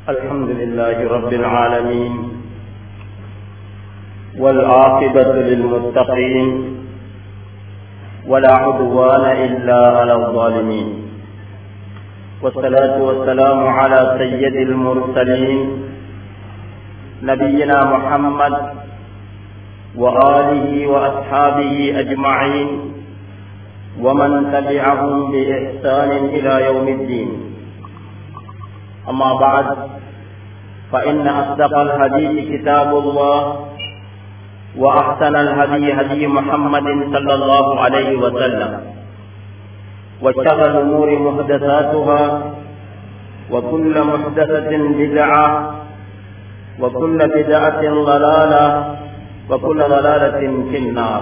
الحمد لله رب العالمين والعاقبة للمتقين ولا عدوان إلا على الظالمين والصلاة والسلام على سيد المرسلين نبينا محمد وآله وأصحابه أجمعين ومن تبعهم بإحسان إلى يوم الدين أما بعد فإن أصدق الحديث كتاب الله وأحسن الهدي هدي محمد صلى الله عليه وسلم وشر الأمور محدثاتها وكل محدثة بدعة وكل بدعة ضلالة وكل ضلالة في النار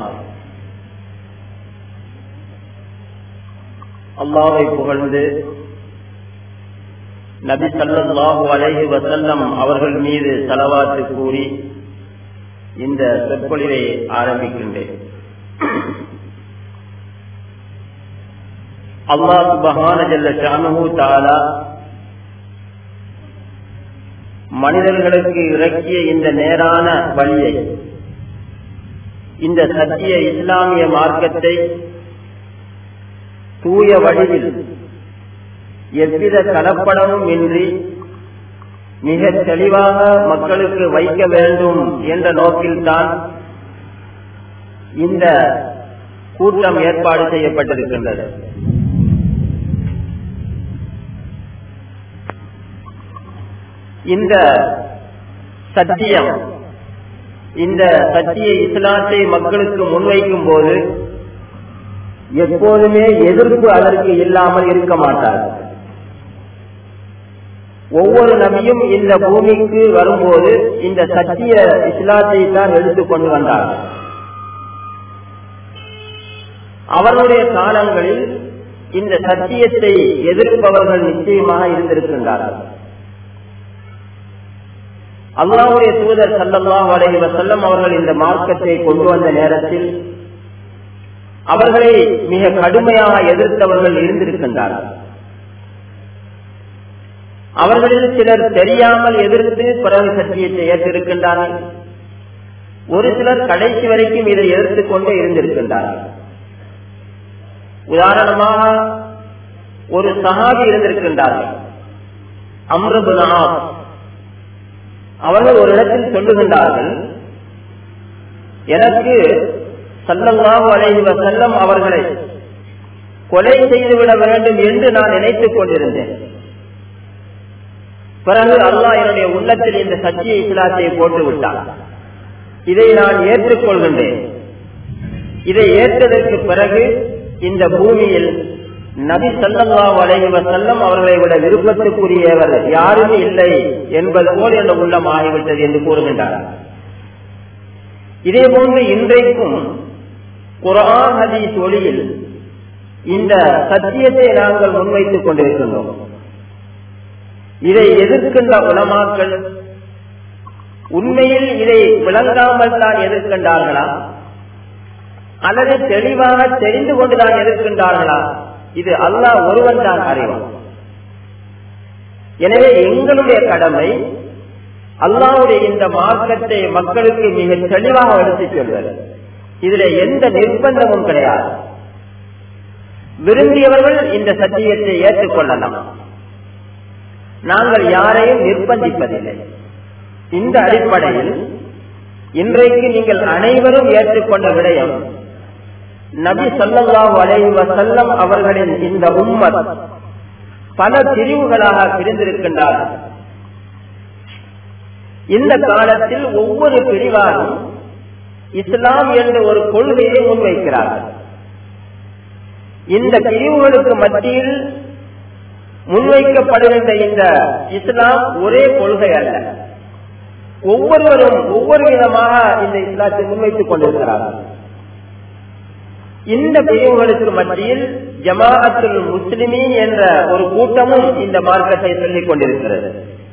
அல்லாவை புகழ்ந்து நபி சல்லாஹு அலைஹி வசல்லம் அவர்கள் மீது செலவாத்து கூறி இந்த சொற்பொழிவை ஆரம்பிக்கின்றேன் அல்லா சுபஹான ஜல்ல ஷானு தாலா மனிதர்களுக்கு இறக்கிய இந்த நேரான வழியை இந்த சத்திய இஸ்லாமிய மார்க்கத்தை தூய வழியில் எவ்வித கலப்படமும் இன்றி மிக தெளிவாக மக்களுக்கு வைக்க வேண்டும் என்ற நோக்கில்தான் இந்த கூட்டம் ஏற்பாடு செய்யப்பட்டிருக்கின்றது இந்த சத்தியம் இந்த சத்திய இஸ்லாத்தை மக்களுக்கு முன்வைக்கும் போது எப்போதுமே எதிர்ப்பு அதற்கு இல்லாமல் இருக்க மாட்டார் ஒவ்வொரு நபியும் இந்த பூமிக்கு வரும்போது இந்த சத்திய இஸ்லாத்தை தான் எடுத்துக்கொண்டு வந்தார் அவருடைய காலங்களில் இந்த சத்தியத்தை எதிர்ப்பவர்கள் நிச்சயமாக இருந்திருக்கின்றார்கள் அல்லாவுடைய தூதர் சல்லல்லாஹ் அலைஹி வசல்லம் அவர்கள் இந்த மார்க்கத்தை கொண்டு வந்த நேரத்தில் அவர்களை மிக கடுமையாக எதிர்த்தவர்கள் இருந்திருக்கின்றார்கள் அவர்களில் சிலர் தெரியாமல் எதிர்த்து பிறகு சத்தியத்தை ஏற்றிருக்கின்றார்கள் ஒரு சிலர் கடைசி வரைக்கும் இதை எதிர்த்துக் கொண்டே இருந்திருக்கின்றார்கள் உதாரணமாக ஒரு சகாபி இருந்திருக்கின்றார்கள் அம்ருபுனா அவர்கள் ஒரு இடத்தில் சொல்லுகின்றார்கள் எனக்கு சல்லல்லாஹு அலைஹி வசல்லம் அவர்களை கொலை செய்துவிட வேண்டும் என்று நான் நினைத்துக் கொண்டிருந்தேன் பிறகு அல்லாஹ் என்னுடைய உள்ளத்தில் இந்த சத்திய இஸ்லாத்தை போட்டு விட்டான் இதை நான் ஏற்றுக்கொள்கின்றேன் இதை ஏற்றதற்கு பிறகு இந்த பூமியில் நபி சல்லல்லாஹு அலைஹி வசல்லம் அவர்களை விட விருப்பத்துக்குரியவர் யாருமே இல்லை என்பது போல் என்ற உள்ளம் ஆகிவிட்டது என்று கூறுகின்றார் இதே போன்று இன்றைக்கும் குரான் ஹதீஸ் ஒளியில் இந்த சத்தியத்தை நாங்கள் முன்வைத்துக் கொண்டிருக்கின்றோம் இதை எதிர்க்கின்ற உலமாக்கள் உண்மையில் இதை விளங்காமல் தான் எதிர்க்கின்றார்களா அல்லது தெளிவாக தெரிந்து கொண்டுதான் எதிர்க்கின்றார்களா இது அல்லாஹ் ஒருவன் தான் அறிவான் எனவே எங்களுடைய கடமை அல்லாவுடைய இந்த மார்க்கத்தை மக்களுக்கு மிக தெளிவாக எடுத்துச் சொல்வது இதுல எந்த நிர்பந்தமும் கிடையாது விரும்பியவர்கள் இந்த சத்தியத்தை ஏற்றுக்கொள்ளலாம் நாங்கள் யாரையும் நிர்பந்திப்பதில்லை இந்த அடிப்படையில் இன்றைக்கு நீங்கள் அனைவரும் ஏற்றுக்கொண்ட விடயம் நபி சொல்லல்லாஹு அலைஹி வசல்லம் அவர்களின் இந்த உம்மத் பல பிரிவுகளாக பிரிந்திருக்கின்றார்கள் இந்த காலத்தில் ஒவ்வொரு பிரிவாரும் இஸ்லாம் என்ற ஒரு கொள்கையை முன்வைக்கிறார்கள் இந்த பிரிவுகளுக்கு மத்தியில் முன்வைக்கப்படுகின்ற இந்த இஸ்லாம் ஒரே கொள்கை அல்ல ஒவ்வொருவரும் ஒவ்வொரு விதமாக இந்த இஸ்லாத்தை முன்வைத்துக் கொண்டிருக்கிறார்கள் இந்த பிரிவுகளுக்கு மத்தியில் ஜமாஅத்துல் முஸ்லிமீன் என்ற ஒரு கூட்டமும் இந்த மார்க்கத்தை சொல்லிக் கொண்டிருக்கிறது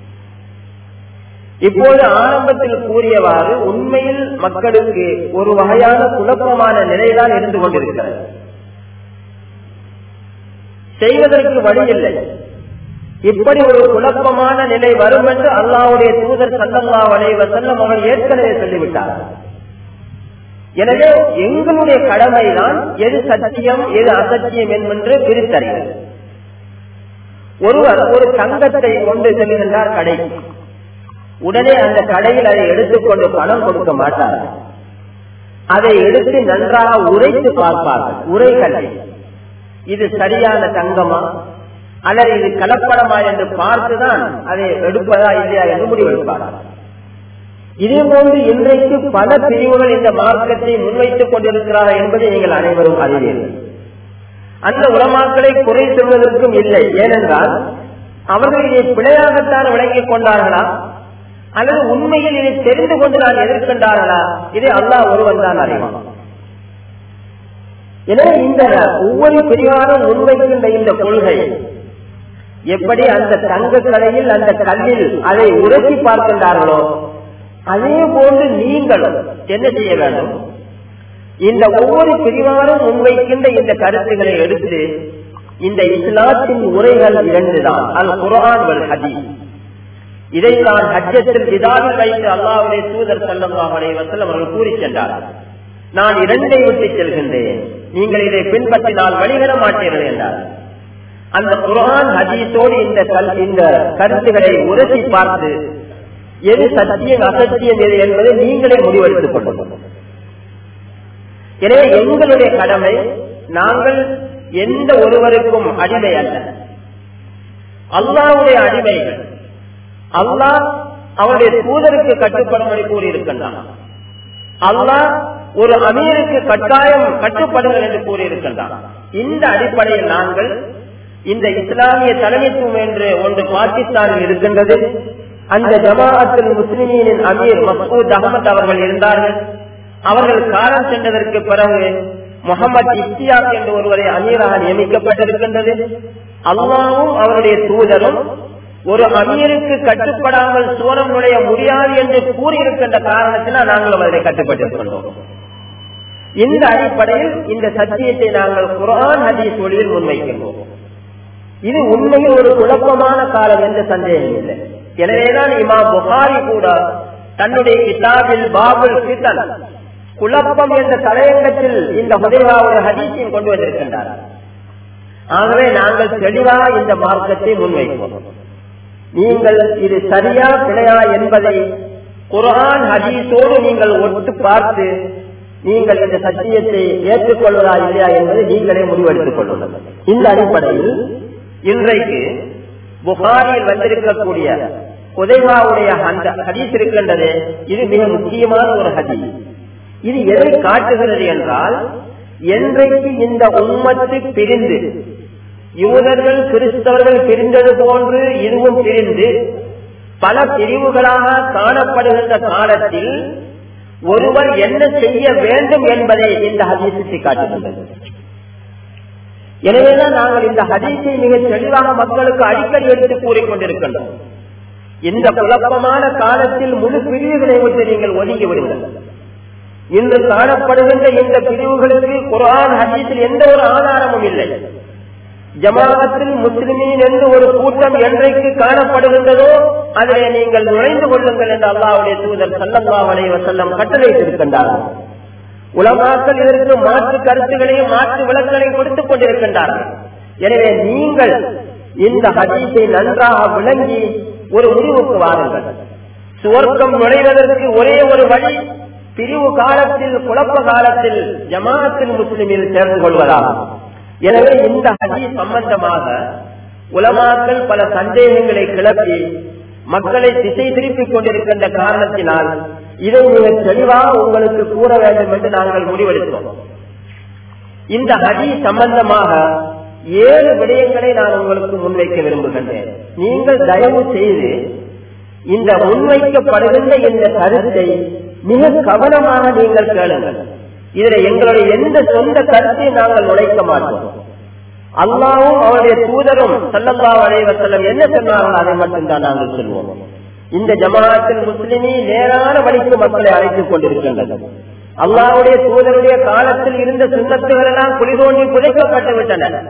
இப்போது ஆரம்பத்தில் கூறியவாறு உண்மையில் மக்களுக்கு ஒரு வகையான குழப்பமான நிலைதான் இருந்து கொண்டிருக்கிறது செய்வதற்கு வழி இல்லை இப்படி ஒரு குழப்பமான நிலை வரும் என்று அல்லாவுடைய தூதர் சல்லல்லா வளைவ செல்லம் அவர்கள் ஏற்கனவே சொல்லிவிட்டார் எனவே எங்களுடைய கடமைதான் எது சத்தியம் எது அசத்தியம் என்பென்று பிரித்தறிவது ஒருவர் ஒரு தங்கத்தை கொண்டு செல்கின்றார் கடைக்கு உடனே அந்த கடையில் அதை எடுத்துக்கொண்டு பணம் கொடுக்க மாட்டார்கள் அதை எடுத்து நன்றாக உரைத்து பார்ப்பார்கள் உரைகள் இது சரியான தங்கமா அல்லது இது கலப்படமா என்று பார்த்துதான் அதை எடுப்பதா இல்லையா என்று முடிவெடுப்பார்கள் இதே போன்று இன்றைக்கு பல பிரிவுகள் இந்த மார்க்கத்தை முன்வைத்துக் கொண்டிருக்கிறார்கள் என்பதை நீங்கள் அனைவரும் அறிவீர்கள் அந்த உலமாக்களை குறை சொல்வதற்கும் இல்லை ஏனென்றால் அவர்கள் இதை பிழையாகத்தான் விளங்கிக் கொண்டார்களா அல்லது உண்மையில் இதை தெரிந்து கொண்டு நான் எதிர்க்கின்றார்களா இதை அல்லாஹ் ஒருவன் தான் அறிவான் எனவே இந்த ஒவ்வொரு பிரிவாரும் முன்வைக்கின்ற இந்த கொள்கை எப்படி அந்த தங்க கடையில் அந்த கல்லில் அதை உரசி பார்க்கின்றார்களோ அதே போன்று நீங்களும் என்ன செய்ய வேண்டும் இந்த ஒவ்வொரு பிரிவாரும் முன்வைக்கின்ற இந்த கருத்துக்களை எடுத்து இந்த இஸ்லாத்தின் உரைகள் இரண்டுதான் அல் குரான் வல் ஹதீஸ் இதை நான் ஹஜ்ஜத்தில் விதாவில் வைத்து அல்லாவுடைய தூதர் செல்லம் வசல்லம் அவர்கள் கூறி சென்றார் நான் இரண்டை விட்டு செல்கின்றேன் நீங்கள் இதை பின்பற்றி நான் வழிகிற மாட்டீர்கள் என்றார் அந்த குரான் ஹதீஸோடு இந்த இந்த கருத்துக்களை உரசி பார்த்து எது சத்தியம் அசத்தியம் எது என்பதை நீங்களே முடிவெடுத்துக் கொள்ளுங்கள் எனவே எங்களுடைய கடமை நாங்கள் எந்த ஒருவருக்கும் அடிமை அல்ல அல்லாவுடைய அடிமைகள் அல்லாஹ் அவருடைய தூதருக்கு கட்டுப்படும்படி கூறியிருக்கின்றான் அல்லாஹ் ஒரு அமீருக்கு கட்டாயம் கட்டுப்படுங்கள் என்று கூறியிருக்கின்றான் இந்த அடிப்படையில் நாங்கள் இந்த இஸ்லாமிய தலைமைத்துவம் என்று ஒன்று பாகிஸ்தானில் இருக்கின்றது அந்த ஜமாஅத்தில் முஸ்லிமியின் அமீர் மசூத் அகமது அவர்கள் இருந்தார்கள் அவர்கள் காலம் சென்றதற்கு பிறகு முகமது இப்தியாக் என்று ஒருவரை அமீராக நியமிக்கப்பட்டிருக்கின்றது அல்லாவும் அவருடைய தூதரும் ஒரு அமீருக்கு கட்டுப்படாமல் சோனம் நுழைய முடியாது என்று கூறியிருக்கின்ற காரணத்தினால் நாங்கள் அவரை கட்டுப்பட்டிருக்கின்றோம் இந்த அடிப்படையில் இந்த சத்தியத்தை நாங்கள் குரான் ஹதீஸ் ஒளியில் முன்வைக்கின்றோம் இது உண்மையில் ஒரு குழப்பமான காலம் என்ற சந்தேகம் இல்லை எனவேதான் இமா புகாரி கூட தன்னுடைய கிதாபில் பாபுல் கிதன் குழப்பம் என்ற தலையங்கத்தில் இந்த ஹுதைவாவுடைய ஹதீஸையும் கொண்டு வந்திருக்கின்றார் ஆகவே நாங்கள் தெளிவாக இந்த மார்க்கத்தை முன்வைப்போம் நீங்கள் இது சரியா பிழையா என்பதை குரான் ஹதீஸோடு நீங்கள் ஒட்டு பார்த்து நீங்கள் இந்த சத்தியத்தை ஏற்றுக்கொள்வதா இல்லையா என்பதை நீங்களே முடிவெடுத்துக் கொள்ளுங்கள் இந்த அடிப்படையில் இன்றைக்கு புகாரில் வந்திருக்கக்கூடிய உதயமாவுடைய அந்த ஹதீஸ் இருக்கின்றது இது மிக முக்கியமான ஒரு ஹதீஸ் இது எதை காட்டுகிறது என்றால் என்றைக்கு இந்த உம்மத்து பிரிந்து யூதர்கள் கிறிஸ்தவர்கள் பிரிந்தது போன்று இதுவும் பிரிந்து பல பிரிவுகளாக காணப்படுகின்ற காலத்தில் ஒருவர் என்ன செய்ய வேண்டும் என்பதை இந்த ஹதீசுக்கு காட்டுகின்றது எனவேதான் நாங்கள் இந்த ஹதீஸை மிக தெளிவாக மக்களுக்கு அடிக்கடி எடுத்து கூறிக்கொண்டிருக்கின்றோம் இந்த குழப்பமான காலத்தில் முழு பிரிவுகளை விட்டு நீங்கள் ஒதுங்கி விடுங்கள் இன்று காணப்படுகின்ற இந்த பிரிவுகளுக்கு குரான் ஹதீஸில் எந்த ஒரு ஆதாரமும் இல்லை ஜமாஅத்தில் முஸ்லிமீன் என்று ஒரு கூட்டம் என்றைக்கு காணப்படுகின்றதோ அதிலே நீங்கள் நுழைந்து கொள்ளுங்கள் என்று அல்லாவுடைய தூதர் சல்லல்லா அலைவ செல்லம் கட்டளையிட்டிருக்கின்றார்கள் உலமாக்கள் இதற்கு மாற்று கருத்துகளையும் மாற்று விளக்கங்களையும் கொடுத்துக் கொண்டிருக்கின்றார்கள் எனவே நீங்கள் இந்த ஹதீஸை நன்றாக விளங்கி ஒரு முடிவுக்கு வாருங்கள் சுவர்க்கம் நுழைவதற்கு ஒரே ஒரு வழி பிரிவு காலத்தில் குழப்ப காலத்தில் ஜமாஅத்தில் முஸ்லிமில் சேர்ந்து கொள்வதாகும் எனவே இந்த ஹதி சம்பந்தமாக உலமாக்கள் பல சந்தேகங்களை கிளப்பி மக்களை திசை திருப்பிக் கொண்டிருக்கின்ற காரணத்தினால் இதை மிக தெளிவாக உங்களுக்கு கூற வேண்டும் என்று நாங்கள் முடிவெடுத்தோம் இந்த ஹதி சம்பந்தமாக ஏழு விடயங்களை நான் உங்களுக்கு முன்வைக்க விரும்புகின்றேன் நீங்கள் தயவு செய்து இந்த முன்வைக்கப்படுகின்ற இந்த கருத்தை மிக கவனமாக நீங்கள் கேளுங்கள் இதுல எங்களுடைய எந்த சொந்த கருத்தையும் நாங்கள் நுழைக்க மாட்டோம் அல்லாவும் அவருடைய தூதரும் சல்லல்லா அலைவசல்லம் என்ன சொன்னார்கள் அதை மட்டும்தான் நாங்கள் சொல்வோம் இந்த ஜமாத்தில் முஸ்லிமி நேரான வழிக்கு மக்களை அழைத்துக் கொண்டிருக்கின்றது அல்லாவுடைய தூதருடைய காலத்தில் இருந்த சுண்ணத்துகள் எல்லாம் குளிதோண்டி புதைக்கப்பட்டு விட்டன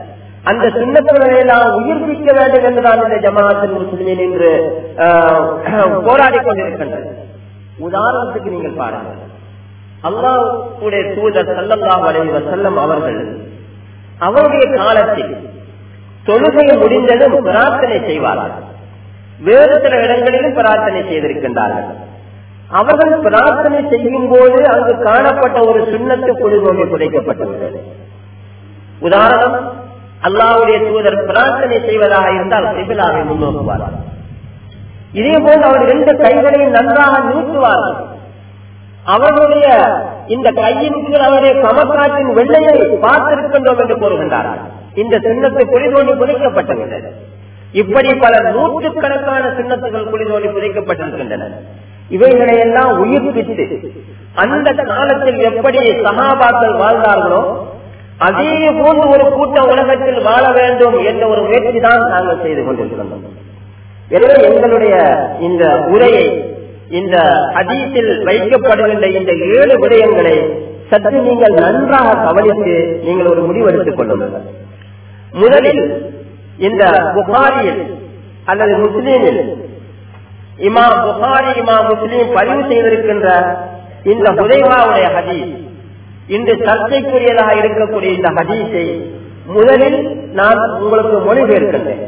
அந்த சுண்ணத்துகளை எல்லாம் உயிர்ப்பிக்க வேண்டும் என்றுதான் இந்த ஜமாஅத்தின் முஸ்லிமின் என்று போராடி கொண்டிருக்கின்றது உதாரணத்துக்கு நீங்கள் பாருங்கள் அல்லாஹுடைய தூதர் சல்லல்லாஹு அலைஹி வஸல்லம் அவர்கள் அவருடைய காலத்தில் தொழுகை முடிந்ததும் பிரார்த்தனை செய்வார்கள் வேறு சில இடங்களிலும் பிரார்த்தனை செய்திருக்கின்றார்கள் அவர்கள் பிரார்த்தனை செய்யும் போது அங்கு காணப்பட்ட ஒரு சுண்ணத்து குழுவோடு குறைக்கப்பட்டுள்ளது உதாரணம் அல்லாவுடைய தூதர் பிரார்த்தனை செய்வதாக இருந்தால் சிபிலாவை முன்னோக்குவார்கள் இதே போல் அவர் ரெண்டு கைகளையும் நன்றாக நிறுத்துவார்கள் அவர்களுடைய இந்த கையின் கீழ் அவருடைய கமக்காற்றின் வெள்ளையை பார்த்திருக்கின்றோம் என்று கூறுகின்றார்கள் இந்த சின்னத்தை குளிதோண்டி புதைக்கப்பட்டுள்ளது இப்படி பல நூற்றுக்கணக்கான சின்னத்துகள் குளிதோண்டி புதைக்கப்பட்டிருக்கின்றன இவைகளை எல்லாம் உயிர்ப்பித்து அந்த காலத்தில் எப்படி சகாபாக்கள் வாழ்ந்தார்களோ அதே போன்று ஒரு கூட்ட உலகத்தில் வாழ வேண்டும் என்ற ஒரு முயற்சி தான் நாங்கள் செய்து கொண்டிருக்கின்றோம் எனவே எங்களுடைய இந்த உரையை இந்த அதீத்தில் வைக்கப்படுகின்ற இந்த ஏழு விடயங்களை சற்று நீங்கள் நன்றாக கவனித்து நீங்கள் ஒரு முடிவெடுத்துக் கொள்ளுங்கள் முதலில் இந்த புகாரியில் அல்லது முஸ்லீமில் இமா புகாரி இமா முஸ்லீம் பதிவு செய்திருக்கின்ற இந்த ஹுதைவாவுடைய ஹதீஸ் இன்று சர்ச்சைக்குரியதாக இருக்கக்கூடிய இந்த ஹதீஸை முதலில் நான் உங்களுக்கு மொழிபெயர்க்கின்றேன்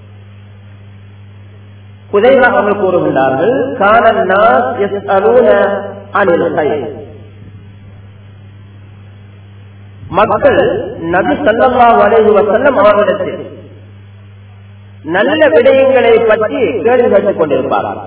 ஹுதைவா அவர்கள் கூறுகின்றார்கள் காணன்னா எஸ் அலூன அனில் மக்கள் நபி சல்லா அலைஹி வசல்லம் அவர்களிடத்தில் நல்ல விடயங்களை பற்றி கேள்வி கேட்டுக் கொண்டிருப்பார்கள்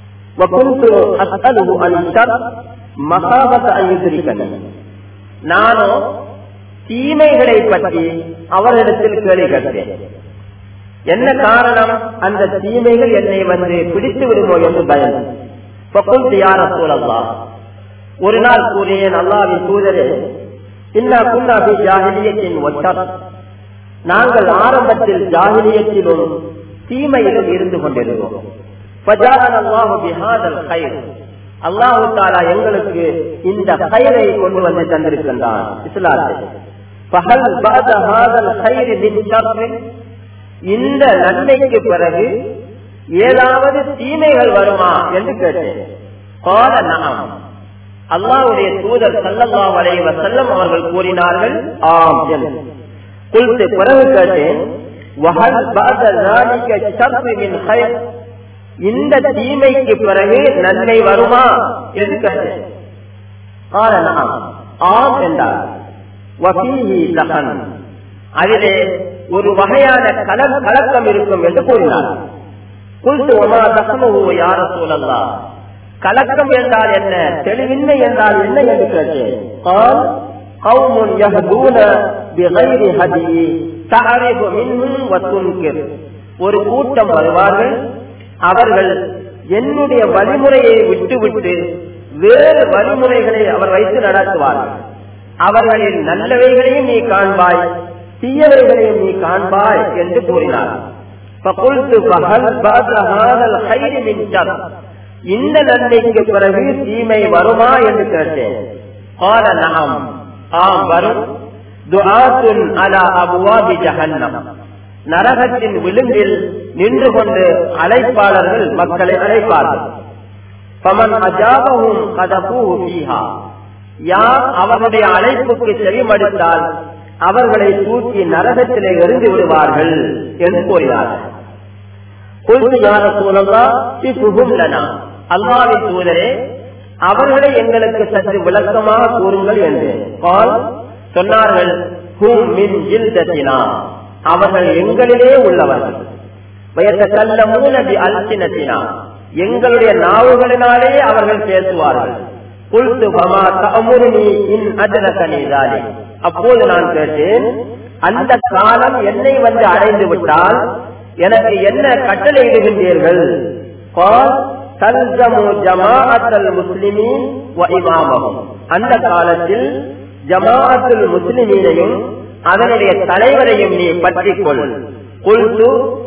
நானோ தீமைகளை பற்றி அவரிடத்தில் கேள்வி கேட்டேன் என்ன காரணம் அந்த தீமைகள் என்னை வந்து பிடித்து விடுமோ என்று பயம் யார சூழல்லா ஒரு நாள் கூறியேன் அல்லாவின் தூதரே இன்னா குன்னாபி ஜாகிலியத்தின் ஒற்றம் நாங்கள் ஆரம்பத்தில் ஜாகிலியத்திலும் தீமையிலும் இருந்து கொண்டிருந்தோம் அல்லாஹு தாலா எங்களுக்கு இந்த கயிறை கொண்டு வந்து தந்திருக்கின்றான் இஸ்லாத்தில் இந்த நன்மைக்கு பிறகு ஏதாவது தீமைகள் வருமா என்று கேட்டேன் கால நாம் அல்லாவுடைய தூதர் சல்லல்லா வரைவ செல்லம் அவர்கள் கூறினார்கள் ஆம் என்று குளித்து பிறகு கேட்டேன் இந்த தீமைக்கு பிறகு நன்மை வருமா என்று கேட்டேன் ஆம் என்றார் அதிலே ஒரு வகையான கலர் கலக்கம் இருக்கும் என்று கூறினார் குல்து ஒமா தசமோ யார சூழல்லா கலக்கம் என்றால் என்ன தெளிவின்மை என்றால் என்ன என்று கேட்டேன் ஒரு கூட்டம் வருவார்கள் அவர்கள் என்னுடைய வழிமுறையை விட்டுவிட்டு வேறு வழிமுறைகளை அவர் வைத்து நடத்துவார்கள் அவர்களின் நல்லவைகளையும் நீ காண்பாய் தீயவைகளையும் நீ காண்பாய் என்று கூறினார் இந்த நன்மைக்கு பிறகு தீமை வருமா என்று கேட்டேன் ஆம் வரும் நரகத்தின் விளிம்பில் நின்று கொண்டு அழைப்பாளர்கள் மக்களை அழைப்பார்கள் பமன் அஜாபவும் கதபூஹா யார் அவருடைய அழைப்புக்கு செவிமடுத்தால் அவர்களை தூக்கி நரகத்திலே எறிந்து விடுவார்கள் என்று கூறினார்கள் அல்லாவின் தூதரே அவர்களை எங்களுக்கு சற்று விளக்கமாக கூறுங்கள் என்று சொன்னார்கள் அவர்கள் எங்களிலே உள்ளவர்கள் வயத்த மூலதி அல்சினத்தினா எங்களுடைய நாவுகளினாலே அவர்கள் பேசுவார்கள் அப்போது நான் கேட்டேன் அந்த காலம் என்னை வந்து அடைந்து விட்டால் எனக்கு என்ன கட்டளை இடுகின்றீர்கள் அந்த காலத்தில் ஜமாஅத்துல் முஸ்லிமீனையும் அதனுடைய தலைவரையும் நீ பற்றிக் கொள் குல்து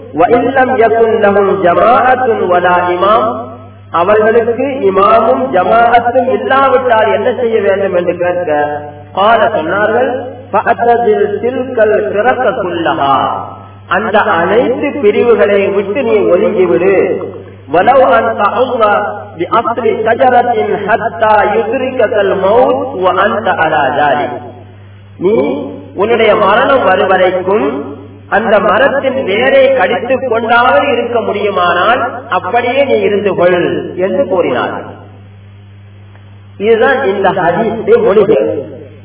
இமாம் அவர்களுக்கு இமாமும் ஜமாஅத்தும் இல்லாவிட்டால் என்ன செய்ய வேண்டும் என்று கேட்க கால சொன்னார்கள் அந்த அனைத்து பிரிவுகளை விட்டு நீ ஒதுங்கிவிடு ولو أن تعض بأصل شجرة حتى يدركك الموت وأنت على ذلك நீ உன்னுடைய மரணம் வருவரைக்கும் அந்த மரத்தின் வேரை கடித்துக் கொண்டாவது இருக்க முடியுமானால் அப்படியே நீ இருந்து கொள் என்று கூறினார் இதுதான் இந்த ஹதீஸுடைய மொழிபெயர்ப்பு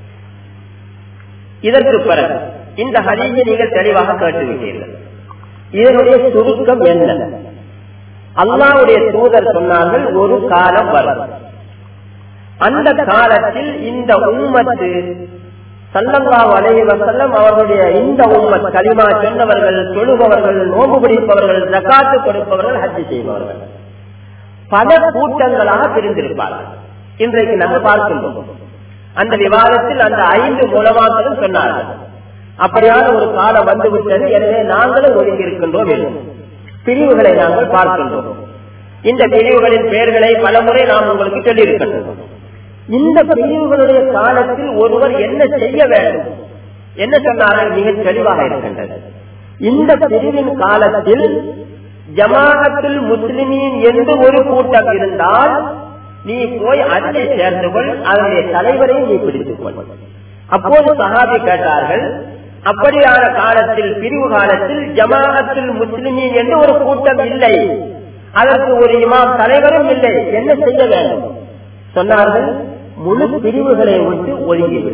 இதற்கு பிறகு இந்த ஹதீஸை நீங்கள் தெளிவாக கேட்டுவிட்டீர்கள் இதனுடைய சுருக்கம் என்ன அல்லாவுடைய தூதர் சொன்னார்கள் ஒரு காலம் வரும் அந்த காலத்தில் இந்த உம்மத்து சல்லல்லாஹு அலைஹி வஸல்லம் அவர்களுடைய இந்த உம்மத் கலிமா சொன்னவர்கள் தொழுபவர்கள் நோம்பு பிடிப்பவர்கள் ஜகாத்து கொடுப்பவர்கள் ஹஜ்ஜி செய்பவர்கள் பல கூட்டங்களாக பிரிந்திருப்பார்கள் இன்றைக்கு நம்ம பார்க்கின்றோம் அந்த விவாதத்தில் அந்த ஐந்து மூலமாக்களும் சொன்னார்கள் அப்படியான ஒரு காலம் வந்துவிட்டது எனவே நாங்களும் ஒதுங்கி இருக்கின்றோம் என்று பிரிவுகளை நாங்கள் பார்க்கின்றோம் இந்த பிரிவுகளின் பெயர்களை பலமுறை நாம் உங்களுக்கு சொல்லியிருக்கின்றோம் இந்த பிரிவுகளுடைய காலத்தில் ஒருவர் என்ன செய்ய வேண்டும் என்ன சொன்னார்கள் மிக தெளிவாக இருக்கின்றது இந்த பிரிவின் காலத்தில் ஜமாஅத்தில் முஸ்லிமின் என்று ஒரு கூட்டம் இருந்தால் நீ போய் அதிலே சேர்ந்து கொள் அதனுடைய தலைவரை நீ பிடித்துக் கொள் அப்போது சஹாபி கேட்டார்கள் அப்படியான காலத்தில் பிரிவு காலத்தில் ஜமாஅத்தில் முஸ்லிமின் என்று ஒரு கூட்டம் இல்லை அதற்கு ஒரு இமாம் தலைவரும் இல்லை என்ன செய்ய வேண்டும் சொன்னார்கள் முழு பிரிவுகளை விட்டு ஒதுங்கிவிடு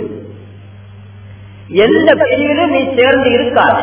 எந்த பிரிவிலும் நீ சேர்ந்து இருக்காது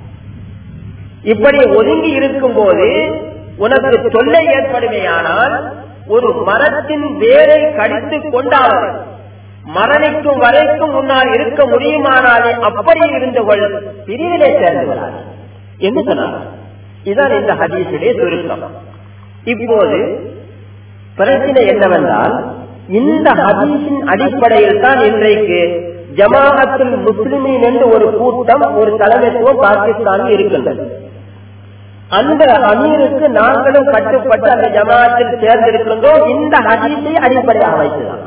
இப்படி ஒதுங்கி இருக்கும் போது உனக்கு தொல்லை ஏற்படுமையானால் ஒரு மரத்தின் வேரை கடித்துக் கொண்டாவது மரணிக்கும் வரைக்கும் முன்னால் இருக்க முடியுமானாலே அப்படி இருந்து கொள் பிரிவிலே சேர்ந்து வராது என்று சொன்னார் இதுதான் இந்த ஹதீஸுடைய சுருக்கம் இப்போது பிரச்சனை என்னவென்றால் இந்த ஹதீஸின் அடிப்படையில் தான் இன்றைக்கு ஜமாஅத்துல் முஸ்லிமின் என்று ஒரு கூட்டம் ஒரு தலைமைத்துவம் பாகிஸ்தானில் இருக்கின்றது அந்த அமீருக்கு நாங்களும் கட்டுப்பட்டு அந்த ஜமாத்தில் சேர்ந்திருக்கின்றோம் இந்த ஹதீஸை அடிப்படையாக வைத்துதான்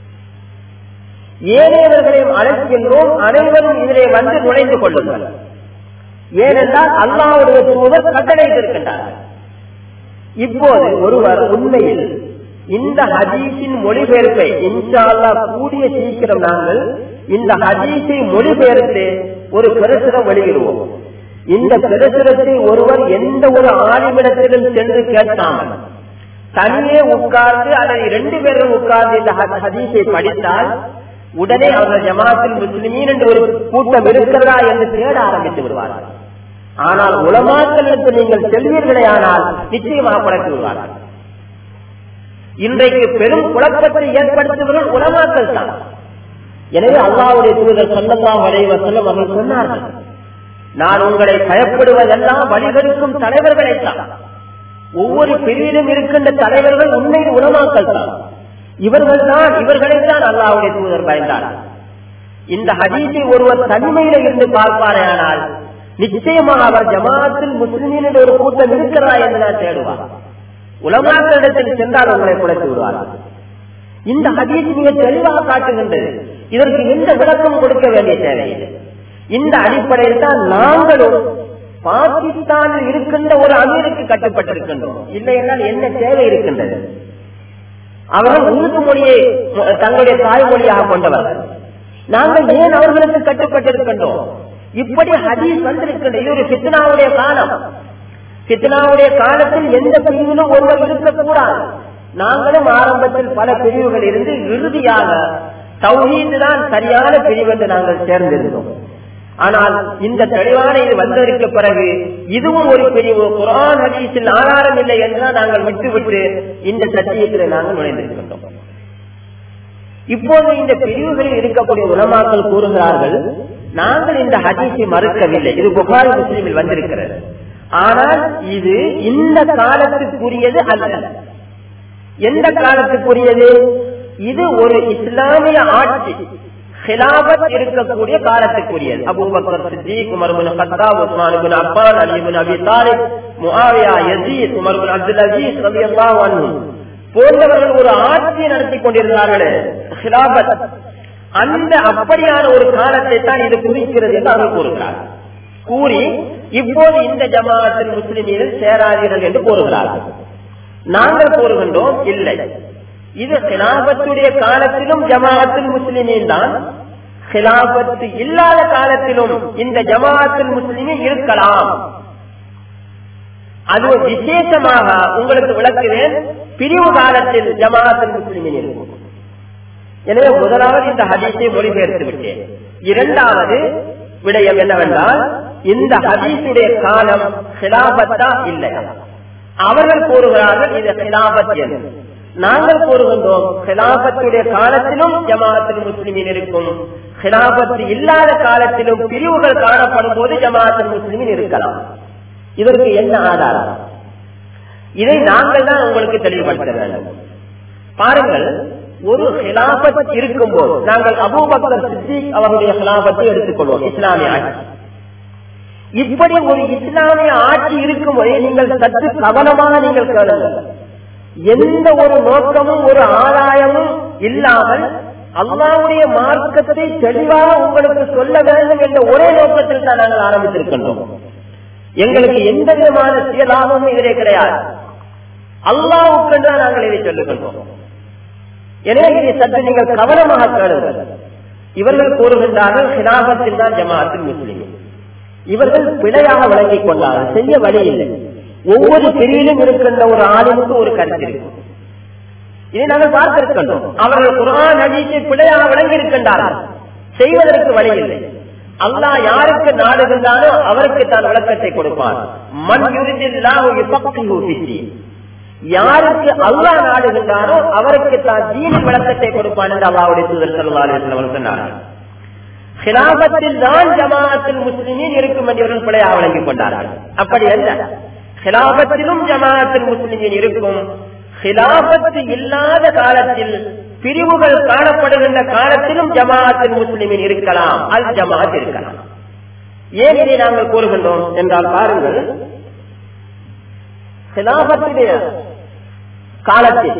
ஏனையவர்களையும் அழைக்கின்றோம் அனைவரும் இதிலே வந்து நுழைந்து கொள்ளுங்கள் ஏனென்றால் அல்லாவுடைய தூதர் கட்டளைத்திருக்கின்றார்கள் இப்போது ஒருவர் உண்மையில் இந்த ஹதீஸின் மொழிபெயர்ப்பை இன்ஷா அல்லா கூடிய சீக்கிரம் நாங்கள் இந்த ஹதீஸை மொழிபெயர்த்து ஒரு பிரசுரம் வெளியிடுவோம் இந்த பிரசுரத்தை ஒருவர் எந்த ஒரு ஆணிவிடத்திலும் சென்று கேட்காமல் தனியே உட்கார்ந்து அதை இரண்டு பேரும் உட்கார்ந்து இந்த ஹதீஸை படித்தால் உடனே அவர்கள் ஜமாத்தில் முஸ்லிமீன் என்று ஒரு கூட்டம் இருக்கிறதா என்று தேட ஆரம்பித்து விடுவார்கள் ஆனால் உலமாக்களுக்கு நீங்கள் செல்வீர்களே ஆனால் நிச்சயமாக குழப்பி விடுவார்கள் இன்றைக்கு பெரும் குழப்பத்தை ஏற்படுத்துவர்கள் உலமாக்கள் தான் எனவே அல்லாவுடைய தூதர் சொல்லலாம் வரைவ செல்லும் அவர்கள் சொன்னார்கள் நான் உங்களை பயப்படுவதெல்லாம் வழிகெடுக்கும் தலைவர்களைத்தான் ஒவ்வொரு பிரிவிலும் இருக்கின்ற தலைவர்கள் உண்மையில் உலமாக்கள் தான் இவர்கள் தான் இவர்களைத்தான் அல்லாவுடைய தூதர் பயந்தார்கள் இந்த ஹதீஸை ஒருவர் தனிமையில இருந்து பார்ப்பாரேயானால் நிச்சயமாக அவர் ஜமாத்தில் முஸ்லிமின் ஒரு கூட்டம் இருக்கிறதா என்று நான் தேடுவார் உலமாக்களிடத்தில் சென்றால் உங்களை குலைத்து விடுவார்கள் இந்த ஹதீஸ் மிக தெளிவாக காட்டுகின்றது இதற்கு எந்த விளக்கம் கொடுக்க வேண்டிய தேவையில்லை இந்த அடிப்படையில் தான் நாங்களும் பாகிஸ்தானில் இருக்கின்ற ஒரு அமீருக்கு கட்டுப்பட்டிருக்கின்றோம் இல்லை என்றால் என்ன தேவை இருக்கின்றது அவர்கள் உருது மொழியை தங்களுடைய தாய்மொழியாக கொண்டவர்கள் நாங்கள் ஏன் அவர்களுக்கு கட்டுப்பட்டிருக்கின்றோம் இப்படி ஹதீஸ் வந்திருக்கின்ற இது ஒரு பித்னாவுடைய காலம் பித்னாவுடைய காலத்தில் எந்த பிரிவிலும் ஒருவர் இருக்கக்கூடாது நாங்களும் ஆரம்பத்தில் பல பிரிவுகள் இருந்து இறுதியாக தௌஹீது தான் சரியான பிரிவு என்று நாங்கள் சேர்ந்திருந்தோம் ஆனால் இந்த தெளிவான இது வந்ததற்கு பிறகு இதுவும் ஒரு பிரிவு குரான் ஹதீஸில் ஆதாரம் இல்லை என்றால் நாங்கள் விட்டுவிட்டு இந்த சத்தியத்தில் நாங்கள் நுழைந்திருக்கின்றோம் இப்போது இந்த பிரிவுகளில் இருக்கக்கூடிய உலமாக்கள் கூறுகிறார்கள் நாங்கள் இந்த ஹதீஸை மறுக்கவில்லை இது புகாரி முஸ்லீமில் வந்திருக்கிறது ஆனால் இது இந்த காலத்துக்குரியது அல்ல எந்த காலத்துக்குரியது இது ஒரு இஸ்லாமிய ஆட்சி ஹிலாபத் இருக்கக்கூடிய காலத்துக்குரியது Abu Bakr Siddiq Umar bin Khattab Uthman bin Affan Ali bin Abi Talib Muawiya Yazid Umar bin Abdul Aziz ரலியல்லாஹு அன்ஹு போன்றவர்கள் ஒரு ஆட்சியை நடத்தி கொண்டிருந்தார்களே ஹிலாபத் அந்த அப்படியான ஒரு காலத்தை தான் இது குறிக்கிறது என்று அவர்கள் கூறுகிறார் கூறி இப்போது இந்த ஜமாஅத்தில் முஸ்லிமீனில் சேராதீர்கள் என்று கூறுகிறார்கள் நாங்கள் கூறுகின்றோம் இல்லை இது ஹிலாபத்துடைய காலத்திலும் ஜமாஅத்தில் முஸ்லிமீன் தான் ஹிலாபத்து இல்லாத காலத்திலும் இந்த ஜமாஅத்தில் முஸ்லிமீன் இருக்கலாம் அது விசேஷமாக உங்களுக்கு விளக்குவேன் பிரிவு காலத்தில் ஜமாஅத்தில் முஸ்லிமின் இருக்கும் எனவே முதலாவது இந்த ஹதீஸை மொழிபெயர்த்து விட்டேன் இரண்டாவது விடயம் என்னவென்றால் இந்த ஹதீஸுடைய காலம் ஹிலாபத்தா இல்லையா அவர்கள் கூறுகிறார்கள் இது ஹிலாபத் என்று நாங்கள் கூறுகின்றோம் ஹிலாபத்துடைய காலத்திலும் ஜமாஅத்தில் முஸ்லிமின் இருக்கும் ஹிலாபத்து இல்லாத காலத்திலும் பிரிவுகள் காணப்படும் போது ஜமாஅத்தில் முஸ்லிமின் இருக்கலாம் இதற்கு என்ன ஆதாரம் இதை நாங்கள் தான் உங்களுக்கு தெளிவுபடுத்த வேண்டும் பாருங்கள் ஒரு ஹிலாபத் இருக்கும் போது நாங்கள் அபூபக்கர் சித்திக் அவருடைய ஹிலாபத்தை எடுத்துக்கொள்வோம் இஸ்லாமிய ஆட்சி இப்படி ஒரு இஸ்லாமிய ஆட்சி இருக்கும் போதே நீங்கள் சற்று கவனமாக நீங்கள் கேளுங்கள் எந்த ஒரு நோக்கமும் ஒரு ஆதாயமும் இல்லாமல் அல்லாவுடைய மார்க்கத்தை தெளிவாக உங்களுக்கு சொல்ல வேண்டும் என்ற ஒரே நோக்கத்தில் தான் நாங்கள் ஆரம்பித்திருக்கின்றோம் எங்களுக்கு எந்த விதமான சுயலாபமும் இதிலே கிடையாது அல்லாவுக்கு தான் நாங்கள் இதை சொல்லுகின்றோம் எனவே இதை சற்று நீங்கள் கவனமாக கேளுங்கள் இவர்கள் கூறுகின்றார்கள் ஹிலாபத்தில் தான் ஜமாஅத்தில் முஸ்லிம் இவர்கள் பிழையாக விளங்கிக் கொண்டார்கள் செய்ய வழி இல்லை ஒவ்வொரு பிரிவிலும் இருக்கின்ற ஒரு ஆளுமுக்கு ஒரு கருத்து இருக்கும் இதை நாங்கள் பார்த்திருக்கின்றோம் அவர்கள் குரான் நடித்தை பிழையாக விளங்கி இருக்கின்றார்கள் செய்வதற்கு வழி இல்லை அல்லாஹ் யாருக்கு நாடுகின்றானோ அவருக்கு தான் விளக்கத்தை கொடுப்பார் மண் யுரிதில்லாஹு யாருக்கு அல்லாஹ் நாடுகின்றானோ அவருக்கு தான் தீன விளக்கத்தை கொடுப்பான் என்று அல்லாவுடைய தூதர் செல்வார்கள் சொன்னார்கள் ஹிலாபத்தில் தான் ஜமாஅத்தில் முஸ்லிமின் இருக்கும் என்று இவர்கள் பிழையாக வழங்கிக் கொண்டார்கள் அப்படி அல்ல ஹிலாபத்திலும் ஜமாஅத்தில் முஸ்லிமின் இருக்கும் ஹிலாபத்து இல்லாத காலத்தில் பிரிவுகள் காணப்படுகின்ற காலத்திலும் ஜமாஅத்தில் முஸ்லிமின் இருக்கலாம் அல் ஜமாத் இருக்கலாம் ஏன் இதை நாங்கள் கூறுகின்றோம் என்றால் பாருங்கள் ஹிலாபத்துடைய காலத்தில்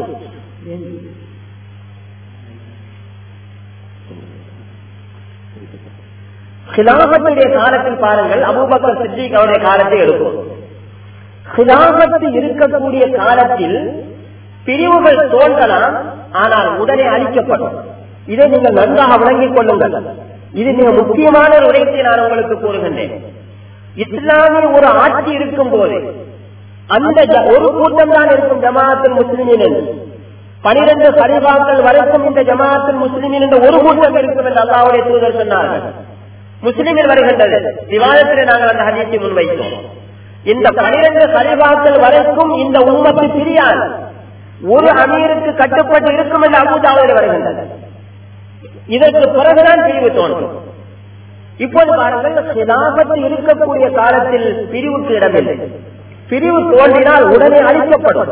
ஹிலாபத்துடைய காலத்தில் பாருங்கள் அபூபக்கர் சித்திக் அவருடைய காலத்தை எடுக்கும் ஹிலாபத்து இருக்கக்கூடிய காலத்தில் பிரிவுகள் தோன்றலாம் ஆனால் உடனே அழிக்கப்படும் இதை நீங்கள் நன்றாக விளங்கிக் கொள்ளுங்கள் இது மிக முக்கியமான ஒரு உரைத்தை நான் உங்களுக்கு கூறுகின்றேன் இஸ்லாமிய ஒரு ஆட்சி இருக்கும் போது அந்த ஒரு கூட்டம் தான் இருக்கும் ஜமாஅத்தில் முஸ்லிமின் என்று பனிரெண்டு சரிபாக்கள் வரைக்கும் இந்த ஜமாஅத்தில் முஸ்லிமின் என்ற ஒரு கூட்டம் இருக்கும் என்று அல்லாவுடைய தூதர் சொன்னார்கள் முஸ்லிமில் வருகின்றது விவாதத்தில் நாங்கள் அந்த ஹதீஸை முன்வைத்தோம் இந்த பனிரெண்டு சரிபாக்கள் வரைக்கும் இந்த உண்மத்து பிரியாது ஒரு அமீருக்கு கட்டுப்பட்டு இருக்கும் என்று அபுதாவில் வருகின்றது இதற்கு பிறகுதான் பிரிவு தோன்றும் இப்போது பாருங்கள் சிலாபத்து இருக்கக்கூடிய காலத்தில் பிரிவுக்கு இடமில்லை பிரிவு தோன்றினால் உடனே அழிக்கப்படும்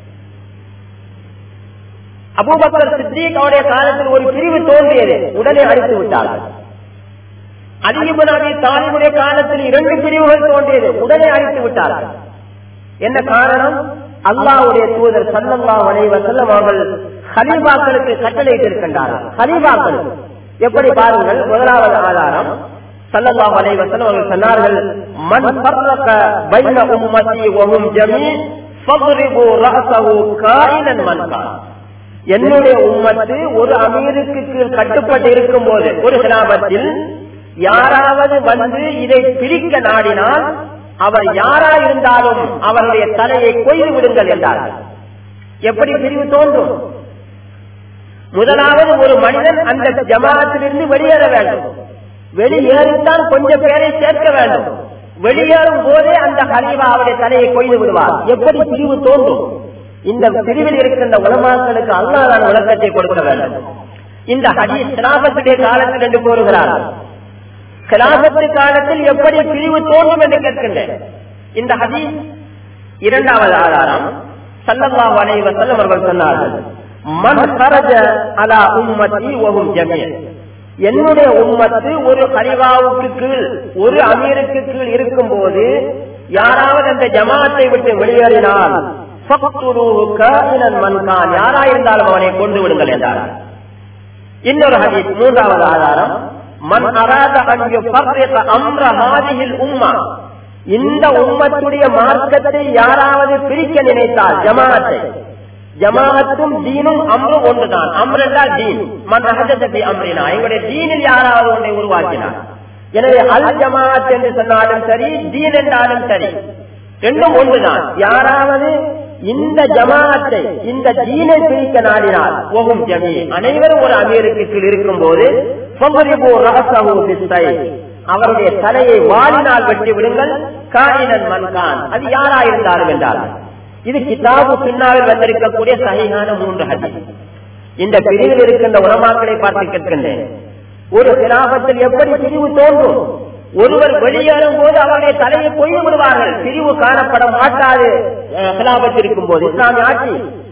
அபூபக்கர் சித்திக் அவருடைய காலத்தில் ஒரு பிரிவு தோன்றியது உடனே அழித்து விட்டார்கள் அதிகமனாவி தாலிமுடைய காலத்தில் இரண்டு பிரிவுகள் தோன்றியது உடனே அழித்து விட்டார்கள் என்ன காரணம் அல்லாவுடைய தூதர் சல்லல்லா வளைவ செல்லம் அவர்கள் ஹலீபாக்களுக்கு கட்டளையிட்டு இருக்கின்றார்கள் ஹலீபாக்களுக்கு எப்படி பாருங்கள் முதலாவது ஆதாரம் சல்லல்லா வளைவ செல்லம் அவர்கள் சொன்னார்கள் மண் பர்ரக பைன உம்மதி வஹும் ஜமீ ஃபக்ரிபு ரஹஸஹு காயினன் மன்கான் என்னுடைய உம்மத்து ஒரு அமீருக்கு கீழ் கட்டுப்பட்டு இருக்கும் போது ஒரு கிராமத்தில் யாராவது வந்து இதை பிரிக்க நாடினால் அவர் யாரா இருந்தாலும் அவருடைய தலையை கொய்து விடுங்கள் என்றார்கள் எப்படி பிரிவு தோன்றும் முதலாவது ஒரு மனிதன் அந்த ஜமாத்திலிருந்து வெளியேற வேண்டும் வெளியேறித்தான் கொஞ்சம் பேரை சேர்க்க வேண்டும் வெளியேறும் போதே அந்த ஹலீவா அவருடைய தலையை கொய்து விடுவார் எப்படி பிரிவு தோன்றும் இந்த பிரிவில் இருக்கின்ற உலமாக்களுக்கு அல்லாதான் விளக்கத்தை கொடுக்க வேண்டும் இந்த ஹதீஸ் கிலாபத்துடைய காலத்தில் என்று கூறுகிறார்கள் கிலாபத்து காலத்தில் எப்படி பிரிவு தோன்றும் என்று கேட்கின்றேன் இந்த ஹதீஸ் இரண்டாவது ஆதாரம் சல்லல்லா அலைஹி வஸல்லம் அவர்கள் சொன்னார்கள் மன் ஹரஜ அலா உம்மதி வஹும் ஜமீஅ என்னுடைய உம்மத்து ஒரு கலிவாவுக்கு கீழ் ஒரு அமீருக்கு கீழ் இருக்கும் போது யாராவது அந்த ஜமாத்தை விட்டு வெளியேறினால் யாராயிருந்தாலும் அவனை கொண்டு விடுங்கள் என்றார் இன்னொரு ஹதீஸ் மூன்றாவது ஆதாரம் மன் அராத அஞ்சு அம்ர ஹாதியில் உம்மா இந்த உம்மத்துடைய மார்க்கத்தை யாராவது பிரிக்க நினைத்தால் ஜமாஅத்தை ஜமாஅத்தும் தீனும் அம்ரும் ஒன்றுதான் அம்ர் என்றால் தீன் மன் அகஜத்தை அம்ரினா எங்களுடைய தீனில் யாராவது ஒன்றை உருவாக்கினார் எனவே அல் ஜமாஅத் என்று சொன்னாலும் சரி தீன் என்றாலும் சரி ரெண்டும் ஒன்றுதான் யாராவது இந்த ஜமாஅத்தை இந்த தீனை பிரிக்க நாடினால் போகும் ஜமி அனைவரும் ஒரு அமீருக்கு கீழ் இருக்கும் போது அவருடைய தலையை வாழினால் வெட்டி விடுங்கள் காயினன் மன்கான் அது யாரா இருந்தாலும் என்றார்கள் இது கிதாபு பின்னாவில் வந்திருக்கக்கூடிய சகையான மூன்று ஹதீஸ் இந்த பிரிவில் இருக்கின்ற உலமாக்களை பார்த்து கேட்கின்றேன் ஒரு கிலாபத்தில் எப்படி பிரிவு தோன்றும் ஒருவர் வெளியேறும் போது அவருடைய தலையை கொய்து விடுவார்கள் பிரிவு காணப்பட மாட்டாது கிலாபத்தில் இருக்கும் போது இஸ்லாமிய ஆட்சி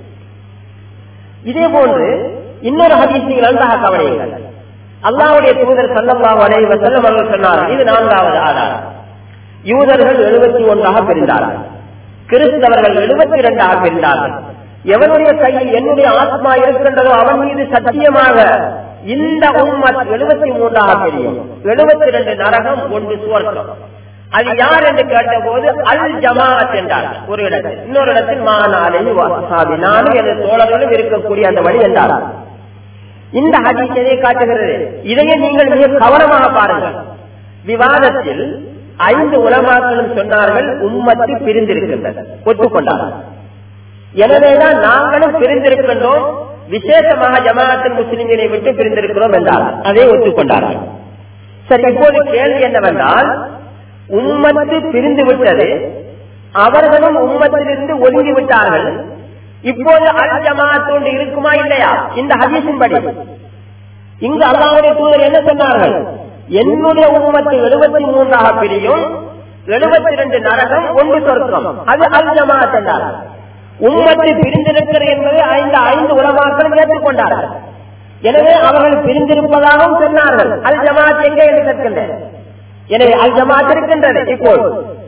இதே போன்று இன்னொரு ஹதீசிகள் நன்றாக கவனியுங்கள் அல்லாவுடைய தூதர் சல்லல்லாஹு அலைஹி வஸல்லம் அவர்கள் சொன்னார்கள் இது நான்காவது ஆதாரம் யூதர்கள் எழுபத்தி ஒன்றாக பிரிந்தார்கள் கிறிஸ்தவர்கள் எழுபத்தி இரண்டாக பிரிந்தார்கள் எவனுடைய கையில் என்னுடைய ஆத்மா இருக்கின்றதோ அவன் மீது சத்தியமாக இந்த உம்மத் எழுபத்தி மூன்றாக பிரியும் எழுபத்தி இரண்டு நரகம் ஒன்று சுவர்க்கம் அது யார் என்று கேட்டபோது அல் ஜமாஅத் என்றார்கள் ஒரு இடத்தில் இன்னொரு இடத்தில் மாநாளை வாசாபி நானும் எனது தோழர்களும் இருக்கக்கூடிய அந்த வழி என்றார்கள் இந்த ஹதீஸ் எதை காட்டுகிறது இதையே நீங்கள் மிக கவனமாக பாருங்கள் விவாதத்தில் ஐந்து உலமாக்களும் சொன்னார்கள் உம்மத்து பிரிந்திருக்கின்றது ஒத்துக்கொண்டார்கள் எனவேதான் நாங்களும் பிரிந்திருக்கின்றோம் விசேஷமாக ஜமாஅத்தின் முஸ்லிம்களை விட்டு பிரிந்திருக்கிறோம் என்றார்கள் அதை ஒத்துக்கொண்டார்கள் சரி இப்போது கேள்வி என்னவென்றால் உம்மத்து பிரிந்து விட்டது அவர்களும் உம்மத்திலிருந்து ஒதுங்கி விட்டார்கள் இப்போது அல் ஜமாத்தோண்டு இருக்குமா இல்லையா இந்த ஹதீஸின் படி இங்கு அல்லாவுடைய தூதர் என்ன சொன்னார்கள் என்னுடைய உம்மத்து எழுபத்தி மூன்றாக பிரியும் எழுபத்தி இரண்டு நரகம் ஒன்று சொர்க்கம் அது அல் ஜமாத் என்றார்கள் உம்மத்து பிரிந்திருக்கிறது என்பதை ஐந்து ஐந்து உலமாக்களும் ஏற்றுக்கொண்டார்கள் எனவே அவர்கள் பிரிந்திருப்பதாகவும் சொன்னார்கள் அல் ஜமாத் எங்கே என்று கேட்கின்றனர் எனவே அல் ஜமாத் இருக்கின்றது இப்போது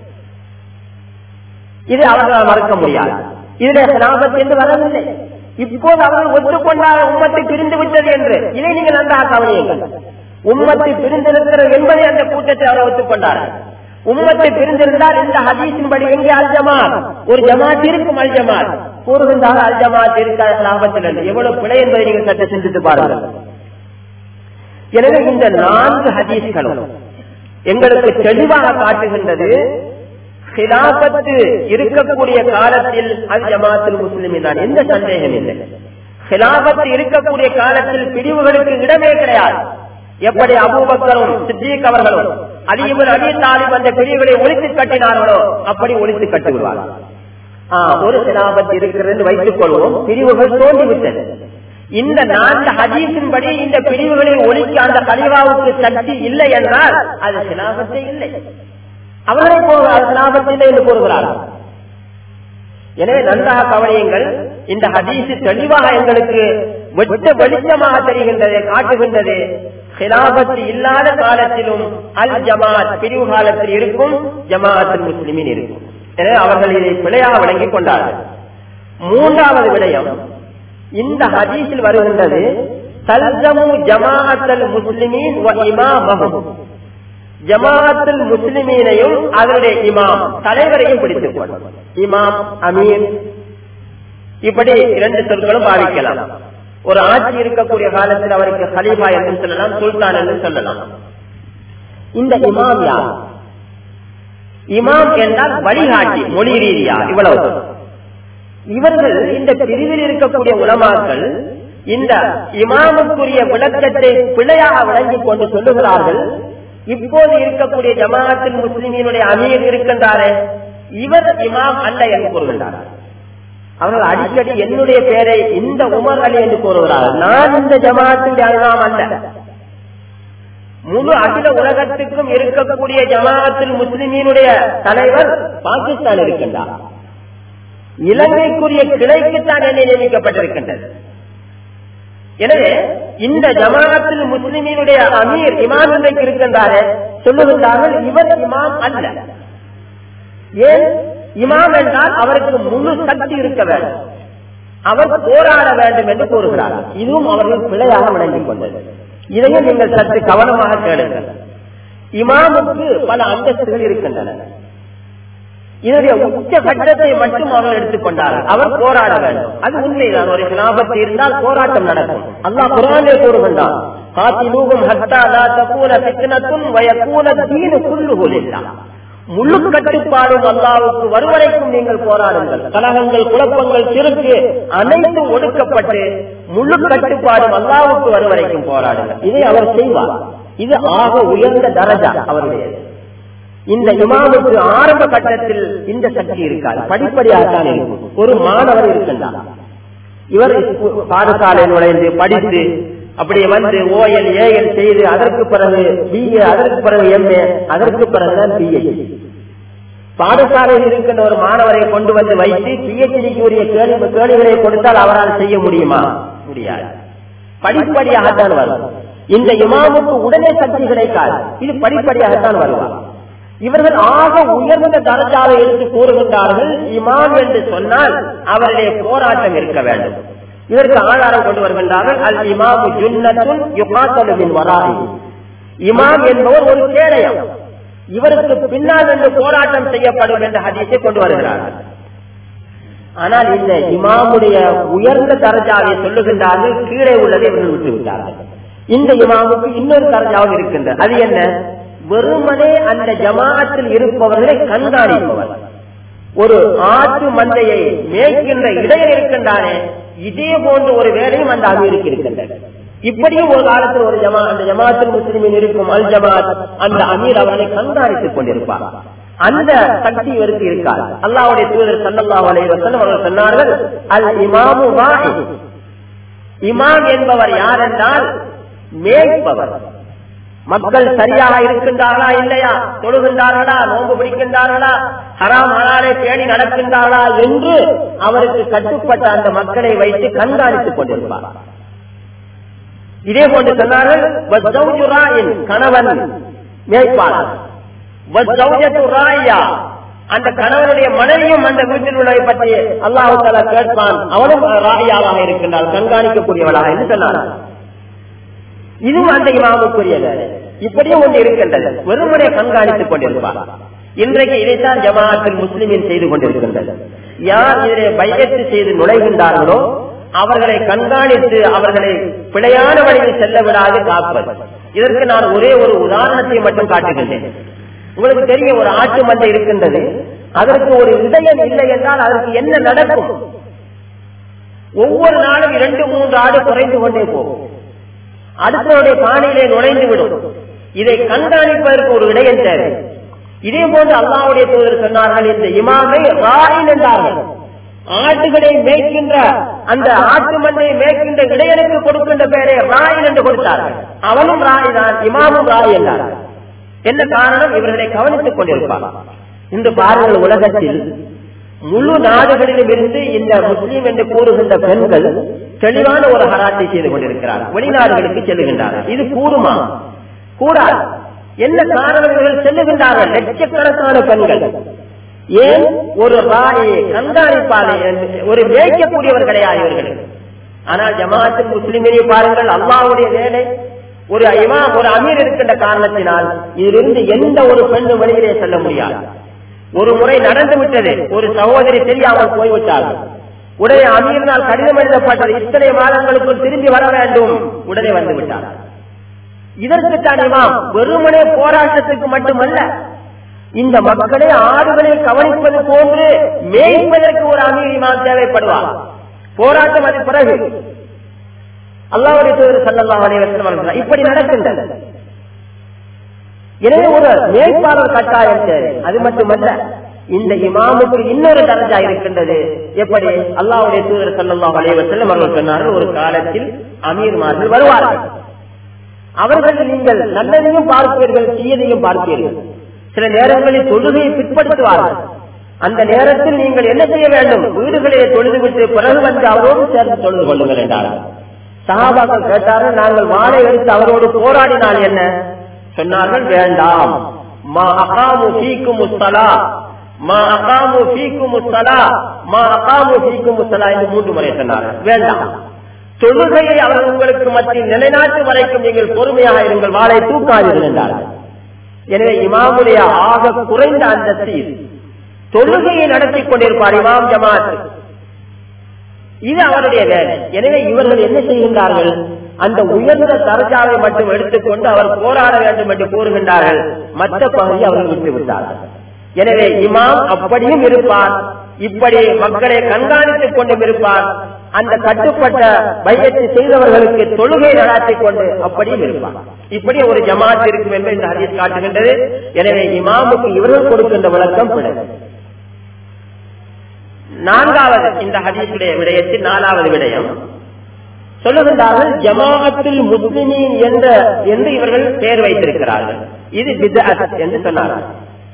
இது அவர்களால் மறுக்க முடியாது இதுல சிலாபத் என்று வரவில்லை இப்போது அவர்கள் ஒத்துக்கொண்டால் உம்மத்தை பிரிந்து விட்டது என்று இதை நீங்கள் நன்றாக கவனியுங்கள் உம்மத்தை பிரிந்திருக்கிறது என்பதை அந்த கூட்டத்தை அவர் ஒத்துக்கொண்டார்கள் உம்மத்தை பிரிந்திருந்தால் இந்த ஹதீஸின் படி எங்கே அல் ஜமாத் ஒரு ஜமாத் இருக்கும் அல் ஜமாத் கூறுகின்றால் அல் ஜமாத் இருக்காத லாபத்தில் என்று எவ்வளவு பிழை என்பதை நீங்கள் சற்று சிந்தித்து பாருங்கள் எனவே இந்த நான்கு ஹதீஸ்களும் எங்களுக்கு தெளிவாக காட்டுகின்றது ஹிலாபத்து இருக்கக்கூடிய காலத்தில் அல் ஜமாத்தில் முஸ்லிமின் தான் எந்த சந்தேகம் இல்லை ஹிலாபத்து இருக்கக்கூடிய காலத்தில் பிரிவுகளுக்கு இடமே கிடையாது எப்படி அபூபக்கரும் சித்திக் அவர்களும் அலியுமன் அலி தாலிப் அந்த பிரிவுகளை ஒழித்து கட்டினார்களோ அப்படி ஒழித்து கட்டுவார்கள் ஒரு சிலாபத்து இருக்கிறது என்று வைத்துக் கொள்வோம் பிரிவுகள் தோன்றிவிட்டது இந்த நான்கு ஹதீஸின் படி இந்த பிரிவுகளை ஒழிக்க அந்த கலிவாவுக்கு சக்தி இல்லை என்றால் அது சிலாபத்தே இல்லை அவர்களை சிலாபத்து இல்லை என்று கூறுகிறார்கள் எனவே நன்றாக கவனியுங்கள் இந்த ஹதீஸ் தெளிவாக எங்களுக்கு வெட்ட வெளிச்சமாக தெரிகின்றது காட்டுகின்றது ஹிலாபத்து இல்லாத காலத்திலும் அல் ஜமாத் பிரிவு காலத்தில் இருக்கும் ஜமாஅத்தில் முஸ்லிமின் இருக்கும் எனவே அவர்கள் இதை பிழையாக விளங்கிக் கொண்டார்கள் மூன்றாவது விடயம் இந்த ஹதீஸில் வருகின்றது தல்ஜமு ஜமாஅத்தல் முஸ்லிமீன் இமாமஹும் ஜமாஅத்துல் முஸ்லிமீனையும் அதனுடைய இமாம் தலைவரையும் பிடித்துக் கொள்ளும் இமாம் அமீர் இப்படி இரண்டு சொற்களும் பாவிக்கலாம் ஒரு ஆட்சி இருக்கக்கூடிய காலத்தில் அவருக்கு ஹலீஃபா என்று சொல்லலாம் சுல்தான் என்று சொல்லலாம் இந்த இமாம் யார் இமாம் என்றால் வழிகாட்டி மொழி ரீதியா இவ்வளவு இவர்கள் இந்த பிரிவில் இருக்கக்கூடிய உலமாக்கள் இந்த இமாமுக்குரிய விளக்கத்தை பிழையாக விளங்கிக் கொண்டு சொல்லுகிறார்கள் இப்போது இருக்கக்கூடிய ஜமாஅத்தில் முஸ்லிமினுடைய அமீர் இருக்கின்றாரே இவர் இமாம் அல்ல என்று கூறுகின்றார்கள் அவர்கள் அடிக்கடி என்னுடைய பெயரை இந்த உமர் அலி என்று கூறுகிறார்கள் நான் இந்த ஜமாஅத்தினுடைய இமாம் அல்ல முழு அகில உலகத்துக்கும் இருக்கக்கூடிய ஜமாஅத்தில் முஸ்லிமீனுடைய தலைவர் பாகிஸ்தான் இருக்கின்றார் இலங்கைக்குரிய கிளைக்குத்தான் என்னை நியமிக்கப்பட்டிருக்கின்றது எனவே இந்த ஜமாஅத்தில் முஸ்லிமீனுடைய அமீர் இமாம் இன்றைக்கு இருக்கின்றாரே சொல்லுகின்றார்கள் இவர் இமாம் அல்ல ஏன் இமாம் என்றால் அவருக்கு முழு சக்தி இருக்க வேண்டும் அவர் போராட வேண்டும் என்று கூறுகிறார்கள் இதுவும் அவர்கள் பிழையாக விளங்கிக் கொண்டது இதையும் நீங்கள் சற்று கவனமாக கேளுங்கள் இமாமுக்கு பல அந்தஸ்துகள் இருக்கின்றன இதனுடைய உச்ச கட்டத்தை மட்டும் அவர்கள் எடுத்துக்கொண்டார்கள் அவர் போராட வேண்டும் அது உண்மைதான் ஒரு சிலாபத்து இருந்தால் போராட்டம் நடக்கும் அல்லாஹ் குரானே கூறுகின்றான் காத்திலூகும் ஹத்தா லா தகூன ஃபித்னத்துன் வயகூன தீனு குல்லுஹு லில்லாஹ் முழு கட்டுப்பாடும் அல்லாவுக்கு வருவரைக்கும் நீங்கள் போராடுங்கள் கலகங்கள் குழப்பங்கள் சிறுக்கு அனைத்தும் ஒடுக்கப்பட்டு முழு கட்டுப்பாடும் அல்லாவுக்கு வருவரைக்கும் போராடுங்கள் இதை அவர் செய்வார் இது ஆக உயர்ந்த தரஜா அவருடையது இந்த இமாமுக்கு ஆரம்ப கட்டத்தில் இந்த சக்தி இருக்காது படிப்படியாகத்தான் இருக்கும் ஒரு மாணவர் இருக்கின்றார் இவர் பாடசாலை நுழைந்து படித்து அப்படியே வந்து ஓஎல் ஏஎல் செய்து அதற்கு பிறகு பிஏ அதற்கு பிறகு எம்ஏ அதற்கு பிறகுதான் பிஹெச்டி பாடசாலையில் இருக்கின்ற ஒரு மாணவரை கொண்டு வந்து வைத்து பிஹெச்டிக்கு உரிய கேள்வி கேள்விகளை கொடுத்தால் அவரால் செய்ய முடியுமா முடியாது படிப்படியாகத்தான் வரும் இந்த இமாமுக்கு உடனே சக்தி கிடைக்காது இது படிப்படியாகத்தான் வருவார் இவர்கள் ஆக உயர்ந்த தரஜாவை எடுத்து கூறுகின்றார்கள் இமாம் என்று சொன்னால் அவருடைய போராட்டம் இருக்க வேண்டும் இதற்கு ஆதாரம் கொண்டு வருகின்றார்கள் அல் இமாமு ஜுன்னத்துன் யுகாத்தலுமின் வராதி இமாம் என்பவர் ஒரு கேடயம் இவருக்கு பின்னால் என்று போராட்டம் செய்யப்படும் என்ற ஹதீஸை கொண்டு வருகிறார்கள் ஆனால் இந்த இமாமுடைய உயர்ந்த தரஜாவை சொல்லுகின்றார்கள் கீழே உள்ளதை இவர்கள் விட்டு விட்டார்கள் இந்த இமாமுக்கு இன்னொரு தரஜாவும் இருக்கின்றது அது என்ன வெறுமனே அந்த ஜமாஅத்தில் இருப்பவர்களை கண்காணிப்பவர் ஒரு ஆட்டு மந்தையை மேய்க்கின்ற இடையில் இருக்கின்றானே இதே போன்ற ஒரு வேலையும் அந்த அமீருக்கு இருக்கின்றது இப்படியும் ஒரு காலத்தில் ஒரு ஜமா அந்த ஜமாத்தில் முஸ்லிமின் இருக்கும் அல் ஜமாத் அந்த அமீர் அவர்களை கண்காணித்துக் கொண்டிருப்பார் அந்த சக்தி இவருக்கு இருக்காது அல்லாவுடைய தூதர் சல்லல்லாஹு அலைஹி வஸல்லம் அவர்கள் சொன்னார்கள் அல் இமாமு வாஹித் இமாம் என்பவர் யார் என்றால் மேய்ப்பவர் மக்கள் சரியாக இருக்கின்றார்களா இல்லையா தொழுகின்றார்களா நோன்பு பிடிக்கின்றார்களா ஹராம் ஹலாலை தேடி நடக்கின்றார்களா என்று அவருக்கு கட்டுப்பட்ட அந்த மக்களை வைத்து கண்காணித்துக் கொண்டிருப்பார் இதே போன்று சொன்னார்கள் கணவன் மேய்ப்பாளர் அந்த கணவனுடைய மனைவியும் அந்த வீட்டில் உள்ளதை பற்றி அல்லாஹு தாலா கேட்பான் அவனும் ராயாவாக இருக்கின்றாள் கண்காணிக்கக்கூடியவளாக என்று சொன்னார்கள் இதுவும் அந்த இமாமுக்குரிய வேலை இப்படியும் ஒன்று இருக்கின்றது வெறுமனை கண்காணித்துக் கொண்டிருப்பார் இன்றைக்கு இதைத்தான் ஜமாஅத்தில் முஸ்லிமின் செய்து கொண்டிருக்கின்றது யார் இதிலே பையத்து செய்து நுழைகின்றார்களோ அவர்களை கண்காணித்து அவர்களை பிழையான வழியில் செல்ல விடாது காப்பது இதற்கு நான் ஒரே ஒரு உதாரணத்தை மட்டும் காட்டுகின்றேன் உங்களுக்கு தெரியும் ஒரு ஆட்டு மந்தை இருக்கின்றது அதற்கு ஒரு இதயம் இல்லை என்றால் அதற்கு என்ன நடக்கும் ஒவ்வொரு நாளும் இரண்டு மூன்று ஆடு குறைந்து கொண்டே போகும் அடுத்தவருடைய பானையிலே நுழைந்து விடும் இதை கண்காணிப்பதற்கு ஒரு இடையம் தேவை இதே போன்று அல்லாவுடைய தூதர் சொன்னார்கள் இந்த இமாமை ராயின் என்றார்கள் ஆட்டுகளை மேய்க்கின்ற அந்த ஆட்டு மண்ணையை மேய்க்கின்ற இடையனுக்கு கொடுக்கின்ற பெயரை ராயின் என்று கொடுத்தார்கள் அவனும் ராய் தான் இமாமும் ராய் என்றார்கள் என்ன காரணம் இவர்களை கவனித்துக் கொண்டிருப்பார் இந்த பாருங்கள் உலகத்தில் முழு நாடுகளிலும் இருந்து இந்த முஸ்லீம் என்று கூறுகின்ற பெண்கள் தெளிவான ஒரு ஹராட்டை செய்து கொண்டிருக்கிறார் வெளிநாடுகளுக்கு செல்லுகின்றார்கள் இது கூடுமா கூடாது என்ன காரணம் இவர்கள் செல்லுகின்றார்கள் லட்சக்கணக்கான பெண்கள் ஏன் ஒரு ராயை கண்காணிப்பாளை ஒரு மேய்க்கக்கூடியவர் கிடையாது இவர்கள் ஆனால் ஜமாத்து முஸ்லிமினை பாருங்கள் அல்லாவுடைய வேலை ஒரு இமா ஒரு அமீர் இருக்கின்ற காரணத்தினால் இதிலிருந்து எந்த ஒரு பெண்ணும் வெளியிலே செல்ல முடியாது ஒரு முறை நடந்து விட்டது ஒரு சகோதரி தெரியாமல் போய்விட்டார்கள் உடனே அமீரினால் கடிதம் எழுதப்பட்டது இத்தனை மாதங்களுக்குள் திரும்பி வர வேண்டும் உடனே வந்து விட்டார் இதற்கு தான் இமாம் வெறுமனே போராட்டத்துக்கு மட்டுமல்ல இந்த மக்களை ஆடுகளை கவனிப்பது போன்று மேய்ப்பதற்கு ஒரு அமீர் இமாம் தேவைப்படுவார் போராட்டம் அது பிறகு அல்லாவுடைய தூதர் சல்லல்லா அலைவசம் இப்படி நடக்கின்றது எனவே ஒரு மேய்ப்பாளர் கட்டாயம் தேவை அது மட்டுமல்ல இந்த இமாமுக்கு இன்னொரு தரஜா இருக்கின்றது எப்படி அல்லாவுடைய தூதர் சல்லல்லா அலைவசல்லம் அவர்கள் சொன்னார்கள் ஒரு காலத்தில் அமீர்மார்கள் வருவார்கள் அவர்கள் நீங்கள் நல்லதையும் பார்ப்பீர்கள் தீயதையும் பார்ப்பீர்கள் சில நேரங்களில் தொழுகையை பிற்படுத்துவார்கள் அந்த நேரத்தில் நீங்கள் என்ன செய்ய வேண்டும் வீடுகளிலே தொழுது விட்டு பிறகு வந்து அவரோடு சேர்ந்து தொழுது கொள்ளுங்கள் என்றார்கள் சகாபாக்கள் கேட்டார்கள் நாங்கள் வாழை எடுத்து அவரோடு போராடினால் என்ன சொன்னார்கள் வேண்டாம் மா அகாமு ஃபீக்கும் முஸ்தலா மா அகாமு ஃபீக்கும் முஸ்தலா மா அகாமு ஃபீக்கும் முஸ்ஸலா என்று மூன்று முறை சொன்னார் வேண்டாம் தொழுகையை அவர் உங்களுக்கு மத்தியில் நிலைநாட்டு வரைக்கும் நீங்கள் பொறுமையாக இருங்கள் வாளை தூக்காதீர்கள் என்றார்கள் எனவே இமாமுடைய ஆக குறைந்த அந்தஸ்து இது தொழுகையை நடத்தி கொண்டிருப்பார் இமாம் ஜமாத் இது அவருடைய வேலை எனவே இவர்கள் என்ன செய்கின்றார்கள் அந்த உயர்ந்த தரஜாவை மட்டும் எடுத்துக்கொண்டு அவர் போராட வேண்டும் என்று கூறுகின்றார்கள் மற்ற பகுதி அவர்கள் விட்டு விட்டார்கள் எனவே இமாம் அப்படியும் இருப்பார் இப்படி மக்களை கண்காணித்துக் கொண்டும் இருப்பார் அந்த கட்டுப்பட்ட பையத்தை செய்தவர்களுக்கு தொழுகை நடாத்திக் கொண்டு அப்படியும் இருப்பார் இப்படி ஒரு ஜமாத் இருக்கும் என்று இந்த ஹதீஸ் காட்டுகின்றது எனவே இமாமுக்கு இவர்கள் கொடுக்கின்ற விளக்கம் பிழை நான்காவது இந்த ஹதீஸுடைய விடயத்தில் நாலாவது விடயம் சொல்லுகின்றார்கள் ஜமாஅத்துல் முஸ்லிமீன் என்ற என்று இவர்கள் பெயர் வைத்திருக்கிறார்கள் இது பிதஅத் என்று சொன்னார்கள்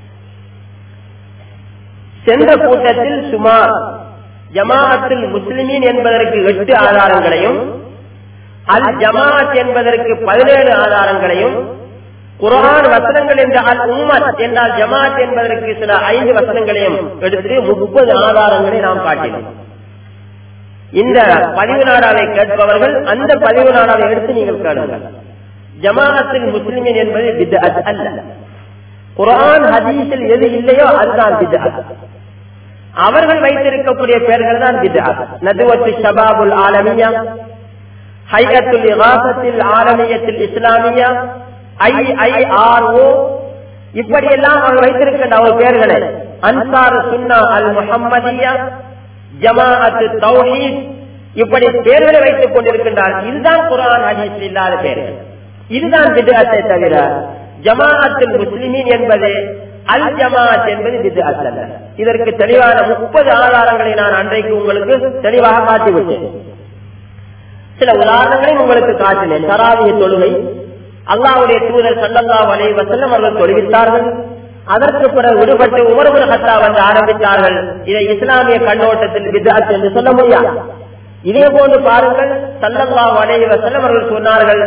சென்ற கூட்டத்தில் சுமார் ஜமாஅத்துல் முஸ்லிமீன் என்பதற்கு எட்டு ஆதாரங்களையும் அல் ஜமாஅத் என்பதற்கு பதினேழு ஆதாரங்களையும் குரான் வசனங்கள் என்ற அல் உம்மத் என்றால் ஜமாத் என்பதற்கு சில ஐந்து வசனங்களையும் எடுத்து முப்பது ஆதாரங்களை நாம் காட்டினோம் இந்த பதிவு நாடாவை கேட்பவர்கள் அந்த பதிவு நாடாவை எடுத்து நீங்கள் கேளுங்கள் ஜமாஅத்தில் முஸ்லிமின் என்பது பித்அத் அல்ல குரான் ஹதீஸில் எது இல்லையோ அதுதான் பித்அத் அவர்கள் வைத்திருக்கக்கூடிய பெயர்கள் தான் பித்அத் நதுவத்து ஷபாபுல் ஆலமியா ஹையத்துல் இகாசத்தில் ஆலமியத்தில் இஸ்லாமியா ஐ ஐ ஆர் ஓ இப்படியெல்லாம் அவர் வைத்திருக்கின்ற அவர் பெயர்களை அன்சார் சுன்னா அல் முஹம்மதியா ஜமாஅத்து தௌஹீத் இப்படி பெயர்களை வைத்துக் கொண்டிருக்கின்றார் இதுதான் குரான் ஹதீஸ் இல்லாத பெயர்கள் இதுதான் பித்அத்தை தவிர ஜமாஅத்துல் முஸ்லிமீன் என்பது அல் ஜமாஅத் என்பது பித்அத் அல்ல இதற்கு தெளிவான முப்பது ஆதாரங்களை நான் அன்றைக்கு உங்களுக்கு தெளிவாக காட்டிவிட்டேன் சில உதாரணங்களையும் உங்களுக்கு காட்டினேன் தராவிய தொழுகை அல்லாவுடைய தூதர் சல்லல்லா வலை வசல்லம் அவர்கள் தொழுவித்தார்கள் அதற்கு பிறகு விடுபட்டு உமர்புல் ஹத்தா வந்து ஆரம்பித்தார்கள் இதை இஸ்லாமிய கண்ணோட்டத்தில் விதாத் என்று சொல்ல முடியாது இதே போன்று பாருங்கள் சல்லல்லா வலை வசல்லம் அவர்கள் சொன்னார்கள்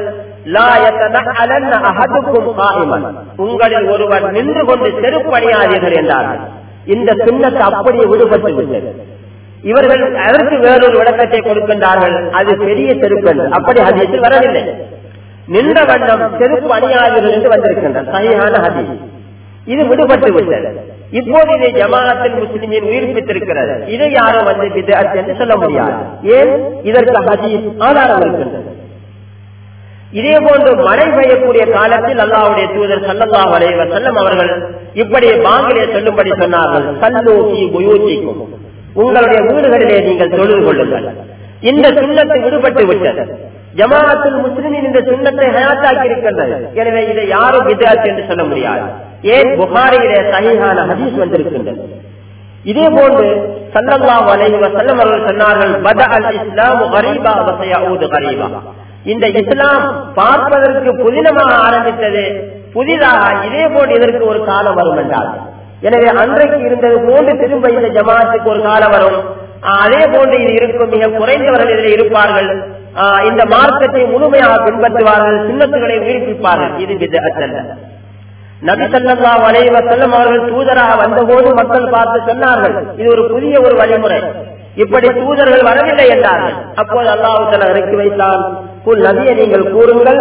உங்களில் ஒருவர் நின்று கொண்டு செருப்பணியாதீர்கள் என்றார்கள் இந்த சின்னத்தை அப்படியே விடுபட்டு விட்டது இவர்கள் அதற்கு வேறொரு விளக்கத்தை கொடுக்கின்றார்கள் அது பெரிய செருப்பல் அப்படி ஹதீஸில் வரவில்லை நின்ற வண்ணம் செருப்பு அணியாதீர்கள் என்று வந்திருக்கின்றன சரியான ஹதீஸ் இது விடுபட்டு விட்டது இப்போது இதை ஜமாஅத்தில் முஸ்லிமின் உயிர்ப்பித்திருக்கிறது இதை யாரும் வந்து விதத் என்று சொல்ல முடியாது ஏன் இதற்கு ஹதீஸ் ஆதாரம் இருக்கின்றது இதே போன்று மழை பெய்யக்கூடிய காலத்தில் அல்லாவுடைய தூதர் சல்லல்லா வரைவ செல்லம் அவர்கள் இப்படி பாங்கிலே சொல்லும்படி சொன்னார்கள் சல்லோகி உயோசிக்கும் உங்களுடைய வீடுகளிலே நீங்கள் தொழுது கொள்ளுங்கள் இந்த சுண்ணத்தை விடுபட்டு விட்டது ஜமாஅத்துல் முஸ்லிமின் இந்த சுண்ணத்தை ஹயாத்தாக்கி இருக்கின்றது எனவே இதை யாரும் விதாத் என்று சொல்ல முடியாது ஏன் புகாரியிலே சகிஹான ஹதீஸ் வந்திருக்கின்றது இதே போன்று சல்லல்லாஹு அலைஹி வஸல்லம் அவர்கள் சொன்னார்கள் பத அல் இஸ்லாம் கரீபா வசயஊது கரீபா இந்த இஸ்லாம் பார்ப்பதற்கு புதினமாக ஆரம்பித்தது புதிதாக இதே போன்று இதற்கு ஒரு காலம் வரும் என்றார் எனவே அன்றைக்கு இருந்தது போன்று திரும்ப இந்த ஜமாத்துக்கு ஒரு காலம் வரும் அதே போன்று இது இருக்கும் மிக குறைந்தவர்கள் இதில் இருப்பார்கள் இந்த மார்க்கத்தை முழுமையாக பின்பற்றுவார்கள் சின்னத்துகளை உயிர்ப்பிப்பார்கள் இது விதல்ல நபி சல்லா வலைவ செல்லம் அவர்கள் தூதராக வந்தபோது மக்கள் பார்த்து சொன்னார்கள் இது ஒரு புதிய ஒரு வழிமுறை இப்படி தூதர்கள் வரவில்லை என்றார்கள் அப்போது அல்லாஹு இறக்கி வைத்தான் குல் நபியை நீங்கள் கூறுங்கள்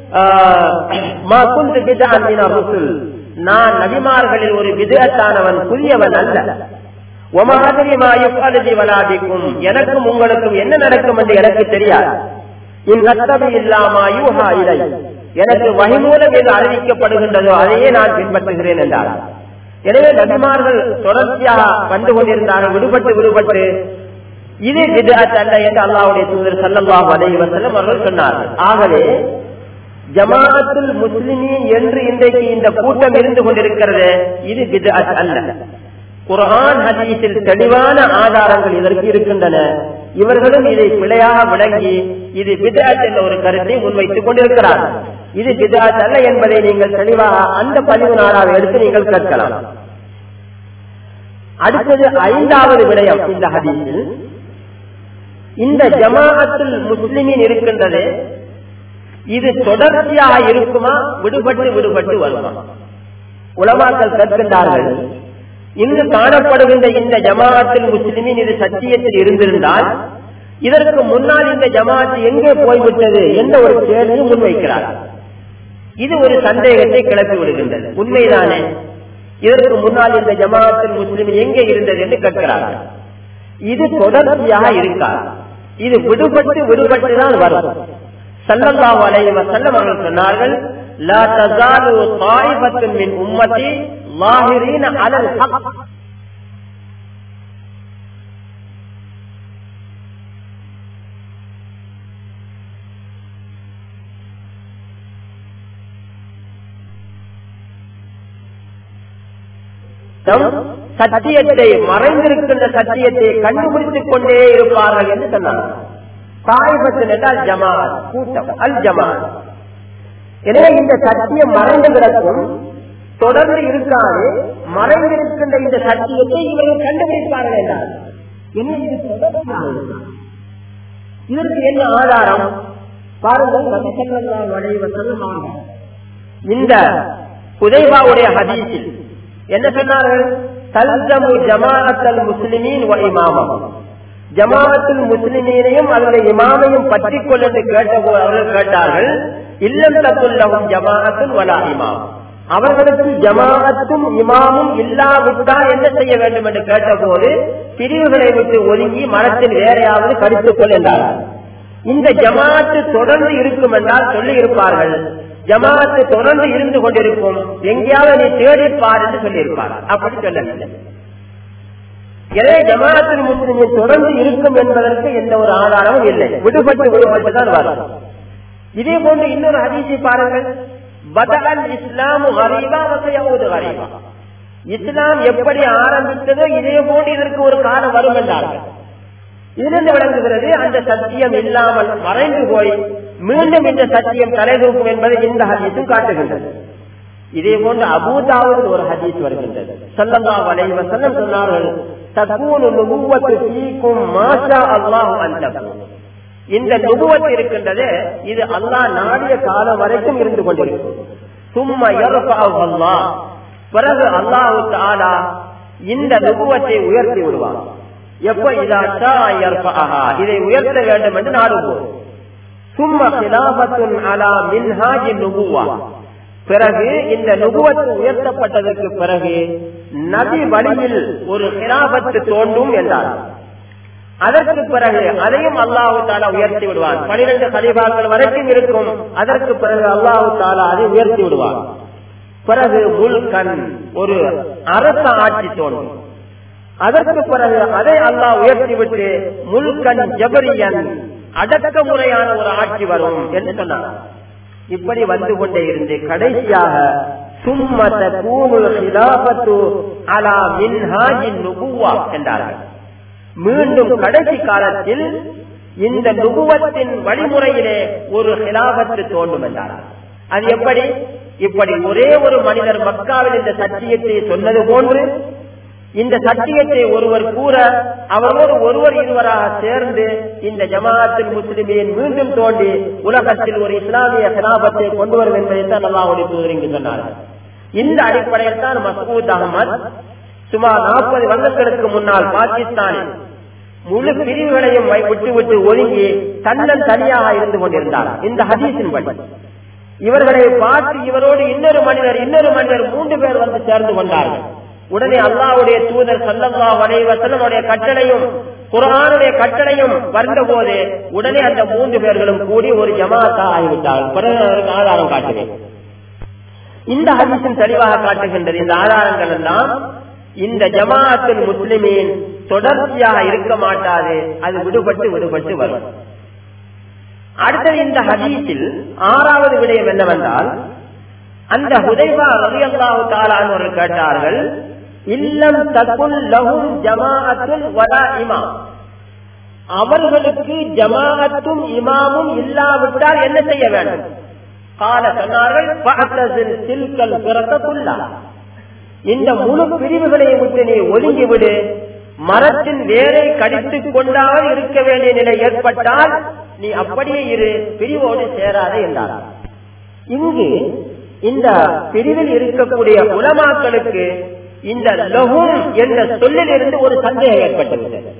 நான் நபிமார்களில் ஒரு விதத்தானவன் புதியவன் அல்ல வலாதிக்கும் எனக்கும் உங்களுக்கும் என்ன நடக்கும் என்று எனக்கு தெரியாது இல்லாமா இலை எனக்கு வகைமூலம் என்று அறிவிக்கப்படுகின்றதோ அதையே நான் பின்பற்றுகிறேன் என்றார் எனவே நபிமார்கள் தொடர்ச்சியாக கண்டு கொண்டிருந்தார்கள் விடுபட்டு விடுபட்டு இது விதாத் அல்ல என்று அல்லாவுடைய தூதர் சல்லல்லாஹு அலைஹி வஸல்லம் அவர்கள் சொன்னார்கள் ஆகவே ஜமாஅத்துல் முஸ்லிமீன் என்று இன்றைக்கு இந்த கூட்டம் இருந்து கொண்டிருக்கிறது இது விதாத் அல்ல குர்ஆன் ஹதீஸில் தெளிவான ஆதாரங்கள் இதற்கு இருக்கின்றன இவர்களும் இதை பிழையாக விளங்கி இது பிதாத் என்ற ஒரு கருத்தை முன்வைத்துக் கொண்டிருக்கிறார்கள் இது பிதாத் அல்ல என்பதை நீங்கள் தெளிவாக அந்த பதிவு நாளாக எடுத்து நீங்கள் கேட்கலாம் அடுத்தது ஐந்தாவது விடயம் இந்த ஹதீஸில் இந்த ஜமாஅத்துல் முஸ்லிமின் இருக்கின்றது இது தொடர்ச்சியாக இருக்குமா விடுபட்டு விடுபட்டு வருமா உலமாக்கள் கற்கின்றார்கள் இங்கு காணப்படுகின்ற இந்த ஜமாஅத்தில் முஸ்லிமின் இது சத்தியத்தில் இருந்திருந்தால் இதற்கு முன்னால் இந்த ஜமாஅத் எங்கே போய்விட்டது என்ற ஒரு கேள்வியை முன்வைக்கிறார் இது ஒரு சந்தேகத்தை கிளப்பி விடுகின்றது உண்மைதானே இதற்கு முன்னால் இந்த ஜமாஅத்தில் முஸ்லிம் எங்கே இருந்தது என்று கேட்கிறார்கள் இது தொடர்ச்சியாக இருக்காது இது விடுபட்டு விடுபட்டு தான் வரும் சல்லல்லாஹு அலைஹி வஸல்லம் அவர்கள் சொன்னார்கள் லா தஸாலு தாயிபத்துன் மின் உம்மத்தி லாஹிரீன அலல் ஹக் சத்தியத்தை மறைந்திருக்கின்ற சத்தியத்தை கண்டுபிடித்துக் கொண்டே இருப்பார்கள் என்று சொன்னார் தாய்பத்தில் என்றால் ஜமாத் கூட்டம் அல் ஜமாத் எனவே இந்த சத்தியம் மறைந்து கிடக்கும் தொடர்ந்து இருக்காது மறைந்திருக்கின்ற இந்த சத்தியத்தை இவர்கள் கண்டுபிடிப்பார்கள் என்றார் எனவே இது தொடர்ச்சியாக இருக்கும். இதற்கு என்ன ஆதாரம் பாருங்கள் நபிசல்லாஹு அலைஹி வஸல்லம் இந்த புதைபாவுடைய ஹதீஸில் என்ன சொன்னார்கள் தல்சமு ஜமாஅத்தல் முஸ்லிமீன் வ இமாமம் ஜமாஅத்துல் முஸ்லிமீனையும் அவருடைய இமாமையும் பற்றி கொள்ள கேட்டபோது அவர்கள் கேட்டார்கள் இல்லம் தத்துள்ளவும் ஜமாஅத்துல் வலா இமாம் அவர்களுக்கு ஜமாஅத்தும் இமாமும் இல்லாவிட்டால் என்ன செய்ய வேண்டும் என்று கேட்டபோது பிரிவுகளை விட்டு ஒதுங்கி மரத்தில் வேறையாவது கடித்துக் கொள் என்றார்கள் இந்த ஜமாஅத்து தொடர்ந்து இருக்கும் என்றால் சொல்லி இருப்பார்கள் ஜமாஅத்து தொடர்ந்து இருந்து கொண்டிருக்கும் எங்கேயாவது நீ தேடிப்பார் என்று சொல்லியிருப்பார் அப்படி சொல்லவில்லை எனவே ஜமாஅத்தில் முஸ்லிமின் தொடர்ந்து இருக்கும் என்பதற்கு எந்த ஒரு ஆதாரமும் இல்லை விடுபட்டு விடுபட்டு தான் வரும் இதே போன்று இன்னொரு ஹதீஸை பாருங்கள் பதகல் இஸ்லாமு ஹரீபா வசையாவது ஹரீபா இஸ்லாம் எப்படி ஆரம்பித்ததோ இதே போன்று இதற்கு ஒரு காலம் வரும் என்றார்கள் இதிலிருந்து விளங்குகிறது அந்த சத்தியம் இல்லாமல் மறைந்து போய் மீண்டும் இந்த சத்தியம் தலைதூக்கும் என்பதை இந்த ஹதீஸும் காட்டுகின்றது இதே போன்று அபூதாவது ஒரு ஹதீஸ் வருகின்றது சல்லல்லா வலைவ செல்லம் சொன்னார்கள் தக்கூனு நுபுவத்து ஃபீக்கும் மாஷா அல்லாஹ் அன் இந்த நுபுவத் இருக்கின்றது இது அல்லாஹ் நாடிய காலம் வரைக்கும் இருந்து கொண்டிருக்கும் சும்மா யர்ஃபஅஹு அல்லாஹ் பிறகு அல்லாஹ் தஆலா இந்த நுபுவத்தை உயர்த்தி விடுவார் எப்ப இதா ஷா யர்ஃபஅஹா இதை உயர்த்த வேண்டும் என்று நாடுவோம் சும்மா கிலாபத்துன் அலா மின்ஹாஜி நுபுவா பிறகு இந்த நுபுவத்து உயர்த்தப்பட்டதற்கு பிறகு நபி வழியில் ஒரு கிலாபத்து தோன்றும் என்றார் அதற்கு பிறகு அதையும் அல்லாஹு தாலா உயர்த்தி விடுவார் பனிரெண்டு கலிபாக்கள் வரைக்கும் இருக்கும் அதற்கு பிறகு அல்லாஹு தாலா அதை உயர்த்தி விடுவார் பிறகு முல்கன் ஒரு அரச ஆட்சி தோன்றும் அதற்கு பிறகு அதை அல்லாஹ் உயர்த்தி விட்டு முல்கன் ஜபரியன் அடக்க முறையான ஒரு ஆட்சி வரும் என்று சொன்னார் இப்படி வந்து கொண்டே இருந்து கடைசியாக சும்மத கூமுல் ஹிலாபத்து அலா மின்ஹாஜின் நுபுவா என்றார்கள் மீண்டும் கடைசி காலத்தில் இந்த நுபுவத்தின் வழிமுறையிலே ஒரு ஹிலாபத்து தோன்றும் என்றார்கள் அது எப்படி இப்படி ஒரே ஒரு மனிதர் மக்காவில் இந்த சத்தியத்தை சொன்னது போன்று இந்த சத்தியத்தை ஒருவர் கூற அவரோடு ஒருவர் இருவராக சேர்ந்து இந்த ஜமாஅத்தில் முஸ்லிமின் மீண்டும் தோண்டி உலகத்தில் ஒரு இஸ்லாமிய சலாபத்தை கொண்டு வரும் என்பதை தான் அல்லாவுடைய தூதர் இங்கு சொன்னார்கள் இந்த அடிப்படையில் தான் மசூத் அகமது சுமார் நாற்பது வருடங்களுக்கு முன்னால் பாகிஸ்தானில் முழு பிரிவுகளையும் விட்டு விட்டு ஒதுங்கி தன்னன் தனியாக இருந்து கொண்டிருந்தார் இந்த ஹதீஸின் படி இவர்களை பார்த்து இவரோடு இன்னொரு மனிதர் இன்னொரு மனிதர் மூன்று பேர் வந்து சேர்ந்து கொண்டார்கள் உடனே அல்லாவுடைய தூதர் சல்லல்லா வலைவசனுடைய கட்டளையும் குரானுடைய கட்டளையும் வந்த போது உடனே அந்த மூன்று பேர்களும் கூடி ஒரு ஜமாத்தா ஆகிவிட்டார்கள் பிறகு அதற்கு ஆதாரம் காட்டுவேன் இந்த ஹதீஸும் தெளிவாக காட்டுகின்றது இந்த ஆதாரங்கள் எல்லாம் இந்த ஜமாஅத்தில் முஸ்லிமின் தொடர்ச்சியாக இருக்க மாட்டாது அது விடுபட்டு விடுபட்டு வரும் அடுத்தது இந்த ஹதீஸில் ஆறாவது விடயம் என்னவென்றால் அந்த ஹுதைபா ரவி அல்லாஹு தாலான்னு கேட்டார்கள் இல்லம் தகுல் லஹும் ஜமாஅத்துல் வலா இமாம் அவர்களுக்கு ஜமாஅத்தும் இமாமும் இல்லாவிட்டால் என்ன செய்ய வேண்டும் கால சொன்னார்கள் சில்கல் பிறக்கக்குள்ளா இந்த முழு பிரிவுகளையும் விட்டு நீ ஒதுங்கி விடு மரத்தின் வேரை கடித்துக் கொண்டாவது இருக்க வேண்டிய நிலை ஏற்பட்டால் நீ அப்படியே இரு பிரிவோடு சேராதே என்றார் இங்கு இந்த பிரிவில் இருக்கக்கூடிய உலமாக்களுக்கு இந்த லகும் என்ற சொல்லிலிருந்து ஒரு சந்தேகம் ஏற்பட்டுவிட்டது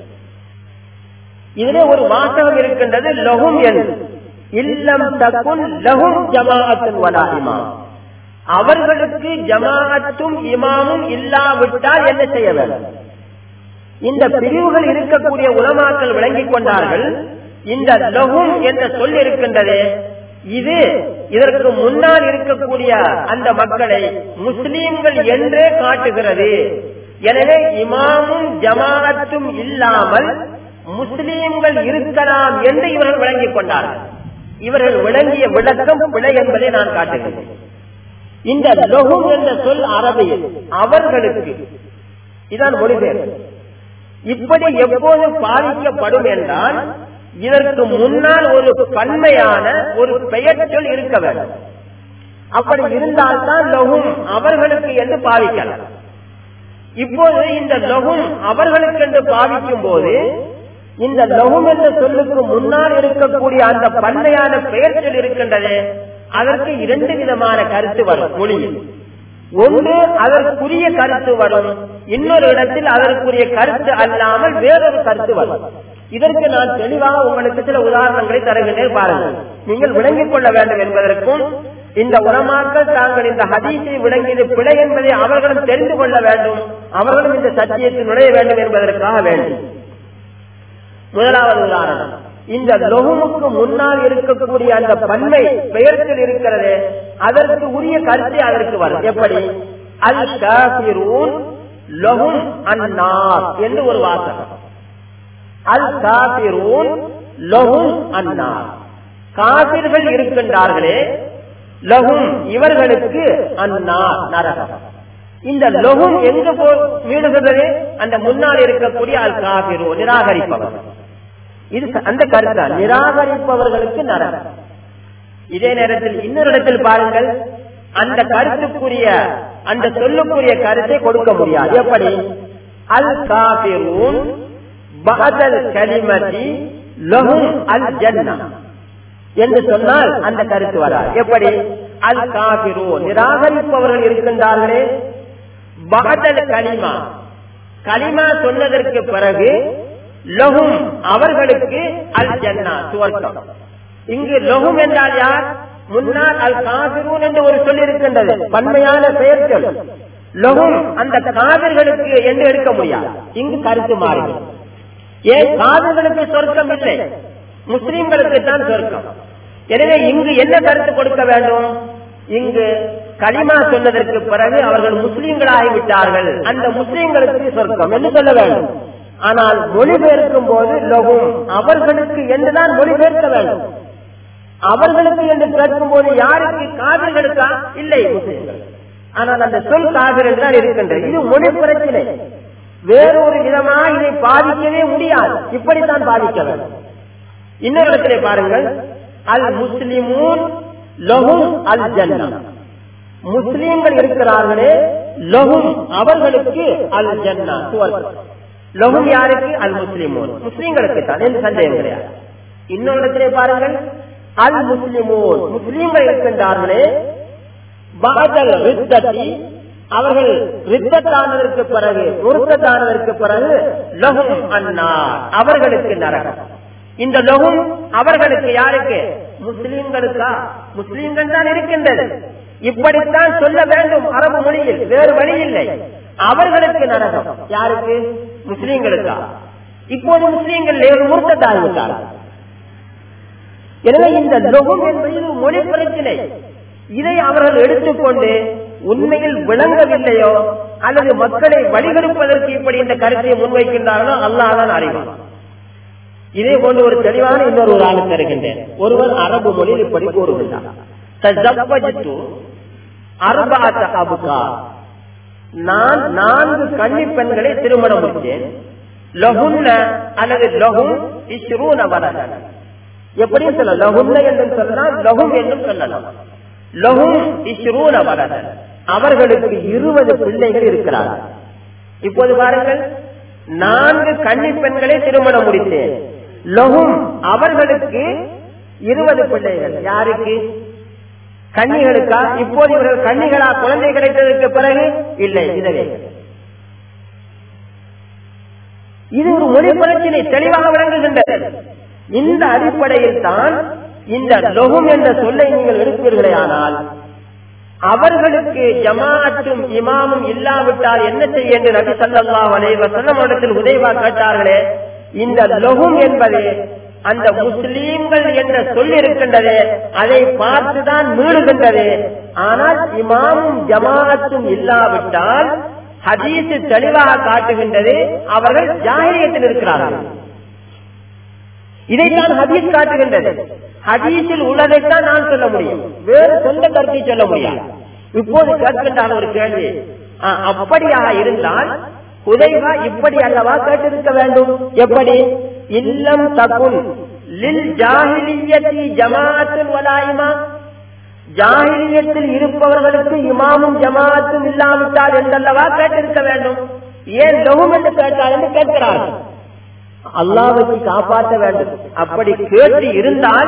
இதிலே ஒரு வாசகம் இருக்கின்றது லகும் என்று இல்லம் தகுன் லகும் ஜமாஅத்துன் வலா இமாம் அவர்களுக்கு ஜமாஅத்தும் இமாமும் இல்லாவிட்டால் என்ன செய்ய வேண்டும் இந்த பிரிவுகள் இருக்கக்கூடிய உலமாக்கள் விளங்கிக் கொண்டார்கள் இந்த லகும் என்ற சொல் இருக்கின்றதே இது இதற்கு முன்னால் இருக்கக்கூடிய அந்த மக்களை முஸ்லீம்கள் என்றே காட்டுகிறது எனவே இமாமும் ஜமாஅத்தும் இல்லாமல் முஸ்லீம்கள் இருக்கலாம் என்று இவர்கள் விளங்கிக் கொண்டார்கள் இவர்கள் விளங்கிய விளக்கம் பிழை என்பதை நான் காட்டுகிறேன் இந்த லொகும் என்ற சொல் அரபியில் அவர்களுக்கு இதான் மொழிபெயர்ப்பு இப்படி எப்போது பாதிக்கப்படும் என்றால் இதற்கு முன்னால் ஒரு பன்மையான ஒரு பெயர் சொல் இருக்க வேண்டும் அப்படி இருந்தால்தான் லொகும் அவர்களுக்கு என்று பாவிக்கலாம் இப்போது இந்த லொகும் அவர்களுக்கு என்று பாவிக்கும் போது இந்த லொகும் என்ற சொல்லுக்கு முன்னால் இருக்கக்கூடிய அந்த பன்மையான பெயர் சொல் இருக்கின்றது அதற்கு இரண்டு விதமான கருத்து வரும் மொழியில் ஒன்று அதற்குரிய கருத்து வரும் இன்னொரு இடத்தில் அதற்குரிய கருத்து அல்லாமல் வேறொரு கருத்து வரும் இதற்கு நான் தெளிவாக உங்களுக்கு சில உதாரணங்களை தருகிறேன் பாருங்கள் நீங்கள் விளங்கிக் கொள்ள வேண்டும் என்பதற்கும் இந்த உலமாக்கள் தாங்கள் இந்த ஹதீஸை விளங்கியது பிழை என்பதை அவர்களும் தெரிந்து கொள்ள வேண்டும் அவர்களும் இந்த சத்தியத்தில் நுழைய வேண்டும் என்பதற்காக வேண்டும் முதலாவது உதாரணம் இந்த லொகுமுக்கு முன்னால் இருக்கக்கூடிய அந்த பன்மை பெயர்த்தில் இருக்கிறது அதற்கு உரிய கருத்தை அதற்கு வரும் எப்படி அல் காபிரூன் லொகும் அன்னார் என்று ஒரு வாசகம் அல் காபிரூன் லொகும் அன்னார் காபிர்கள் இருக்கின்றார்களே லகும் இவர்களுக்கு அன்னார் நரகம் இந்த லொகும் எங்கு போ வீடுகிறது அந்த முன்னால் இருக்கக்கூடிய அல் காபிரூ நிராகரிப்பவர் இது அந்த கருத்தா நிராகரிப்பவர்களுக்கு நரகம் இதே நேரத்தில் இன்னொரு இடத்தில் பாருங்கள் அந்த கருத்துக்குரிய அந்த சொல்லுக்குரிய கருத்தை கொடுக்க முடியாது எப்படி அல் காபிரூன் பகதல் கலிமதி லஹும் அல் ஜன்னா என்று சொன்னால் அந்த கருத்து வராது எப்படி அல் காபிரூ நிராகரிப்பவர்கள் இருக்கின்றார்களே பகதல் கலிமா கலிமா சொன்னதற்கு பிறகு லொகும் அவர்களுக்கு அல் ஜன்னா சுவர்க்கம் இங்கு லொகும் என்றால் யார் முன்னால் அல் காபிரூன் என்று ஒரு சொல் இருக்கின்றது பன்மையான பெயர் சொல் லொகும் அந்த காவிர்களுக்கு என்று எடுக்க முடியாது இங்கு கருத்து மாறுகிறது ஏன் காவிர்களுக்கு சொர்க்கம் இல்லை முஸ்லிம்களுக்கு தான் சொர்க்கம் எனவே இங்கு என்ன கருத்து கொடுக்க வேண்டும் இங்கு களிமா சொன்னதற்கு பிறகு அவர்கள் முஸ்லீம்களாகிவிட்டார்கள் அந்த முஸ்லீம்களுக்கு சொர்க்கம் என்று சொல்ல வேண்டும் ஆனால் மொழிபெயர்க்கும் போது லகும் அவர்களுக்கு என்றுதான் மொழிபெயர்க்க வேண்டும் அவர்களுக்கு என்று கேட்கும் போது யாருக்கு காவிர்களுக்கா இல்லை முஸ்லீம்கள் ஆனால் அந்த சொல் காவிர் என்றுதான் இருக்கின்றது இது மொழி பிரச்சனை வேறொரு விதமா இதை பாதிக்கவே முடியாது இப்படித்தான் பாதிக்க வேண்டும் இன்னொரு இடத்திலே பாருங்கள் அல் முஸ்லிமூன் லொகும் அல் ஜன்னா முஸ்லீம்கள் இருக்கிறார்களே லொகும் அவர்களுக்கு அல் ஜன்னா சுவர்க்கம் லொகும் யாருக்கு அல் முஸ்லிமூன் முஸ்லீம்களுக்கு தான் எந்த சந்தேகம் கிடையாது இன்னொரு இடத்திலே பாருங்கள் அல் முஸ்லிமூன் முஸ்லீம்கள் இருக்கின்றார்களே பாதல் ரித்தத்தி அவர்கள் ரித்தத்தானதற்கு பிறகு முருத்தத்தானதற்கு பிறகு லொகும் அண்ணா அவர்களுக்கு நரகம் இந்த லொகும் அவர்களுக்கு யாருக்கு முஸ்லீம்களுக்கா முஸ்லீம்கள் தான் இருக்கின்றது இப்படித்தான் சொல்ல வேண்டும் அரபு மொழியில் வேறு வழி இல்லை அவர்களுக்கு நரகம் யாருக்கு முஸ்லீம்களுக்கா இப்போது முஸ்லீம்கள் ஒரு முருத்தத்தாகிவிட்டார் எனவே இந்த லொகும் என்பது மொழி பிரச்சனை இதை அவர்கள் எடுத்துக்கொண்டு உண்மையில் விளங்கவில்லையோ அல்லது மக்களை வழிகெடுப்பதற்கு இப்படி இந்த கருத்தை முன்வைக்கின்றார்களோ அல்லாதான் அறிவான் இதே போன்று ஒரு தெளிவான இன்னொரு ஒரு ஆளு தருகின்றேன் ஒருவர் அரபு மொழியில் இப்படி கூறுகின்றார் நான் நான்கு கன்னி பெண்களை திருமணம் முடித்தேன் லகுன்ன அல்லது லகும் இஸ்ரூன வரதன் எப்படியும் சொல்ல லகுன்ன என்று சொல்லலாம் லகும் என்றும் சொல்லலாம் லகும் இஸ்ரூன வரதன் அவர்களுக்கு இருபது பிள்ளைகள் இருக்கிறார்கள் இப்போது பாருங்கள் நான்கு கன்னி பெண்களை திருமணம் முடித்தேன் லகும் அவர்களுக்கு இருபது பிள்ளைகள் யாருக்கு கன்னிகளுக்கா இப்போது இவர்கள் கன்னிகளா குழந்தை கிடைத்ததற்கு பிறகு இல்லை இதவே இது ஒரு மொழி பிரச்சனை தெளிவாக விளங்குகின்றது இந்த அடிப்படையில் தான் இந்த லொகும் என்ற சொல்லை நீங்கள் எடுப்பீர்களே ஆனால் அவர்களுக்கு ஜமாஅத்தும் இமாமும் இல்லாவிட்டால் என்ன செய்ய என்று நபி ஸல்லல்லாஹு அலைஹி வஸல்லம் இடத்தில் உதய்வா கேட்டார்களே இந்த லொகும் என்பது அந்த முஸ்லீம்கள் என்ற சொல் இருக்கின்றது அதை பார்த்துதான் மீறுகின்றது ஆனால் இமாமும் ஜமாஅத்தும் இல்லாவிட்டால் ஹதீஸ் தெளிவாக காட்டுகின்றது அவர்கள் ஜாகிரியத்தில் இருக்கிறார்கள் இதைத்தான் ஹதீஸ் காட்டுகின்றது ஹதீஸில் உள்ளதைத்தான் நான் சொல்ல முடியும் வேறு சொந்த கருத்தை சொல்ல முடியாது இப்போது கேட்கின்றான ஒரு கேள்வி ஆ, அப்படியாக இருந்தால் உதய்வா இப்படி அல்லவா கேட்டிருக்க வேண்டும் எப்படி இல்லம் தகுன் லில் ஜாஹிலியத்தி ஜமாஅத்துல் வலாயிமா ஜாகிலியத்தில் இருப்பவர்களுக்கு இமாமும் ஜமாஅத்தும் இல்லாவிட்டால் என்றல்லவா கேட்டிருக்க வேண்டும் ஏன் லகும் என்று கேட்டால் என்று கேட்கிறார்கள் அல்லாவுக்கு காப்பாற்ற வேண்டும் அப்படி கேட்டு இருந்தால்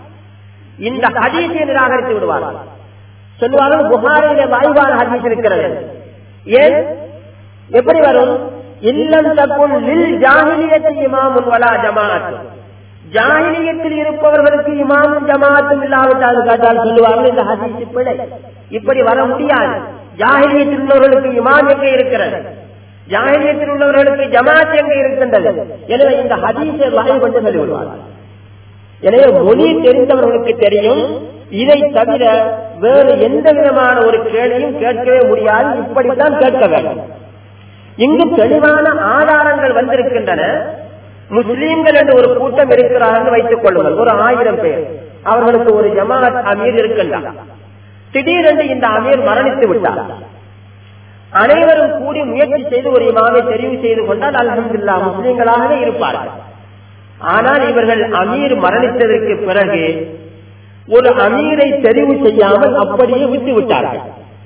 இந்த ஹதீஸை நிராகரித்து விடுவார்கள் சொல்லுவார்கள் புகாரிலே வாய்வான ஹதீஸ் இருக்கிறது ஏன் எப்படி வரும் இல்லம் தப்புன் லில் ஜாகிலியத்து இமாமுன் வலா ஜமாஅத்து ஜாகிலியத்தில் இருப்பவர்களுக்கு இமாமும் ஜமாஅத்தும் இல்லாவிட்டால் கேட்டால் சொல்லுவார்கள் இந்த ஹதீஸ் பிழை இப்படி வர முடியாது ஜாகிலியத்தில் உள்ளவர்களுக்கு இமாம் எங்கே இருக்கிறது ஜாகிலியத்தில் உள்ளவர்களுக்கு ஜமாத் எங்கே இருக்கின்றது எனவே இந்த ஹதீஸை வகை கொண்டு சொல்லிவிடுவார்கள் எனவே மொழி தெரிந்தவர்களுக்கு தெரியும் இதை தவிர வேறு எந்த விதமான ஒரு கேள்வியும் கேட்கவே முடியாது இப்படித்தான் கேட்க வேண்டும் இங்கு தெளிவான ஆதாரங்கள் வந்திருக்கின்றன முஸ்லீம்கள் என்று ஒரு கூட்டம் இருக்கிறார்கள் வைத்துக் கொள்ளுங்கள் ஒரு ஆயிரம் பேர் அவர்களுக்கு ஒரு ஜமாத் அமீர் இருக்கின்றார் திடீரென்று இந்த அமீர் மரணித்து விட்டார் அனைவரும் கூடி முயற்சி செய்து ஒரு இமாமை தெரிவு செய்து கொண்டால் அல்ஹம்துல்லா முஸ்லீம்களாகவே இருப்பார்கள் ஆனால் இவர்கள் அமீர் மரணித்ததற்கு பிறகு ஒரு அமீரை தெரிவு செய்யாமல் அப்படியே விட்டு விட்டார்கள்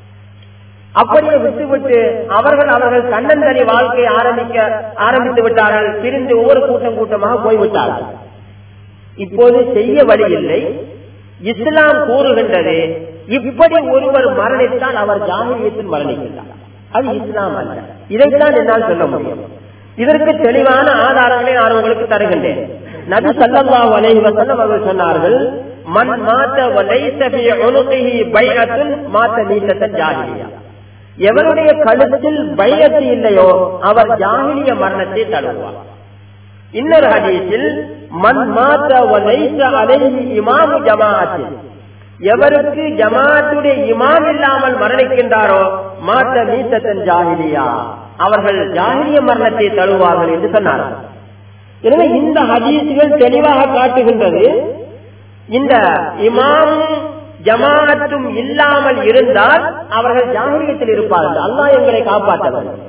அப்படியே விட்டுவிட்டு அவர்கள் அவர்கள் தன்னந்தனி வாழ்க்கை ஆரம்பிக்க ஆரம்பித்து விட்டார்கள் பிரிந்து ஒவ்வொரு கூட்டம் கூட்டமாக போய்விட்டார்கள் இப்போது செய்ய வழி இல்லை இஸ்லாம் கூறுகின்றது இப்படி ஒருவர் மரணித்தால் அவர் ஜாகிரியத்தில் மரணிக்கின்றார் அது இஸ்லாம் அல்ல இதைத்தான் என்னால் சொல்ல முடியும் இதற்கு தெளிவான ஆதாரங்களை நான் உங்களுக்கு தருகின்றேன் நபி ஸல்லல்லாஹு அலைஹி வஸல்லம் அவர்கள் சொன்னார்கள் மன் மாத வலைஸ ஃபீ உனுகிஹி பைஅத்துன் மாத நீத்தத்தன் ஜாஹிலியா எவருடைய கழுத்தில் பையத்து இல்லையோ அவர் ஜாகிலிய மரணத்தை தழுவார் இன்னொரு ஹதீஸில் மன் மாத வலைஸ அலைஹி இமாமு ஜமாஅத்தில் எவருக்கு ஜமாத்துடைய இமாம் இல்லாமல் மரணிக்கின்றாரோ மாத்த மீத்தத்தன் ஜாகிலியா அவர்கள் ஜாகிலிய மரணத்தை தழுவார்கள் என்று சொன்னார்கள் எனவே இந்த ஹதீசுகள் தெளிவாக காட்டுகின்றது இந்த இமாமும் ஜமாஅத்தும் இல்லாமல் இருந்தால் அவர்கள் ஜாகிரியத்தில் இருப்பார்கள் அல்லாஹ் எங்களை காப்பாற்ற வேண்டும்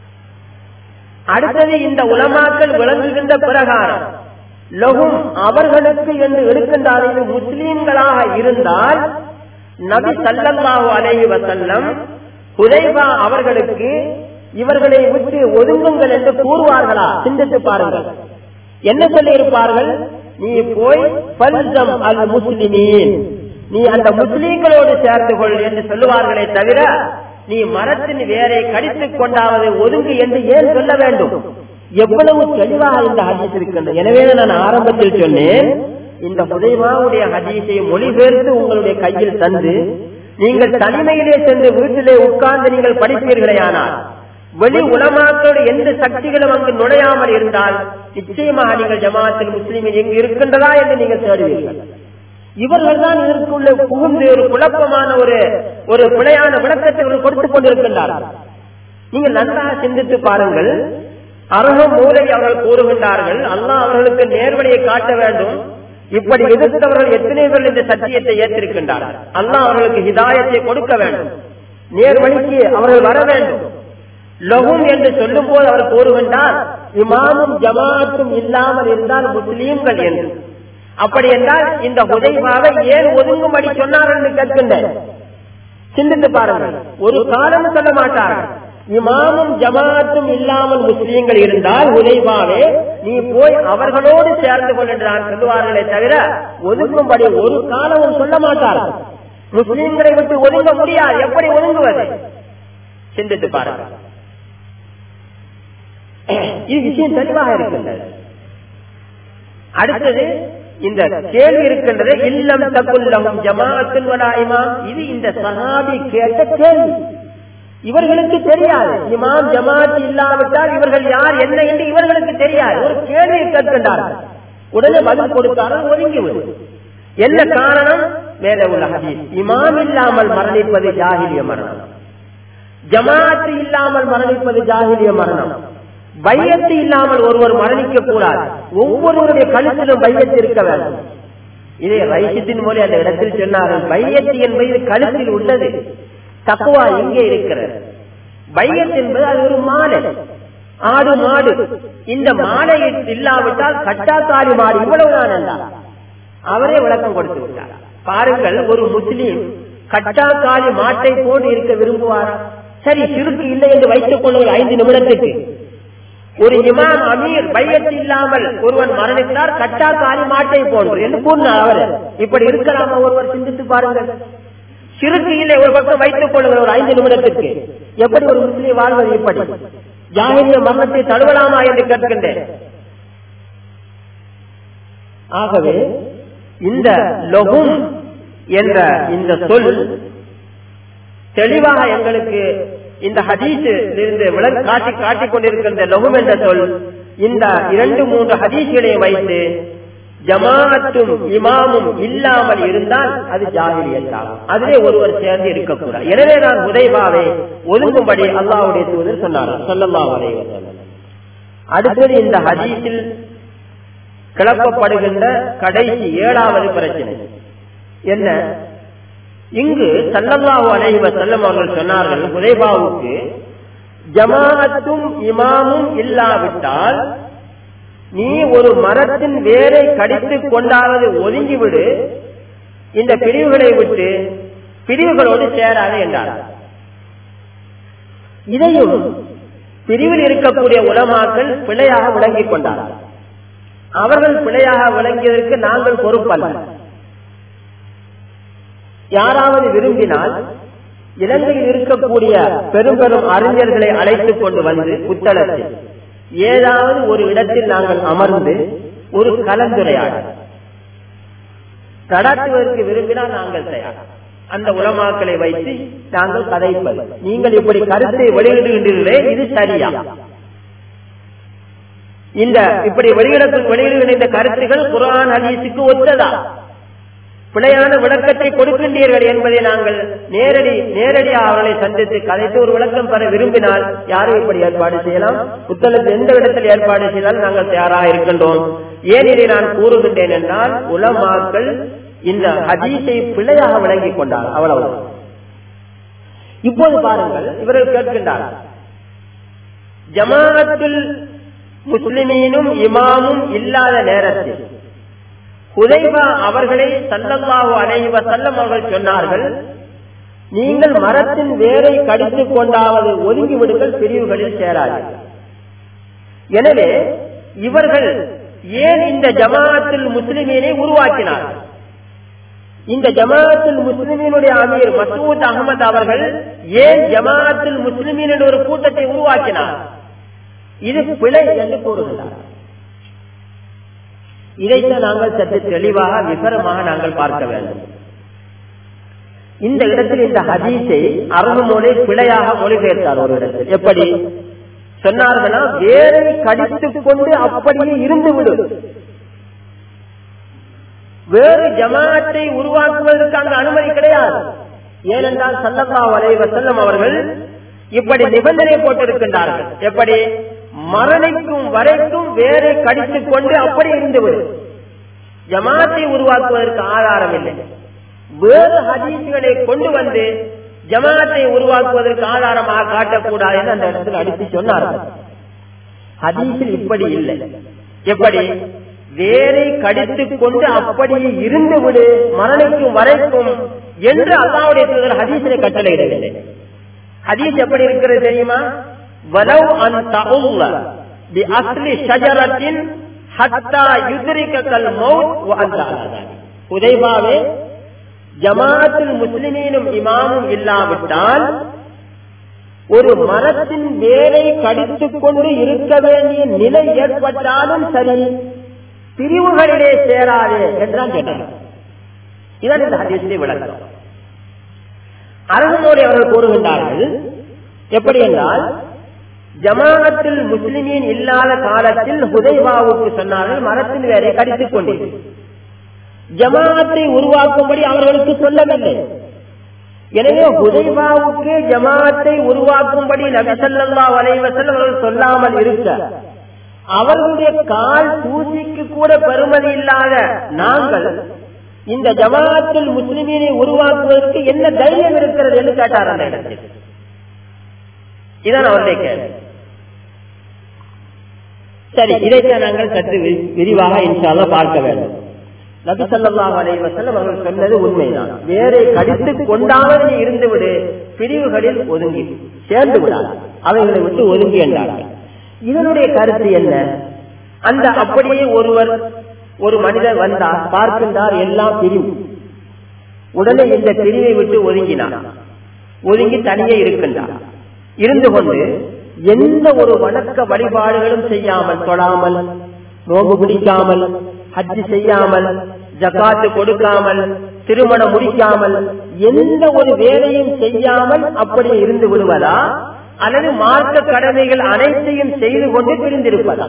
அடுத்தது இந்த உலமாக்கள் விளங்குகின்ற பிரகாரம் லகும் அவர்களுக்கு என்று எடுக்கின்றார்கள் முஸ்லீம்களாக இருந்தால் நபி சல்லல்லாஹு அலைஹி வசல்லம் ஹுதைபா அவர்களுக்கு இவர்களை விட்டு ஒதுங்குங்கள் என்று கூறுவார்களா சிந்தித்து பாருங்கள் என்ன சொல்லி இருப்பார்கள் நீ போய் பல்சம் அல் முஸ்லிமீன் நீ அந்த முஸ்லீம்களோடு சேர்ந்து கொள் என்று சொல்லுவார்களே தவிர நீ மரத்தின் வேரை கடித்துக் கொண்டாவது ஒதுங்கு என்று ஏன் சொல்ல வேண்டும் எவ்வளவு தெளிவாக இந்த ஹதீஸ் இருக்கின்றது எனவே நான் ஆரம்பத்தில் சொன்னேன் இந்த புதைமாவுடைய ஹதீஸை மொழிபெயர்த்து உங்களுடைய கையில் தந்து நீங்கள் தனிமையிலே சென்று வீட்டிலே உட்கார்ந்து நீங்கள் படிப்பீர்களே ஆனால் வெளி உலமாக்களோடு எந்த சக்திகளும் அங்கு நுழையாமல் இருந்தால் நிச்சயமாக நீங்கள் ஜமாத்தில் முஸ்லீமில் எங்கு இருக்கின்றதா என்று நீங்கள் தேடுவீர்கள் இவர்கள் தான் இதற்குள்ள புகுந்து ஒரு குழப்பமான ஒரு ஒரு பிழையான விளக்கத்தை இவர்கள் கொடுத்துக் கொண்டிருக்கின்றார்கள் நீங்கள் நன்றாக சிந்தித்து பாருங்கள் அரக மூலை அவர்கள் கூறுகின்றார்கள் அல்லாஹ் அவர்களுக்கு நேர்வழியை காட்ட வேண்டும் இப்படி எதிர்த்தவர்கள் எத்தனை பேர் இந்த சத்தியத்தை ஏற்றிருக்கின்றார்கள் அல்லாஹ் அவர்களுக்கு ஹிதாயத்தை கொடுக்க வேண்டும் நேர்வழிக்கு அவர்கள் வர வேண்டும் லகும் என்று சொல்லும் போது அவர் கூறுகின்றார் இமாமும் ஜமாத்தும் இல்லாமல் இருந்தால் முஸ்லீம்கள் என்று அப்படி என்றால் இந்த உதய்வாவை ஏன் ஒதுங்கும்படி சொன்னார் என்று கேட்கின்றேன் சிந்தித்து பாருங்கள் ஒரு காலம் சொல்ல மாட்டார்கள் இமாமும் ஜமாத்தும் இல்லாமல் முஸ்லீம்கள் இருந்தால் உதைவாவே நீ போய் அவர்களோடு சேர்ந்து கொள் என்று நான் சொல்லுவார்களே தவிர ஒதுங்கும்படி ஒரு காலமும் சொல்ல மாட்டார்கள் முஸ்லீம்களை விட்டு ஒதுங்க முடியாது எப்படி ஒதுங்குவது சிந்தித்து பாருங்கள் இது விஷயம் தெளிவாக இருக்கின்றது அடுத்தது இந்த கேள்வி இருக்கின்றது இல்லம் தக்குல்லகும் ஜமாஅத்துல் வலா இமாம் இது இந்த சஹாபி கேட்ட கேள்வி இவர்களுக்கு தெரியாது இமாம் ஜமாத் இல்லாவிட்டால் இவர்கள் யார் என்ன என்று இவர்களுக்கு தெரியாது ஒரு கேள்வியை கேட்கின்றார்கள் உடனே பதில் கொடுத்தார்கள் ஒதுங்கி விடும் என்ன காரணம் மேலே உள்ள ஹதீஸ் இமாம் இல்லாமல் மரணிப்பது ஜாகிலிய மரணம் ஜமாத்து இல்லாமல் மரணிப்பது ஜாகிலிய மரணம் பையத்து இல்லாமல் ஒருவர் மரணிக்க கூடாது ஒவ்வொருவருடைய கழுத்திலும் பையத்து இருக்க வேண்டும் இதை ரைசித்தின் மூலம் அந்த இடத்தில் சொன்னார்கள் பையத்து என்பது கழுத்தில் உள்ளது தக்குவா எங்கே இருக்கிறது பையத் என்பது அது ஒரு மாலை ஆடு மாடு இந்த மாலை இல்லாவிட்டால் கட்டாக்காரி மாடு இவ்வளவுதான் என்றார் அவரே விளக்கம் கொடுத்து விட்டார் பாருங்கள் ஒரு முஸ்லீம் கட்டாக்காலி மாட்டை போட்டு இருக்க விரும்புவாரா சரி சிறுக்கு இல்லை என்று வைத்துக் கொள்ளுங்கள் ஐந்து நிமிடத்துக்கு ஒரு இமாம் அமீர் பையத்து இல்லாமல் ஒருவன் மரணித்தார் கட்டாக்காலி மாட்டை போன்று என்று கூறினார் அவர் இப்படி இருக்கலாமா ஒருவர் சிந்தித்து பாருங்கள் சிறுக்கு இல்லை ஒரு பக்கம் வைத்துக் கொள்ளுங்கள் ஒரு ஐந்து நிமிடத்திற்கு எப்படி ஒரு முஸ்லீம் வாழ்வது இப்படி ஜாகிரிய மரணத்தை தழுவலாமா என்று கேட்கின்றேன் ஆகவே இந்த லொகும் என்ற இந்த சொல் தெளிவாக எங்களுக்கு இந்த ஹதீஸில் இருந்து விளக்கு காட்டி காட்டிக் கொண்டிருக்கின்ற லொகும் என்ற சொல் இந்த இரண்டு மூன்று ஹதீஸ்களை வைத்து ஜமாத்தும் இமாமும் இல்லாமல் இருந்தால் அது ஜாகிரியத்தாகும் அதிலே ஒருவர் சேர்ந்து இருக்கக்கூடாது எனவே நான் உதைபாவை ஒதுங்கும்படி அல்லாவுடைய தூதர் சொன்னார் சொல்லல்லா அடுத்தது இந்த ஹதீஸில் கிளப்பப்படுகின்ற கடைசி ஏழாவது பிரச்சனை என்ன இங்கு சல்லல்லாஹு அலைஹி வஸல்லம் அவர்கள் சொன்னார்கள் உதைபாவுக்கு ஜமாஅத்தும் இமாமும் இல்லாவிட்டால் நீ ஒரு மரத்தின் வேரை கடித்துக் கொண்டாவது ஒதுங்கிவிடு இந்த பிரிவுகளை விட்டு பிரிவுகளோடு சேராது என்றார் இதையும் பிரிவில் இருக்கக்கூடிய உலமாக்கள் பிழையாக விளங்கிக் கொண்டார்கள் அவர்கள் பிழையாக விளங்கியதற்கு நாங்கள் பொறுப்பல்ல யாராவது விரும்பினால் இலங்கையில் இருக்கக்கூடிய பெரும் பெரும் அறிஞர்களை அழைத்துக் கொண்டு வந்து புத்தளத்தில் ஏதாவது ஒரு இடத்தில் நாங்கள் அமர்ந்து ஒரு கலந்துரையாடல் நடத்துவதற்கு விரும்பினால் நாங்கள் தயார் அந்த உலமாக்களை வைத்து நாங்கள் கதைப்பது நீங்கள் இப்படி கருத்தை வெளியிடுகின்றீர்களே இது சரியா இந்த இப்படி வெளியிட வெளியிடுகின்ற இந்த கருத்துகள் குரான் ஹதீஸுக்கு ஒத்ததா பிழையான விளக்கத்தை கொடுக்கின்றீர்கள் என்பதை நாங்கள் நேரடி நேரடியாக அவர்களை சந்தித்து கதைத்து ஒரு விளக்கம் பெற விரும்பினால் யாரும் இப்படி ஏற்பாடு செய்யலாம் புத்தகத்தில் எந்த இடத்தில் ஏற்பாடு செய்தாலும் நாங்கள் தயாராக இருக்கின்றோம் ஏன் இதை நான் கூறுகின்றேன் என்றால் உலமாக்கள் இந்த ஹதீஸை பிழையாக விளங்கிக் கொண்டார் அவ்வளவு இப்போது பாருங்கள் இவர்கள் கேட்கின்றார் ஜமாஅத்தில் முஸ்லிமீனும் இமாமும் இல்லாத நேரத்தில் ஹுதைபா அவர்களை சல்லல்லாஹு அலைஹி வஸல்லம் அவர்கள் சொன்னார்கள் நீங்கள் மரத்தின் வேரை கடித்துக் கொண்டாவது ஒதுங்கி விடுங்கள் பிரிவுகளில் சேராது எனவே இவர்கள் ஏன் இந்த ஜமாஅத்தில் முஸ்லிமீனை உருவாக்கினார்கள் இந்த ஜமாஅத்தில் முஸ்லிமீனுடைய அமீர் மசூத் அகமது அவர்கள் ஏன் ஜமாஅத்தில் முஸ்லிமீன் ஒரு கூட்டத்தை உருவாக்கினார் இது பிழை என்று கூறுகிறார் இதைத்தான் நாங்கள் சற்று தெளிவாக விவரமாக நாங்கள் பார்க்க வேண்டும் இந்த இடத்தில் இந்த ஹதீஸை அரபு மொழி பிழையாக மொழிபெயர்த்தார் ஒரு இடத்தில் எப்படி சொன்னார்களா வேரை கடித்துக் கொண்டு அப்படியே இருந்து விடும் வேறு ஜமாத்தை உருவாக்குவதற்கு அங்கு அனுமதி கிடையாது ஏனென்றால் சல்லல்லா வலைவ செல்லம் அவர்கள் இப்படி நிபந்தனை போட்டிருக்கின்றார்கள் எப்படி மரணிக்கும் வரைக்கும் வேரை கடித்துக் கொண்டு அப்படி இருந்துவிடும் ஜமாத்தை உருவாக்குவதற்கு ஆதாரம் இல்லை வேறு ஹதீசுகளை கொண்டு வந்து ஜமாத்தை உருவாக்குவதற்கு ஆதாரமாக காட்டக்கூடாது என்று அந்த இடத்தில் அடித்து சொன்னார்கள் ஹதீஸில் இப்படி இல்லை எப்படி வேரை கடித்துக் கொண்டு அப்படியே இருந்து விடு மரணிக்கும் வரைக்கும் என்று அல்லாவுடைய தூதர் ஹதீஸினை கட்டளையிடவில்லை ஹதீஸ் எப்படி இருக்கிறது தெரியுமா வலவ் அன் தகுல்ல பி அஸ்லி ஷஜரத்தின் ஹத்தா யுத்ரிக்கல் மௌத் அந்த உதைபாவே ஜமாத்தில் முஸ்லிமீனும் இமாமும் இல்லாவிட்டால் ஒரு மரத்தின் வேரை கடித்துக் கொண்டு இருக்க வேண்டிய நிலை ஏற்பட்டாலும் சரி பிரிவுகளிலே சேராது என்றான் கேட்டார் இதான் இந்த ஹதீஸை விளக்கம் அரசனோடு அவர்கள் கூறுகின்றார்கள் எப்படி என்றால் ஜமானத்தில் முஸ்லிமீன் இல்லாத காலத்தில் ஹுதைபாவுக்கு சொன்னார்கள் மரத்தின் வேரை கடித்துக் கொண்டீர் ஜமாத்தை உருவாக்கும்படி அவர்களுக்கு சொல்லவில்லை எனவே ஹுதைபாவுக்கு ஜமாத்தை உருவாக்கும்படி நபிசல்லா வலைவசல் அவர்கள் சொல்லாமல் இருக்க அவர்களுடைய கால் தூசிக்கு கூட பெருமதி இல்லாத நாங்கள் இந்த ஜமாத்தில் முஸ்லிமீனை உருவாக்குவதற்கு என்ன தைரியம் இருக்கிறது என்று கேட்டார் அந்த இடத்தில் இதான் அவருடைய கேள்வி சரி இதைத்தான் நாங்கள் சற்று விரிவாக இன்ஷால்ல பார்க்க வேண்டும் நபி சல்லாஹ் அலைவசல்லம் அவர்கள் சொன்னது உண்மைதான் வேரை கடித்து கொண்டாவது நீ இருந்து விடு பிரிவுகளில் ஒதுங்கி சேர்ந்து விடாது அவைகளை விட்டு ஒதுங்கி என்றார்கள் இதனுடைய கருத்து என்ன அந்த அப்படியே ஒருவர் ஒரு மனிதர் வந்தார் பார்க்கின்றார் எல்லாம் பிரிவு உடனே இந்த பிரிவை விட்டு ஒதுங்கினார் ஒதுங்கி தனியே இருக்கின்றார் இருந்து கொண்டு எந்த ஒரு வணக்க வழிபாடுகளும் செய்யாமல் தொழாமல் நோம்பு பிடிக்காமல் ஹஜ்ஜி செய்யாமல் ஜக்காத்து கொடுக்காமல் திருமணம் முடிக்காமல் எந்த ஒரு வேலையும் செய்யாமல் அப்படியே இருந்து விடுவதா அல்லது மார்க்க கடமைகள் அனைத்தையும் செய்து கொண்டு பிரிந்திருப்பதா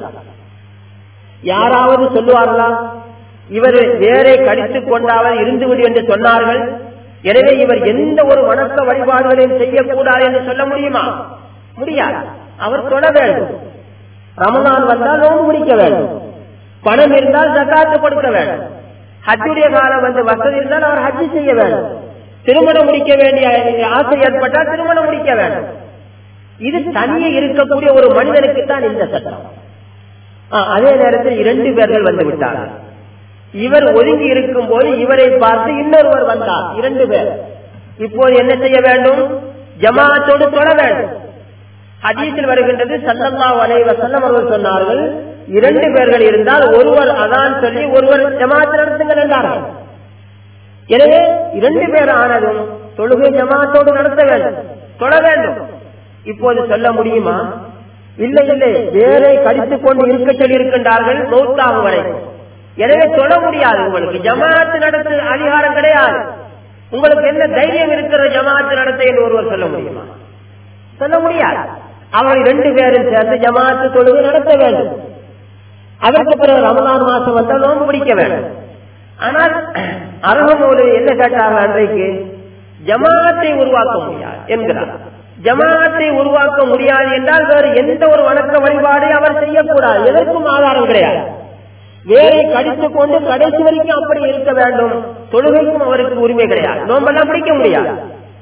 யாராவது சொல்லுவார்களா இவர் வேரை கடித்துக் கொண்டாவது இருந்துவிடு என்று சொன்னார்கள் எனவே இவர் எந்த ஒரு வணக்க வழிபாடுகளையும் செய்யக்கூடாது என்று சொல்ல முடியுமா முடியாது அவர் தொட வேண்டும் ரமதான் வந்தால் நோம்பு முடிக்க வேண்டும் பணம் இருந்தால் ஜக்காத்து கொடுக்க வேண்டும் ஹஜ்ஜுடைய காலம் வந்து வசதி இருந்தால் அவர் ஹஜ்ஜி செய்ய வேண்டும் திருமணம் முடிக்க வேண்டிய ஆசை ஏற்பட்டால் திருமணம் முடிக்க வேண்டும் இது தனியே இருக்கக்கூடிய ஒரு மனிதனுக்கு தான் இந்த சட்டம் அதே நேரத்தில் இரண்டு பேர்கள் வந்து விட்டார்கள் இவர் ஒதுங்கி இருக்கும் போது இவரை பார்த்து இன்னொருவர் வந்தார் இரண்டு பேர் இப்போது என்ன செய்ய வேண்டும் ஜமாத்தோடு தொழ வேண்டும் ஹதீஸில் வருகின்றது சல்லல்லா வலைவ செல்லம் அவர்கள் சொன்னார்கள் இரண்டு பேர்கள் இருந்தால் ஒருவர் அதான் சொல்லி ஒருவர் ஜமாத் நடத்துங்கள் என்றார்கள் எனவே இரண்டு பேர் ஆனதும் தொழுகை ஜமாத்தோடு நடத்த வேண்டும் தொழ வேண்டும் இப்போது சொல்ல முடியுமா இல்லை இல்லை வேரை கடித்துக் கொண்டு இருக்க சொல்லி இருக்கின்றார்கள் மௌத்தாகும் வரை எனவே தொழ முடியாது உங்களுக்கு ஜமாத்து நடத்த அதிகாரம் கிடையாது உங்களுக்கு என்ன தைரியம் இருக்கிற ஜமாத்து நடத்த என்று ஒருவர் சொல்ல முடியுமா சொல்ல முடியாது அவர்கள் இரண்டு பேரும் சேர்ந்து ஜமாத்து தொழுகை நடத்த வேண்டும் அதற்கு பிறகு ரமலான் மாசம் வந்தால் நோன்பு பிடிக்க வேண்டும் ஆனால் அரகமோடு என்ன கேட்டார்கள் அன்றைக்கு ஜமாத்தை உருவாக்க முடியாது என்கிறார் ஜமாத்தை உருவாக்க முடியாது என்றால் வேறு எந்த ஒரு வணக்க வழிபாடு அவர் செய்யக்கூடாது எதற்கும் ஆதாரம் கிடையாது வேரை கடித்துக் கொண்டு கடைசி வரைக்கும் அப்படி இருக்க வேண்டும் தொழுகைக்கும் அவருக்கு உரிமை கிடையாது நோம்பெல்லாம் பிடிக்க முடியாது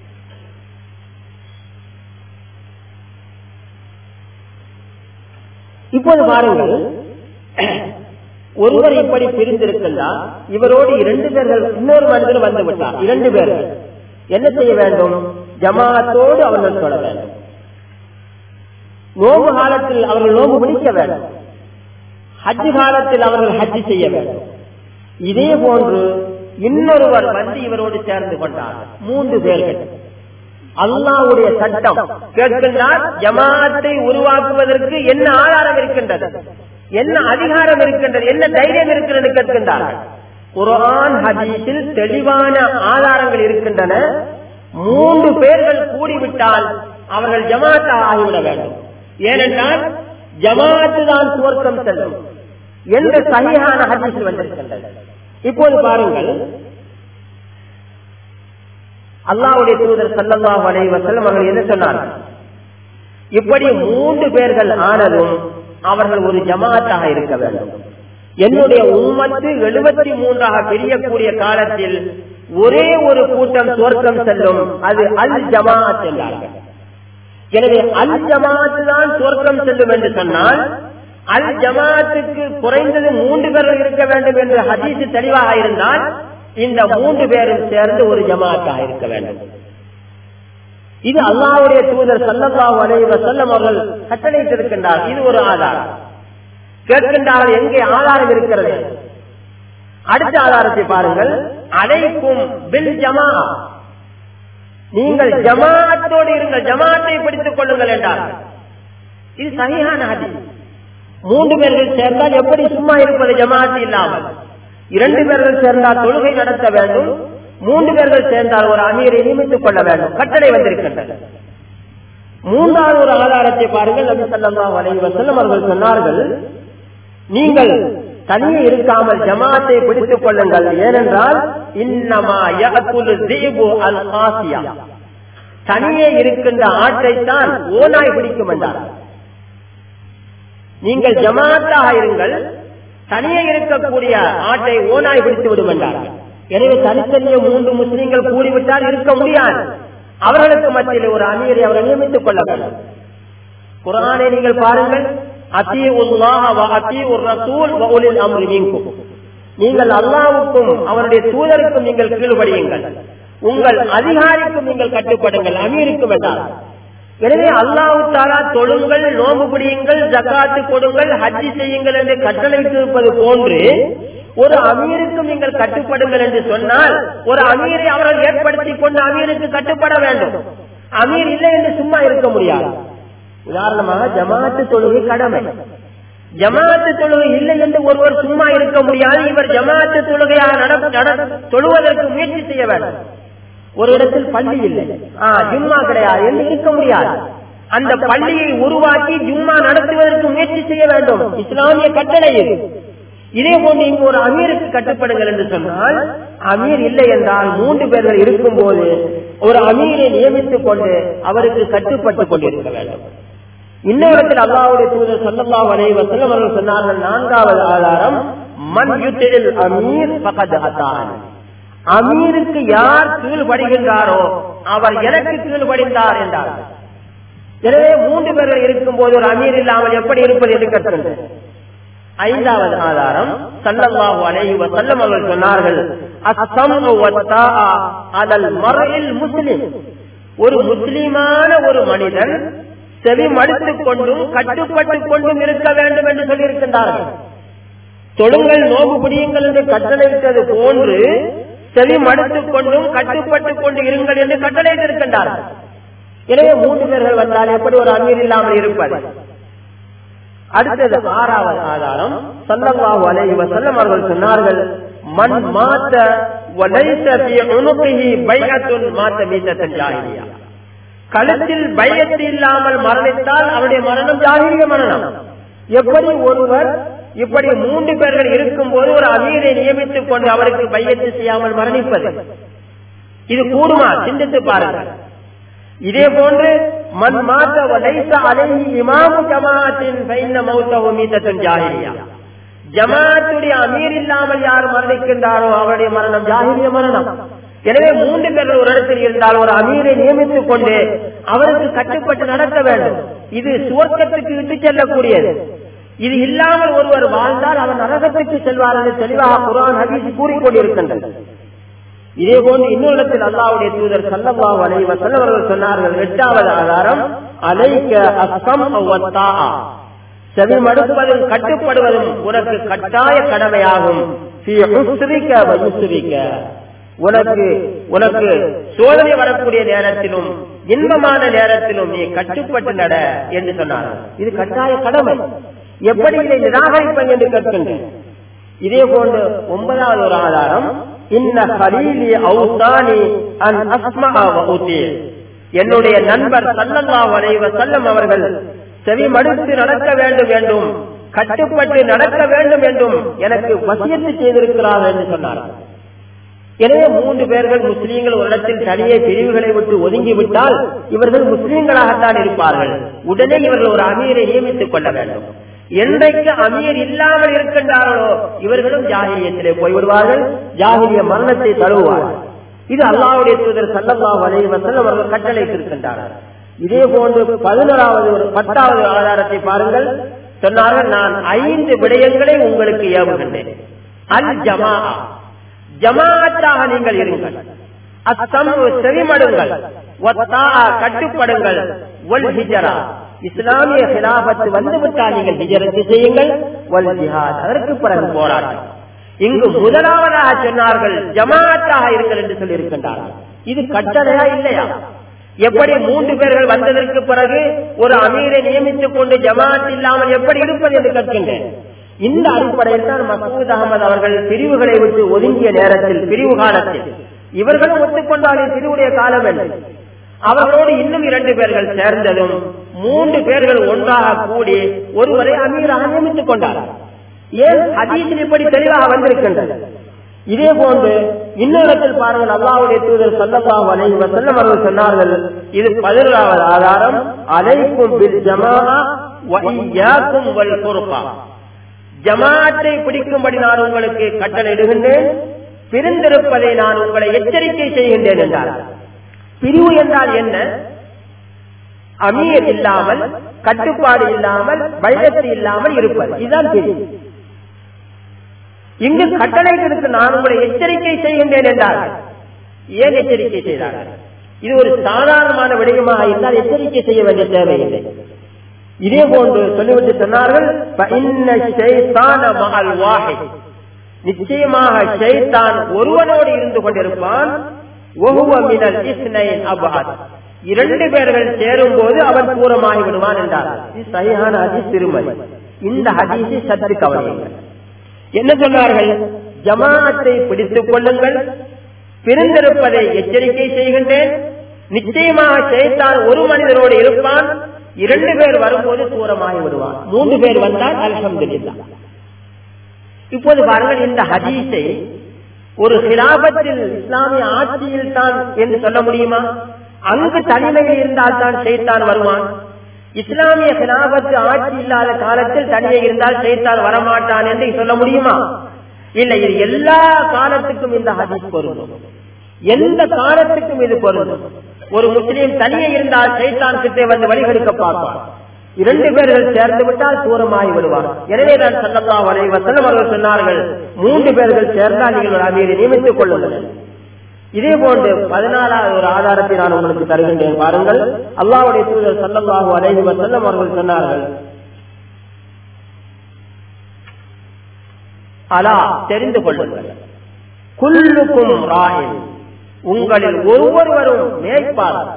இப்போது பாருங்கள் ஒருவர் இப்படி பிரிந்திருக்கின்றார் இவரோடு இரண்டு பேர்கள் இன்னொரு மனிதர் வந்து விட்டார் இரண்டு பேர்கள் என்ன செய்ய வேண்டும் ஜமாத்தோடு அவர்கள் தொட வேண்டும் நோம்பு காலத்தில் அவர்கள் நோம்பு பிடிக்க வேண்டும் ஹஜ் காலத்தில் அவர்கள் ஹஜ் செய்ய வேண்டும் இதே போன்று இன்னொருவர் வந்து இவரோடு சேர்ந்து கொண்டார் மூன்று பேர்கள் அல்லாவுடைய சட்டம் கேட்கின்றார் ஜமாத்தை உருவாக்குவதற்கு என்ன ஆதாரம் இருக்கின்றது என்ன அதிகாரம் இருக்கின்றது என்ன தைரியம் இருக்கிறது கேட்கின்றார்கள் குரான் ஹதீஸில் தெளிவான ஆதாரங்கள் இருக்கின்றன மூன்று பேர்கள் கூடிவிட்டால் அவர்கள் ஜமாத்தா ஆகிவிட வேண்டும் ஏனென்றால் ஜமாத்து தான் சுவர்க்கம் செல்லும் என்ற சரியான ஹதீஸ் வந்திருக்கின்றது இப்போது பாருங்கள் அல்லாவுடைய தூதர் சல்லல்லாஹு அலைஹி வஸல்லம் அவர்கள் என்ன சொன்னார்கள் இப்படி மூன்று பேர்கள் ஆனதும் அவர்கள் ஒரு ஜமாத்தாக இருக்க வேண்டும் என்னுடைய உம்மத்து எழுபத்தி மூன்றாக பிரியக்கூடிய காலத்தில் ஒரே ஒரு கூட்டம் சுவர்க்கம் செல்லும் அது அல் ஜமாத் என்றார்கள் எனவே அல் ஜமாத்து தான் சுவர்க்கம் செல்லும் என்று சொன்னால் அல் ஜமாத்துக்கு குறைந்தது மூன்று பேர்கள் இருக்க வேண்டும் என்று ஹதீஸ் தெளிவாக இருந்தால் இந்த மூன்று பேரும் சேர்ந்து ஒரு ஜமாத்தாக இருக்க வேண்டும் இது அல்லாவுடைய தூதர் சல்லல்லாஹு அலைஹி வஸல்லம் அவர்கள் கட்டளையிட்டிருக்கின்றார் இது ஒரு ஆதாரம் கேட்கின்றார்கள் எங்கே ஆதாரம் இருக்கிறது அடுத்த ஆதாரத்தை பாருங்கள் அலைக்கும் பில் ஜமா நீங்கள் ஜமாத்தோடு இருங்கள் ஜமாத்தை பிடித்துக் கொள்ளுங்கள் என்றார்கள் இது சரியான ஹதி மூன்று பேர்கள் சேர்ந்தால் எப்படி சும்மா இருப்பது ஜமாத்து இல்லாமல் இரண்டு பேர்கள் சேர்ந்தால் தொழுகை நடத்த வேண்டும் மூன்று பேர்கள் சேர்ந்தால் ஒரு அமீரை நியமித்துக் கொள்ள வேண்டும் கட்டளை வந்திருக்கின்றது மூன்றாவது ஒரு ஆதாரத்தை பாருங்கள் நபி ஸல்லல்லாஹு அலைஹி வஸல்லம் அவர்கள் சொன்னார்கள் நீங்கள் தனியே இருக்காமல் ஜமாத்தை பிடித்துக் கொள்ளுங்கள் ஏனென்றால் இன்னமா யஅகுலு தீபு அல் காசியா தனியே இருக்கின்ற ஆட்டைத்தான் ஓனாய் பிடிக்கும் என்றார் நீங்கள் ஜமாத்தாக இருங்கள் தனியே இருக்கக்கூடிய ஆட்டை ஓனாய் பிடித்து விடும் என்றார்கள் எனவே தனித்தனியே மூன்று முஸ்லீம்கள் கூடிவிட்டால் இருக்க முடியாது அவர்களுக்கு மத்தியில் ஒரு அமீரை அவர்கள் நியமித்துக் கொள்ள வேண்டும் குரானை நீங்கள் பாருங்கள் அத்தி அத்தி ஒரு ரசூல் அம்ரி மீன்கும் நீங்கள் அல்லாவுக்கும் அவருடைய தூதருக்கும் நீங்கள் கீழ்படியுங்கள் உங்கள் அதிகாரிக்கும் நீங்கள் கட்டுப்படுங்கள் அமீருக்கும் என்றார் எனவே அல்லாஹு தாலா தொழுங்கள் நோம்பு பிடியுங்கள் ஜக்காத்து கொடுங்கள் ஹஜ்ஜி செய்யுங்கள் என்று கட்டளையிட்டிருப்பது போன்று ஒரு அமீருக்கும் நீங்கள் கட்டுப்படுங்கள் என்று சொன்னால் ஒரு அமீரை அவர்கள் ஏற்படுத்திக் கொண்டு அமீருக்கு கட்டுப்பட வேண்டும் அமீர் இல்லை என்று சும்மா இருக்க முடியாது உதாரணமாக ஜமாத்து தொழுகை கடமை ஜமாத்து தொழுகை இல்லை என்று ஒருவர் சும்மா இருக்க முடியாது இவர் ஜமாத்து தொழுகையாக தொழுவதற்கு முயற்சி செய்ய வேண்டும் ஒரு இடத்தில் பள்ளி இல்லை ஜும்மா கிடையாது என்று இருக்க முடியாது அந்த பள்ளியை உருவாக்கி ஜும்மா நடத்துவதற்கு முயற்சி செய்ய வேண்டும் இஸ்லாமிய கட்டளை இது இதே போன்று இங்கு ஒரு அமீருக்கு கட்டுப்படுங்கள் என்று சொன்னால் அமீர் இல்லை என்றால் மூன்று பேர்கள் இருக்கும் போது ஒரு அமீரை நியமித்துக் கொண்டு அவருக்கு கட்டுப்பட்டுக் கொண்டிருக்க வேண்டும் இன்னொரு அல்லாவுடைய தூதர் சொல்லல்லா வரை வசல்லம் அவர்கள் சொன்னார்கள் நான்காவது ஆதாரம் மண் யுத்திரில் அமீர் பகத் அதான் அமீருக்கு யார் கீழ்படுகின்றாரோ அவர் எனக்கு கீழ்படிந்தார் என்றார் எனவே மூன்று பேர்கள் இருக்கும் போது ஒரு அமீர் இல்லாமல் எப்படி இருப்பது என்று கற்றுகின்றனர் ஐந்தாவது ஆதாரம் சல்லல்லாஹு அலைஹி வஸல்லம் அவர்கள் சொன்னார்கள் அஸ்ஸம்உ வத்தாஆ அலல் மர்இல் முஸ்லிம் ஒரு முஸ்லிமான ஒரு மனிதன் செவி மடுத்துக் கொண்டும் கட்டுப்பட்டுக் கொண்டும் இருக்க வேண்டும் என்று சொல்லியிருக்கின்றார்கள் தொழுங்கள் நோம்பு பிடியுங்கள் என்று கட்டளையிட்டது போன்று செவி மடுத்துக் கொண்டும் கட்டுப்பட்டுக் கொண்டு இருங்கள் என்று கட்டளையிட்டிருக்கின்றார்கள் எனவே மூன்று பேர்கள் வந்தால் எப்படி ஒரு அமீர் இல்லாமல் இருப்பது அடுத்தது ஆறாவது ஆதாரம் சல்லல்லாஹு அலைஹி வஸல்லம் அவர்கள் சொன்னார்கள் மன் மாத்த வலைஸ ஃபீ உனுகிஹி பைஅத்துன் மாத்த மீத்தத்தன் ஜாஹிலியா கழுத்தில் பயத்து இல்லாமல் மரணித்தால் அவருடைய மரணம் ஜாகிரிய மரணம் எப்படி ஒருவர் இப்படி மூன்று பேர்கள் இருக்கும் போது ஒரு அமீரை நியமித்துக் கொண்டு அவருக்கு பையத்து செய்யாமல் மரணிப்பது இது கூடுமா சிந்தித்து பாருங்கள் இதே போன்று மண் மாத்த வலைச அலைஹி இமாமு ஜமாத்தின் பைன்ன மௌத்தஹு மீத்தத்துன் ஜாஹிலியா ஜமாத்துடைய அமீர் இல்லாமல் யார் மரணிக்கின்றாரோ அவருடைய மரணம் ஜாகிரிய மரணம் எனவே மூன்று பேர்கள் ஒரு இடத்தில் இருந்தால் ஒரு அமீரை நியமித்துக் கொண்டு அவருக்கு கட்டுப்பட்டு நடக்க வேண்டும் இது சுவர்க்கத்துக்கு இட்டு செல்லக்கூடியது இது இல்லாமல் ஒருவர் வாழ்ந்தால் அவர் நரகத்துக்கு செல்வார் என்று தெளிவாக குரான் ஹதீஸ் கூறிக்கொண்டிருக்கின்றது இதே போன்று இன்னொரு இடத்தில் அல்லாவுடைய தூதர் சல்லல்லாஹு அலைஹி வஸல்லம் அவர்கள் சொன்னார்கள் எட்டாவது ஆதாரம் அலைக்க அஸ்ஸம் வத்தாஆ செவி மடுப்பதும் கட்டுப்படுவதும் உனக்கு கட்டாய கடமையாகும் ஃபீ உஸ்ரிக வ யுஸ்ரிக உனக்கு உனக்கு சோதனை வரக்கூடிய நேரத்திலும் இன்பமான நேரத்திலும் நீ கட்டுப்பட்டு நட என்று சொன்னார்கள் இது கட்டாய கடமை எப்படி இதை நிராகரிப்பேன் என்று கேட்கின்றேன் இதே போன்று ஒன்பதாவது ஒரு ஆதாரம் இன்ன ஹலீலி அவுசானி அன் அஸ்மா என்னுடைய நண்பர் சல்லல்லாஹு அலைஹி வஸல்லம் அவர்கள் செவி மடுத்து நடக்க வேண்டும் என்றும் கட்டுப்பட்டு நடக்க வேண்டும் என்றும் எனக்கு வசியத்து செய்திருக்கிறார்கள் என்று சொன்னார்கள் எனவே மூன்று பேர்கள் முஸ்லீம்கள் ஒரு இடத்தில் தனியே பிரிவுகளை விட்டு ஒதுங்கி விட்டால் இவர்கள் முஸ்லீம்களாகத்தான் இருப்பார்கள் உடனே இவர்கள் ஒரு அமீரை நியமித்துக் கொள்ள வேண்டும் என்றைக்கு அமீர் இல்லாமல் இருக்கின்றார்களோ இவர்களும் ஜாகிரியத்திலே போய்விடுவார்கள் ஜாகிரிய மரணத்தை தழுவுவார்கள் இது அல்லாவுடைய தூதர் சல்லல்லாஹு அலைஹி வஸல்லம் அவர்கள் கட்டளையிட்டிருக்கின்றார்கள் இதே போன்று பதினோராவது ஒரு பத்தாவது ஆதாரத்தை பாருங்கள் சொன்னார்கள் நான் ஐந்து விடயங்களை உங்களுக்கு ஏவுகின்றேன் அல் ஜமா ஜமாத்தாக நீங்கள் இருங்கள் அத்தம் செவிமடுங்கள் கட்டுப்படுங்கள் ஒல் ஹிஜரா இஸ்லாமிய ஹிலாபத்து வந்துவிட்டால் நீங்கள் ஹிஜரத்து செய்யுங்கள் ஒல் ஜிஹாத் அதற்கு பிறகு போராட்டம் இங்கு முதலாவதாக சொன்னார்கள் ஜமாத்தாக இருங்கள் என்று சொல்லி இருக்கின்றார்கள் இது கட்டளையா இல்லையா எப்படி மூன்று பேர்கள் வந்ததற்கு பிறகு ஒரு அமீரை நியமித்துக் கொண்டு ஜமாத் இல்லாமல் எப்படி இருப்பது என்று கேட்கின்றேன் இந்த அடிப்படையில் தான் மசூத் அகமது அவர்கள் பிரிவுகளை விட்டு ஒதுங்கிய நேரத்தில் பிரிவு காலத்தில் இவர்களும் ஒத்துக்கொண்டாலும் பிரிவுடைய காலம் என்ன அவர்களோடு இன்னும் இரண்டு பேர்கள் சேர்ந்ததும் மூன்று பேர்கள் ஒன்றாக கூடி ஒருவரை அமீராக நியமித்துக் கொண்டார்கள் ஏன் ஹதீஸில் இப்படி தெளிவாக வந்திருக்கின்றது இதே போன்று இன்னொருத்தில் பாருங்கள் அல்லாவுடைய தூதர் சல்லல்லாஹு அலைஹி வஸல்லம் அவர்கள் சொன்னார்கள் இது பதினோராவது ஆதாரம் அலைக்கும் பில் ஜமாஅ வ இய்யாக்கும் வல் குர்பா ஜமாத்தை பிடிக்கும்படி நான் உங்களுக்கு கட்டளையிடுகின்றேன் பிரிந்திருப்பதை நான் உங்களை எச்சரிக்கை செய்கின்றேன் என்றார் பிரிவு என்றால் என்ன அமீர் இல்லாமல் கட்டுப்பாடு இல்லாமல் பைரத்து இல்லாமல் இருப்பது இதுதான் பிரிவு இங்கு கட்டளைகளுக்கு நான் உங்களை எச்சரிக்கை செய்கின்றேன் என்றார்கள் ஏன் எச்சரிக்கை செய்தார்கள் இது ஒரு சாதாரணமான விடயமாக இருந்தால் எச்சரிக்கை செய்ய வேண்டிய தேவையில்லை இதே போன்று சொல்லிவிட்டு சொன்னார்கள் நிச்சயமாக ஷைத்தான் ஒருவனோடு இருந்து கொண்டிருப்பான் இரண்டு பேர்கள் சேரும் போது அவன் தூரமாகி விடுவான் என்றார் இது சரியான ஹதீஸ் திருமதி இந்த ஹதீஸை சற்று கவனியுங்கள் என்ன சொன்னார்கள் ஜமாத்தை பிடித்துக் கொள்ளுங்கள் பிரிந்திருப்பதை எச்சரிக்கை செய்கின்றேன் நிச்சயமாக செய்தான் ஒரு மனிதரோடு இருப்பான் இரண்டு பேர் வரும்போது தூரமாகி விடுவான் மூன்று பேர் வந்தால் அலமதுல்லா இப்போது பாருங்கள் இந்த ஹதீஸை ஒரு சிலாபத்தில் இஸ்லாமிய ஆட்சியில் தான் என்று சொல்ல முடியுமா அங்கு தனிமையில் இருந்தால் தான் செய்தான் வருவான் இஸ்லாமிய சிலாபத்து ஆட்சி இல்லாத காலத்தில் தனியே இருந்தால் செய்தான் வரமாட்டான் என்று சொல்ல முடியுமா இல்லை இது எல்லா காலத்துக்கும் இந்த ஹதீஸ் பொருந்தும் எந்த காலத்துக்கும் இது பொருந்தும் ஒரு முஸ்லீம் தனியே இருந்தால் சைத்தான் கிட்டே வந்து வழிகெடுக்க பார்ப்பார் இரண்டு பேர்கள் சேர்ந்து விட்டால் தூரமாகி விடுவார் எனவே நான் சல்லல்லா வரை வசனம் அவர்கள் சொன்னார்கள் மூன்று பேர்கள் சேர்ந்தால் நீங்கள் ஒரு அமீரை நியமித்துக் கொள்ளுங்கள் இதே போன்று பதினாலாவது ஒரு ஆதாரத்தை நான் உங்களுக்கு தருகின்றேன் பாருங்கள் அல்லாவுடைய தூதர் சல்லல்லாஹு அலைஹி வசல்லம் அவர்கள் சொன்னார்கள் அலா தெரிந்து கொள்ளுங்கள் குல்லுக்கும் ராயின் உங்களில் ஒவ்வொருவரும் மேய்ப்பாளர்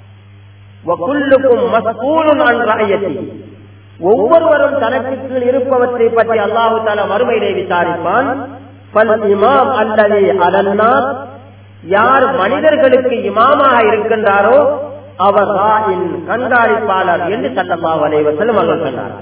ஒவ்வொருவரும் தனக்கு கீழ் இருப்பவற்றை பற்றி அல்லாஹு தால மறுமையிலே விசாரிப்பான் இமாம் அல்லது அலன்னா யார் மனிதர்களுக்கு இமாமாக இருக்கின்றாரோ அவர் ராயின் கண்காணிப்பாளர் என்று சட்டமா வலைவசலும் அவர்கள் சொன்னார்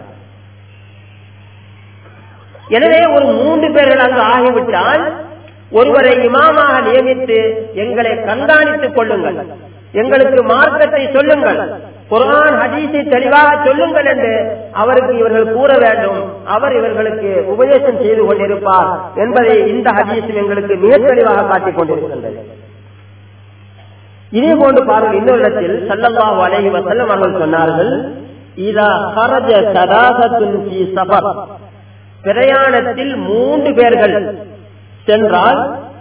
எனவே ஒரு மூன்று பேர்கள் அங்கு ஆகிவிட்டால் ஒருவரை இமாமாக நியமித்து எங்களை கண்காணித்துக் கொள்ளுங்கள் எங்களுக்கு மார்க்கத்தை சொல்லுங்கள் குரான் ஹதீஸை தெளிவாக சொல்லுங்கள் என்று அவருக்கு இவர்கள் கூற வேண்டும் அவர் இவர்களுக்கு உபதேசம் செய்து கொண்டிருப்பார் என்பதை இந்த ஹதீஸும் எங்களுக்கு மிக தெளிவாக காட்டிக் கொண்டிருக்கின்றது இதே போன்று பாருங்கள் இன்னொரு இடத்தில் சல்லல்லாஹு அலைஹி வஸல்லம் அவர்கள் சொன்னார்கள் இதா ஹரஜ சதாசத்துன் ஃபீ சஃபர் பிரயாணத்தில் மூன்று பேர்கள் சென்றால்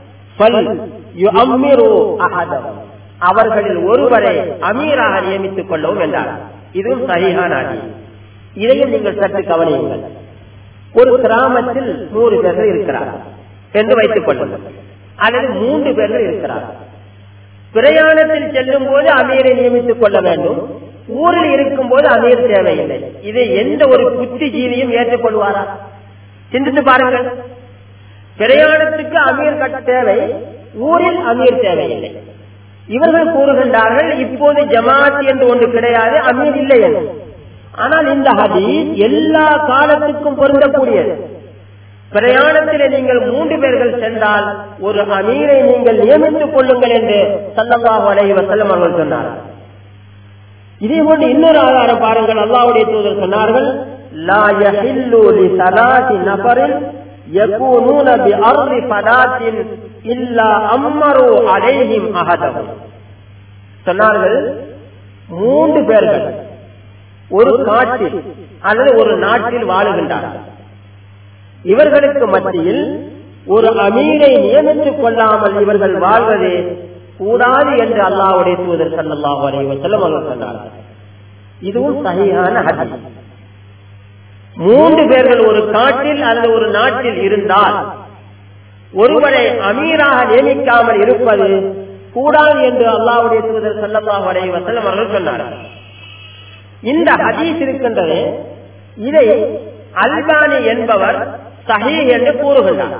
அவர்களில் ஒருவரை அமீராக நியமித்துக் கொள்ளவும் என்றார் இதுவும் சரியான அடி இதையும் நீங்கள் சற்று கவனியுங்கள் ஒரு கிராமத்தில் நூறு பேர்கள் இருக்கிறார்கள் என்று வைத்துக் கொள்ளுங்கள் அல்லது மூன்று பேர்கள் இருக்கிறார்கள் பிரயாணத்தில் செல்லும் போது அமீரை நியமித்துக் கொள்ள வேண்டும் ஊரில் இருக்கும் போது அமீர் தேவையில்லை இதை எந்த ஒரு புத்திஜீவியும் ஏற்றுக்கொள்வாரா சிந்தித்து பாருங்கள் பிரயாணத்துக்கு அமீர் கட்ட தேவை ஊரில் அமீர் தேவையில்லை இவர்கள் கூறுகின்றார்கள் இப்போது ஜமாத் என்று ஒன்று கிடையாது அமீர் இல்லை என்று ஆனால் இந்த ஹதீஸ் எல்லா காலத்துக்கும் பொருந்தக்கூடியது பிரயாணத்திலே நீங்கள் மூன்று பேர்கள் சென்றால் ஒரு அமீரை நீங்கள் நியமித்துக் கொள்ளுங்கள் என்று சல்லல்லாஹு அலைஹி வஸல்லம் அவர்கள் சொன்னார்கள் இதே போன்று இன்னொரு ஆதாரம் பாருங்கள் அல்லாஹ்வுடைய தூதர் சொன்னார்கள் லா யஹில்லு லி ஸலாத்தி நஃபரின் யகூனூன பி அர்தி ஃபலாத்தின் இல்லா அம்மரு அலைஹிம் அஹதஹும் சொன்னார்கள் மூன்று பேர்கள் ஒரு காட்டில் அல்லது ஒரு நாட்டில் வாழுகின்றார்கள் இவர்களுக்கு மத்தியில் ஒரு அமீரை நியமித்துக் கொள்ளாமல் இவர்கள் வாழ்வதே கூடாது என்று அல்லாவுடைய தூதர் சல்லாஹூ அலைஹி வஸல்லம் அவர்கள் சொன்னார்கள் இதுவும் சகியான ஹதீஸ் மூன்று பேர்கள் ஒரு காட்டில் அல்லது ஒரு நாட்டில் இருந்தால் ஒருவரை அமீராக நியமிக்காமல் இருப்பது கூடாது என்று அல்லாவுடைய தூதர் சல்லல்லாஹு அலைஹி வஸல்லம் அவர்கள் சொன்னார்கள் இந்த ஹதீஸ் இருக்கின்றது இதை அல்பானி என்பவர் சஹீ என்று கூறுகின்றார்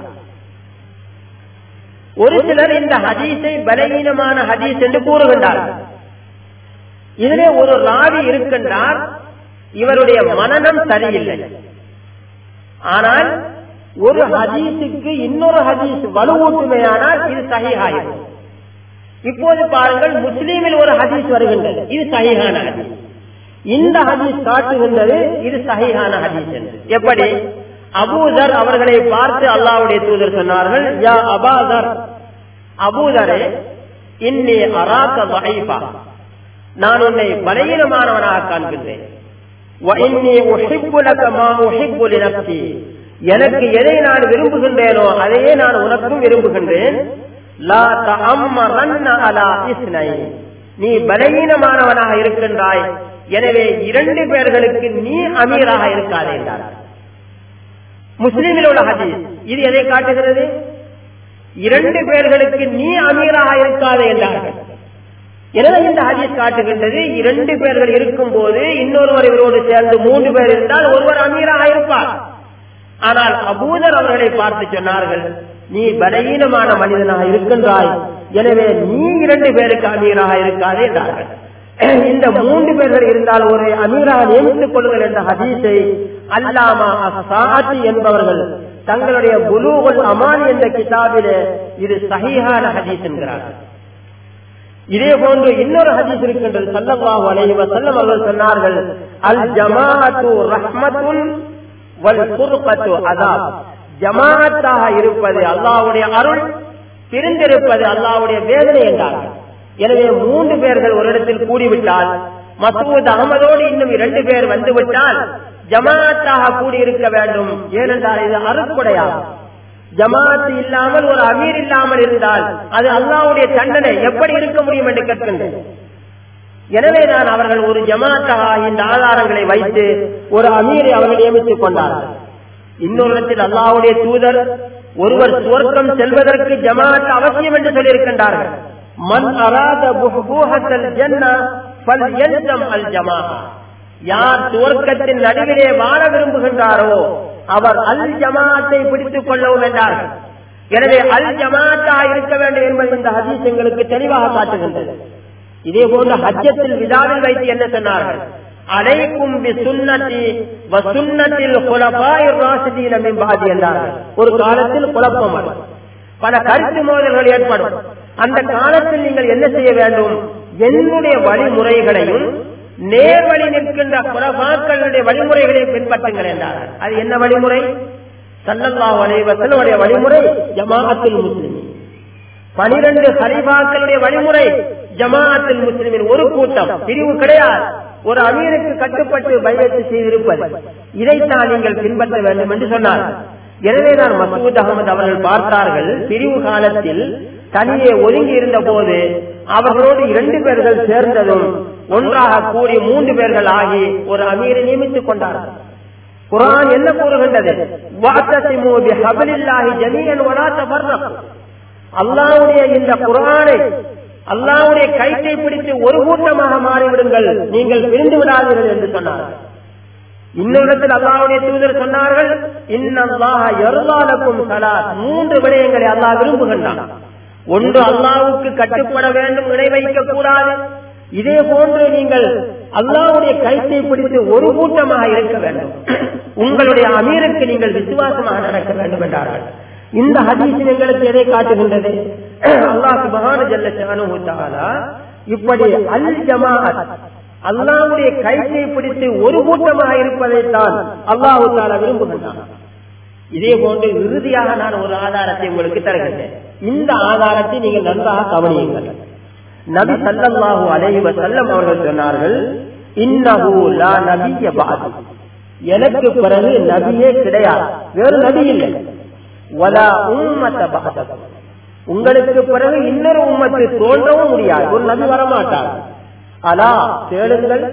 ஒரு சிலர் இந்த ஹதீஸை பலவீனமான ஹதீஸ் என்று கூறுகின்றார்கள் இதிலே ஒரு ராவி இருக்கின்றார் இவருடைய மனநம் சரியில்லை ஆனால் ஒரு ஹதீஸுக்கு இன்னொரு ஹதீஸ் வலுவூட்டுமையானால் இது சகிஹாயிருக்கும் இப்போது பாருங்கள் முஸ்லீமில் ஒரு ஹதீஸ் வருகின்றது இது சகிஹான ஹதீஸ் இந்த ஹதீஸ் காட்டுகின்றது இது சகிஹான ஹதீஸ் என்று எப்படி அபூதர் அவர்களை பார்த்து அல்லாவுடைய தூதர் சொன்னார்கள் யா அபாதர் அபூதரே இன்னி அராக்க வகைபா நான் உன்னை பலகீனமானவனாக காண்கின்றேன் எனக்கு எதை நான் விரும்புகின்றேனோ அதையே நான் உனக்கும் விரும்புகின்றேன் நீ பலகீனமானவனாக இருக்கின்றாய் எனவே இரண்டு பேர்களுக்கு நீ அமீராக இருக்காதே என்றார் முஸ்லீமில் உள்ள ஹதீஸ் இது எதை காட்டுகிறது இரண்டு பேர்களுக்கு நீ அமீராக இருக்காதே என்றார்கள் எனவே இந்த ஹதீஸ் காட்டுகின்றது இரண்டு பேர்கள் இருக்கும் போது இன்னொருவர் இவரோடு சேர்ந்து மூன்று பேர் இருந்தால் ஒருவர் அமீராக இருப்பார் ஆனால் அபூதர் அவர்களை பார்த்து சொன்னார்கள் நீ பலகீனமான மனிதனாக இருக்கின்றாய் எனவே நீ இரண்டு பேருக்கு அமீராக இருக்காதே என்றார்கள் இந்த மூன்று பேர்கள் இருந்தால் ஒரு அமீராக நியமித்துக் கொள்ளுங்கள் என்ற ஹதீஸை அல்லாமா சாத்தி என்பவர்கள் தங்களுடைய குலூகுல் அமான் என்ற கிதாபிலே இது சஹீஹான ஹதீஸ் என்கிறார்கள் இதே போன்று இன்னொரு ஹதீஸ் இருக்கின்றது சல்லல்லாஹு அலைஹி வஸல்லம் அவர்கள் சொன்னார்கள் அல் ஜமாஅத்து ரஹ்மத்துன் வல் ஃபுர்கத்து அதாப் ஜமாஅத்தாக இருப்பது அல்லாஹ்வுடைய அருள் பிரிந்திருப்பது அல்லாஹ்வுடைய வேதனை என்றார்கள் எனவே மூன்று பேர்கள் ஒரு இடத்தில் கூடிவிட்டால் மசூத் அகமதோடு இன்னும் இரண்டு பேர் வந்துவிட்டால் ஜமாத்தாக கூடியிருக்க வேண்டும் ஏனென்றால் இது அருக்குடையாகும் ஜமாத் இல்லாமல் ஒரு அமீர் இல்லாமல் இருந்தால் அது அல்லாவுடைய தண்டனை எப்படி இருக்க முடியும் என்று கேட்கின்றேன் எனவே நான் அவர்கள் ஒரு ஜமாத்தாக இந்த ஆதாரங்களை வைத்து ஒரு அமீரை அவர்கள் நியமித்துக் கொண்டார்கள் இன்னொரு இடத்தில் அல்லாவுடைய தூதர் ஒருவர் சுவர்க்கம் செல்வதற்கு ஜமாத் அவசியம் என்று சொல்லியிருக்கின்றார்கள் மண் அராத புஹூஹத்தல் ஜன்னா ஃபல் யல்தம் அல் ஜமாஹா யார் சுவர்க்கத்தின் நடுவிலே வாழ விரும்புகின்றாரோ அவர் அல் ஜமாத்தை பிடித்துக் கொள்ளவும் என்றார்கள் எனவே அல் ஜமாத்தா இருக்க வேண்டும் என்பது இந்த ஹதீஸ் எங்களுக்கு தெளிவாக காட்டுகின்றது இதே போன்று ஹஜ்ஜத்தில் விழாவில் வைத்து என்ன சொன்னார்கள் அலைக்கும் பி சுன்னதி வ சுன்னத்தில் குலபாய் ராசிதீன மிம்பாதி என்றார்கள் ஒரு காலத்தில் குழப்பம் வரும் பல கருத்து மோதல்கள் ஏற்படும் அந்த காலத்தில் நீங்கள் என்ன செய்ய வேண்டும் என்னுடைய வழிமுறைகளையும் நேர்வழி நிற்கின்ற குலபாக்களுடைய வழிமுறைகளை பின்பற்றுங்கள் என்றார்கள் அது என்ன வழிமுறை சல்லல்லா வலைவசனுடைய வழிமுறை ஜமாஅத்தில் முஸ்லிம் பனிரெண்டு ஹரிபாக்களுடைய வழிமுறை ஜமாஅத்தில் முஸ்லிமின் ஒரு கூட்டம் பிரிவு கிடையாது ஒரு அமீருக்கு கட்டுப்பட்டு பயத்து செய்திருப்பது இதைத்தான் நீங்கள் பின்பற்ற வேண்டும் என்று சொன்னார்கள் எனவே நான் மசூத் அகமது அவர்கள் பார்த்தார்கள் பிரிவு காலத்தில் தனியே ஒதுங்கி இருந்த போது அவர்களோடு இரண்டு பேர்கள் சேர்ந்ததும் ஒன்றாக கூடி மூன்று பேர்கள் ஆகி ஒரு அமீரை நியமித்துக் கொண்டார்கள் குரான் என்ன கூறுகின்றது அல்லாவுடைய இந்த குரானை அல்லாவுடைய கைத்தை பிடித்து ஒரு கூட்டமாக மாறிவிடுங்கள் நீங்கள் பிரிந்து விடாதீர்கள் என்று சொன்னார்கள் இன்னொருத்தில் அல்லாவுடைய தூதர் சொன்னார்கள் இன்னல்லாஹ எருளாலக்கும் சலாத் மூன்று விடயங்களை அல்லாஹ் விரும்புகின்றான் ஒன்று அல்லாவுக்கு கட்டுப்பட வேண்டும் இணை வைக்க கூடாது இதே போன்று நீங்கள் அல்லாவுடைய கைத்தை பிடித்து ஒரு கூட்டமாக இருக்க வேண்டும் உங்களுடைய அமீருக்கு நீங்கள் விசுவாசமாக நடக்க வேண்டும் என்றார்கள் இந்த ஹதீஸ் எங்களுக்கு எதை காட்டுகின்றது அல்லாஹ் மகான ஜல்ல இப்படி அல் ஜமாஅத் அல்லாவுடைய கைத்தை பிடித்து ஒரு கூட்டமாக இருப்பதைத்தான் அல்லாஹு தாலா விரும்புகின்றான் இதே போன்று இறுதியாக நான் ஒரு ஆதாரத்தை உங்களுக்கு தருகின்றேன் இந்த ஆதாரத்தை நீங்கள் நன்றாக கவனியுங்கள் நபி சல்லல்லாஹு அலைஹி வஸல்லம் அவர்கள் சொன்னார்கள் இன்னஹு லா நபிய பாது எனக்கு பிறகு நபியே கிடையாது வேறு நபி இல்லை வலா உம்மத பாத உங்களுக்கு பிறகு இன்னொரு உம்மத்து தோன்றவும் முடியாது ஒரு நபி வரமாட்டார் அலா தேடுங்கள்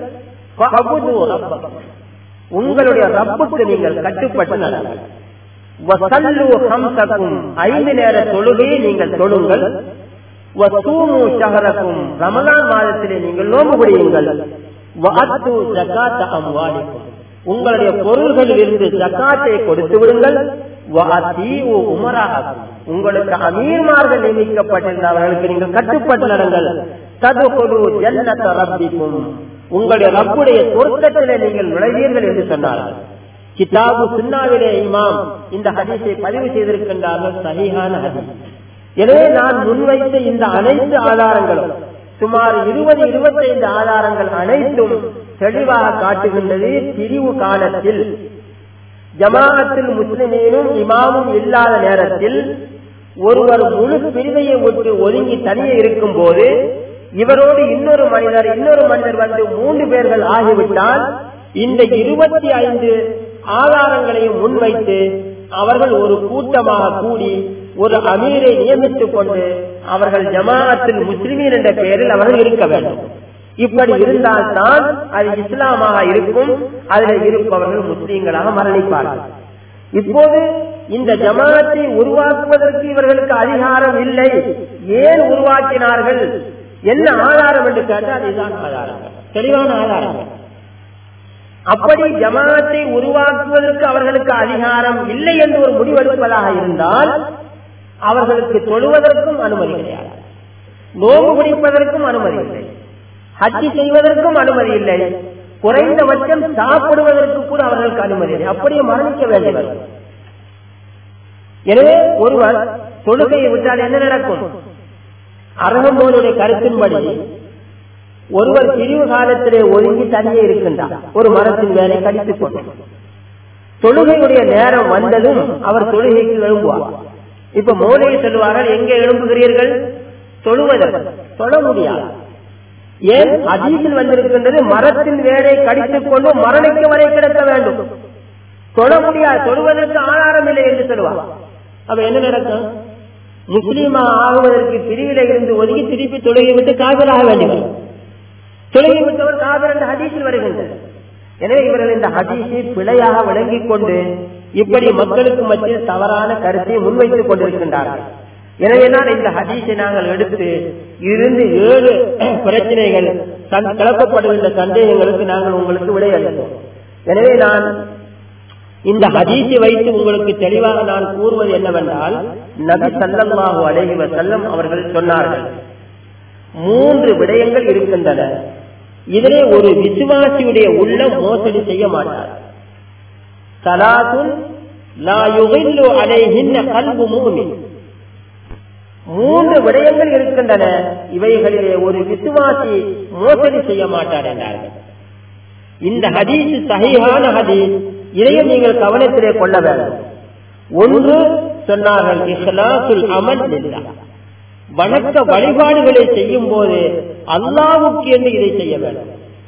உங்களுடைய ரப்புக்கு நீங்கள் கட்டுப்பட்டு நடங்கள் ஐந்து நேர தொழுகையை நீங்கள் தொழுங்கள் வசூமு ஷஹரக்கும் ரமலான் மாதத்திலே நீங்கள் நோம்பு பிடியுங்கள் வஅத்து ஜகாத்த அம்வாலிக்கும் உங்களுடைய பொருள்களில் இருந்து ஜக்காத்தை கொடுத்து விடுங்கள் வஅத்தீஉ உமராஅக்கும் உங்களுக்கு அமீர்மார்கள் நியமிக்கப்பட்டிருந்தவர்களுக்கு நீங்கள் கட்டுப்பட்டு நடங்கள் ததுகுலு ஜன்னத ரப்பிக்கும் உங்களுடைய ரப்புடைய சொர்க்கத்திலே நீங்கள் நுழைவீர்கள் என்று சொன்னார்கள் கிதாபு சுன்னாவிலே இமாம் இந்த ஹதீஸை பதிவு செய்திருக்கின்றார்கள் சஹீஹான ஹதீஸ் எனவே நான் முன்வைத்த இந்த அனைத்து ஆதாரங்களும் சுமார் இருபது இருபத்தைந்து ஆதாரங்கள் அனைத்தும் தெளிவாக காட்டுகின்றது பிரிவு காலத்தில் ஜமாஅத்தில் முஸ்லிமீனும் இமாமும் இல்லாத நேரத்தில் ஒருவர் முழு பிரிவையை விட்டு ஒதுங்கி தனியே இருக்கும் போது இவரோடு இன்னொரு மனிதர் இன்னொரு மனிதர் வந்து மூன்று பேர்கள் ஆகிவிட்டால் இந்த இருபத்தி ஐந்து ஆதாரங்களையும் முன்வைத்து அவர்கள் ஒரு கூட்டமாக கூடி ஒரு அமீரை நியமித்துக் கொண்டு அவர்கள் ஜமாஅத்தில் முஸ்லிமீன் என்ற பெயரில் அவர்கள் இருக்க வேண்டும் இப்படி இருந்தால்தான் அது இஸ்லாமாக இருக்கும் அதில் இருப்பவர்கள் முஸ்லீம்களாக மரணிப்பார்கள் இப்போது இந்த ஜமாத்தை உருவாக்குவதற்கு இவர்களுக்கு அதிகாரம் இல்லை ஏன் உருவாக்கினார்கள் என்ன ஆதாரம் என்று கேட்டால் இதுதான் ஆதாரங்கள் தெளிவான ஆதாரங்கள் அப்படி ஜமாத்தை உருவாக்குவதற்கு அவர்களுக்கு அதிகாரம் இல்லை என்று ஒரு முடிவெடுப்பதாக இருந்தால் அவர்களுக்கு தொழுவதற்கும் அனுமதி கிடையாது நோம்பு பிடிப்பதற்கும் அனுமதி இல்லை ஹஜ்ஜி செய்வதற்கும் அனுமதி இல்லை குறைந்தபட்சம் சாப்பிடுவதற்கு கூட அவர்களுக்கு அனுமதி இல்லை அப்படியே மரணிக்க வேண்டியவர் எனவே ஒருவர் தொழுகையை விட்டால் என்ன நடக்கும் அரகம்போனுடைய கருத்தின்படி ஒருவர் பிரிவு காலத்திலே ஒதுங்கி தனியே இருக்கின்றார் ஒரு மரத்தின் வேலை கடித்துக் கொண்டு தொழுகையுடைய நேரம் வந்ததும் அவர் தொழுகைக்கு எழும்புவார் இப்ப மோலையை சொல்லுவார்கள் எங்கே எழும்புகிறீர்கள் தொழுவதற்கு தொழ முடியாது ஏன் அதீசில் வந்திருக்கின்றது மரத்தின் வேலை கடித்துக் கொண்டு மரணிக்க வரை கிடக்க வேண்டும் தொழ முடியாது தொழுவதற்கு ஆதாரம் இல்லை என்று சொல்லுவார் அப்ப என்ன நடக்கும் முஸ்லீமா ஆகுவதற்கு பிரிவில இருந்து ஒதுங்கி திருப்பி தொழுகை விட்டு காதலாக வேண்டியவர் தொழுகை விட்டவர் காதல் என்ற ஹதீஸில் வருகின்றது எனவே இவர்கள் இந்த ஹதீஸை பிழையாக விளங்கிக் கொண்டு இப்படி மக்களுக்கு மத்தியில் தவறான கருத்தை முன்வைத்துக் கொண்டிருக்கின்றார்கள் எனவே தான் இந்த ஹதீஸை நாங்கள் எடுத்து இருந்து ஏழு பிரச்சனைகள் கிளப்பப்படுகின்ற சந்தேகங்களுக்கு நாங்கள் உங்களுக்கு விடையளித்தோம் எனவே நான் இந்த ஹதீஸை வைத்து உங்களுக்கு தெளிவாக நான் கூறுவது என்னவென்றால் நபி சல்லல்லாஹு அலைஹி வஸல்லம் அவர்கள் சொன்னார்கள் மூன்று விடயங்கள் இருக்கின்றன இதிலே ஒரு விசுவாசியுடைய உள்ளம் மோசடி செய்ய மாட்டார் சலாத்துன் லா யுகில்லு அலைஹின்ன கல்பு மூமின் மூன்று விடயங்கள் இருக்கின்றன இவைகளிலே ஒரு விசுவாசி மோசடி செய்ய மாட்டார் என்றார்கள் இந்த ஹதீஸ் சகிஹான ஹதீஸ் இதையும் நீங்கள் கவனத்திலே கொள்ள வேண்டும் ஒன்று சொன்னார்கள் இஹ்லாசுல் அமல் லில்லாஹ் வணக்க வழிபாடுகளை செய்யும் போது அல்லாவுக்கு என்று இதை செய்ய வேண்டும்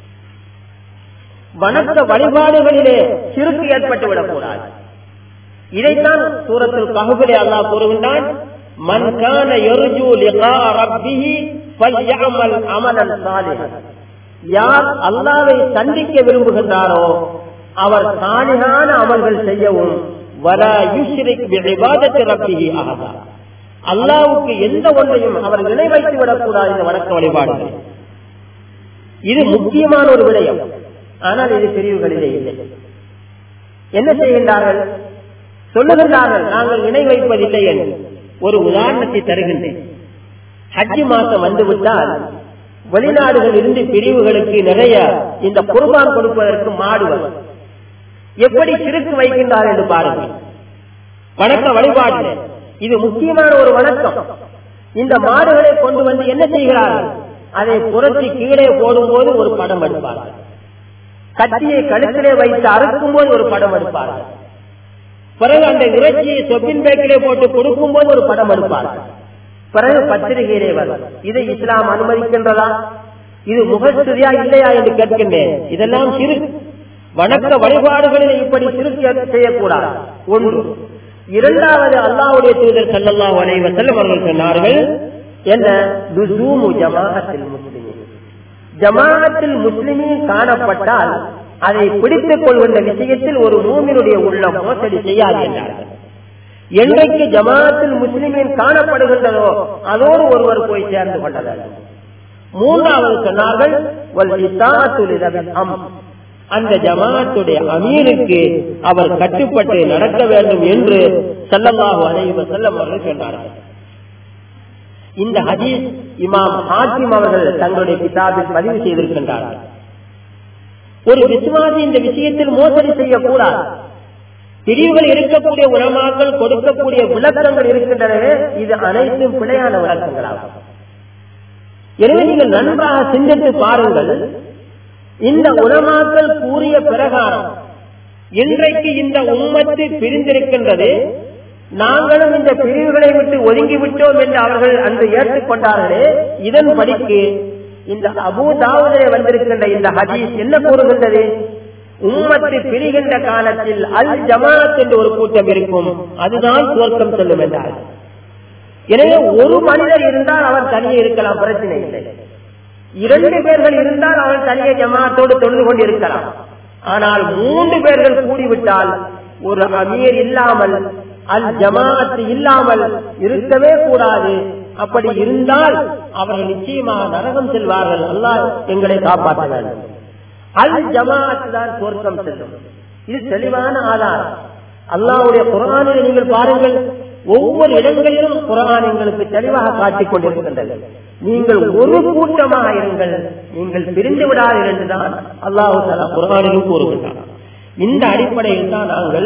வணக்க வழிபாடுகளிலே சிறுக்கு ஏற்பட்டு விடக்கூடாது இதைத்தான் சூரத்தில் ககுபிலே அல்லாஹ் கூறுகின்றான் மன் கான யர்ஜு லிகா ரப்பிஹி ஃபல்யஅமல் அமலன் சாலிஹன் யார் அல்லாவை சந்திக்க விரும்புகின்றாரோ அவர் சாலிகான அமல்கள் செய்யவும் வலா யுஷ்ரிக் பிஇபாதத்தி ரப்பிஹி அஹதா அல்லாவுக்கு எந்த ஒன்றையும் அவர் நிலை வைத்து விடக்கூடாது இந்த வணக்க வழிபாடுகள் இது முக்கியமான ஒரு விடயம் ஆனால் இது பிரிவுகளிலே இல்லை என்ன செய்கின்றார்கள் சொல்லுகின்றார்கள் நாங்கள் இணை வைப்பதில்லை என்று ஒரு உதாரணத்தை தருகின்றேன் ஹஜ்ஜி மாசம் வந்துவிட்டால் வெளிநாடுகள் இருந்து பிரிவுகளுக்கு நிறைய இந்த குர்பான் கொடுப்பதற்கு மாடு வரும் எப்படி சிறுக்கு வைக்கின்றார் என்று பாருங்கள் வணக்க வழிபாடு இது முக்கியமான ஒரு வணக்கம் இந்த மாடுகளை கொண்டு வந்து என்ன செய்கிறார்கள் அதை புரட்சி கீழே போடும்போது ஒரு படம் எடுப்பார்கள் கத்தியை கழுத்திலே வைத்து அறுக்கும் போது ஒரு படம் எடுப்பார்கள் பிறகு அந்த இறைச்சியை சொப்பின் பேக்கிலே போட்டு கொடுக்கும் போது ஒரு படம் எடுப்பார்கள் பிறகு பத்திரிகையிலே வரும் இதை இஸ்லாம் அனுமதிக்கின்றதா இது முகஸ்துதியா இல்லையா என்று கேட்கின்றேன் இதெல்லாம் சிறு வணக்க வழிபாடுகளில் இப்படி சிறுக்கு செய்யக்கூடாது ஒன்று இரண்டாவது அல்லாவுடைய தூதர் சல்லல்லாஹு அலைஹி வஸல்லம் அவர்கள் சொன்னார்கள் என்ன லுசூமு ஜமாஅத்தில் முஸ்லிமீன் ஜமாஅத்தில் முஸ்லிமீன் காணப்பட்டால் அதை பிடித்துக் கொள்கின்ற விஷயத்தில் ஒரு மூமினுடைய உள்ளம் மோசடி செய்யாது என்றார்கள் என்றைக்கு ஜமாத்தில் முஸ்லிமின் காணப்படுகின்றதோ அதோடு ஒருவர் போய் சேர்ந்து கொண்டனர் மூன்றாவது சொன்னார்கள் அந்த ஜமாத்துடைய அமீருக்கு அவர் கட்டுப்பட்டு நடக்க வேண்டும் என்று செல்லமாக அனைவர் செல்லம் அவர்கள் சொன்னார்கள் இந்த ஹதீஸ் இமாம் ஹாக்கிம் அவர்கள் தங்களுடைய கிதாபில் பதிவு செய்திருக்கின்றார்கள் ஒரு விசுவாசி இந்த விஷயத்தில் மோசடி செய்யக்கூடாது பிரிவுகள் இருக்கக்கூடிய உணமாக்கள் கொடுக்கக்கூடிய விளக்கங்கள் இருக்கின்றனவே இது அனைத்தும் பிழையான விளக்கங்களாகும் எனவே நீங்கள் நன்றாக சிந்தித்து பாருங்கள் இந்த உணமாக்கள் கூறிய பிரகாரம் இன்றைக்கு இந்த உம்மத்து பிரிந்திருக்கின்றது நாங்களும் இந்த பிரிவுகளை விட்டு ஒதுங்கி விட்டோம் என்று அவர்கள் அன்று ஏற்றுக்கொண்டார்களே இதன் படிக்கு இந்த அபூதாவதிலே வந்திருக்கின்ற இந்த ஹதீஸ் என்ன கூறுகின்றது உம்மத்து பிரிகின்ற காலத்தில் அல் ஜமாத் என்று ஒரு கூட்டம் இருக்கும் அதுதான் சுவர்க்கம் செல்லும் என்றார் எனவே ஒரு மனிதர் இருந்தால் அவர் தனியே இருக்கலாம் பிரச்சனை இல்லை இரண்டு பேர்கள் இருந்தால் அவன் தனியே ஜமாத்தோடு தொழுது கொண்டு இருக்கலாம் ஆனால் மூன்று பேர்கள் கூடிவிட்டால் ஒரு அமீர் இல்லாமல் அல் ஜமாத்து இல்லாமல் இருக்கவே கூடாது அப்படி இருந்தால் அவர்கள் நிச்சயமாக நரகம் செல்வார்கள் அல்லாஹ் எங்களை காப்பாற்ற வேண்டும் அல் ஜமாத் தான் சொர்க்கம் செல்லும் இது தெளிவான ஆதாரம் அல்லாவுடைய குரானில் நீங்கள் பாருங்கள் ஒவ்வொரு இடங்களிலும் குரான் எங்களுக்கு தெளிவாக காட்டிக் கொண்டிருக்கின்றது நீங்கள் ஒரு கூட்டமாக இருங்கள் நீங்கள் பிரிந்து விடாதீர்கள் என்றுதான் அல்லாஹு தலா குரானிலும் கூறுகின்றார் இந்த அடிப்படையில் தான் நாங்கள்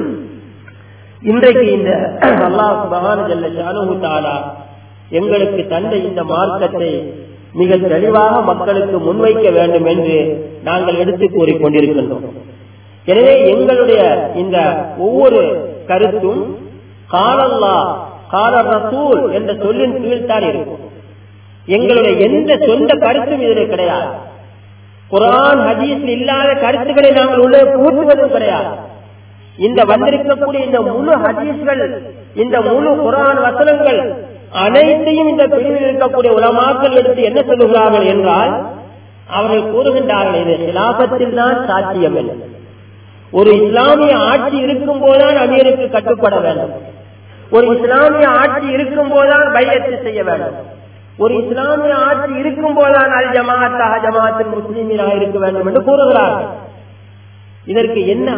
இன்றைக்கு இந்த அல்லாஹ் சுபகான ஜல்ல ஷானு தாலா எங்களுக்கு தந்த இந்த மார்க்கத்தை மிக தெளிவாக மக்களுக்கு முன்வைக்க வேண்டும் என்று நாங்கள் எடுத்து கூறிக்கொண்டிருக்கின்றோம் எனவே எங்களுடைய இந்த ஒவ்வொரு கருத்தும் காலல்லா கால ரசூல் என்ற சொல்லின் கீழ்த்தான் இருக்கும் எங்களுடைய எந்த சொந்த கருத்தும் இதில் கிடையாது குரான் ஹதீஸ் இல்லாத கருத்துக்களை நாங்கள் உள்ளே பூட்டுவதும் கிடையாது இந்த வந்திருக்கக்கூடிய இந்த முழு ஹதீஸ்கள் இந்த முழு குரான் வசனங்கள் அனைத்தையும் இந்த பிரிவில் இருக்கக்கூடிய உலமாக்கள் எடுத்து என்ன சொல்லுகிறார்கள் என்றால் அவர்கள் கூறுகின்றார்கள் இது சிலாபத்தில் தான் சாத்தியம் என்று ஒரு இஸ்லாமிய ஆட்சி இருக்கும் போதுதான் அமீருக்கு கட்டுப்பட வேண்டும் ஒரு இஸ்லாமிய ஆட்சி இருக்கும் போதுதான் பையத்து செய்ய வேண்டும் ஒரு இஸ்லாமிய ஆட்சி இருக்கும் போதுதான் அல் ஜமாத்தாக ஜமாத்தின் முஸ்லீமியாக இருக்க வேண்டும் என்று கூறுகிறார்கள் இதற்கு என்ன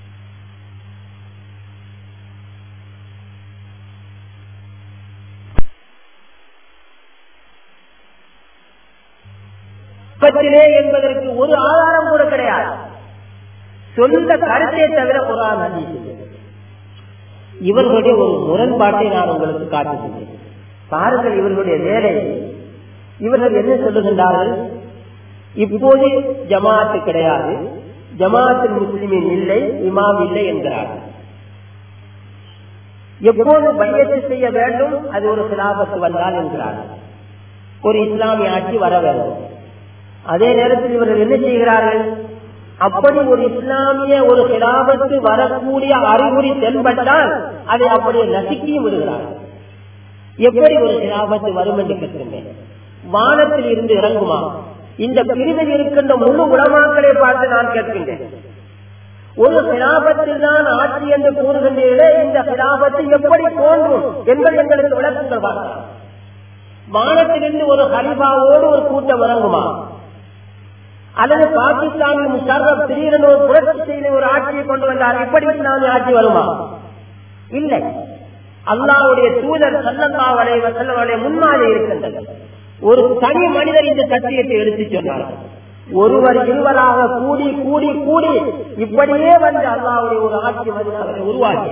பத்திலே என்பதற்கு ஒரு ஆதாரம் கூட கிடையாது சொந்த கருத்தை தவிர குரான் ஹதீஸ் இவர்களுடைய ஒரு முரண்பாட்டை நான் உங்களுக்கு காட்டுகிறேன் பாருங்கள் இவர்களுடைய வேலை இவர்கள் என்ன சொல்லுகின்றார்கள் இப்போது ஜமாத்து கிடையாது ஜமாத்து முஸ்லிமின் இல்லை இமாம் இல்லை என்கிறார்கள் எப்போது பையத்து செய்ய வேண்டும் அது ஒரு சிலாபத்து வந்தால் என்கிறார்கள் ஒரு இஸ்லாமிய ஆட்சி வர வேண்டும் அதே நேரத்தில் இவர்கள் என்ன செய்கிறார்கள் அப்படி ஒரு இஸ்லாமிய ஒரு கிலாபத்து வரக்கூடிய அறிகுறி தென்பட்டால் அதை அப்படியே நசுக்கியும் விடுகிறார்கள் எப்படி ஒரு கிலாபத்து வரும் என்று கேட்கின்றேன் வானத்தில் இருந்து இறங்குமா இந்த பிரிவில் இருக்கின்ற முழு உலமாக்களை பார்த்து நான் கேட்கின்றேன் ஒரு கிலாபத்தில் தான் ஆட்சி என்று கூறுகின்றீர்களே இந்த கிலாபத்து எப்படி தோன்றும் என்பது எங்களுக்கு விளக்கங்கள் பார்க்கலாம் வானத்திலிருந்து ஒரு ஹரிபாவோடு ஒரு கூட்டம் இறங்குமா அல்லது பாகிஸ்தானில் முஷாரப் திடீரென ஒரு புரட்சி செய்த ஒரு ஆட்சியை கொண்டு வந்தார் இப்படி இஸ்லாமிய ஆட்சி வருமா இல்லை அல்லாவுடைய தூதர் சல்லல்லா வளைவ செல்லவடைய முன்மாதிரி இருக்கின்றது ஒரு தனி மனிதர் இந்த சத்தியத்தை எடுத்து சொன்னார் ஒருவர் இருவராக கூடி கூடி கூடி இப்படியே வந்து அல்லாவுடைய ஒரு ஆட்சி மதினாவை உருவாக்கி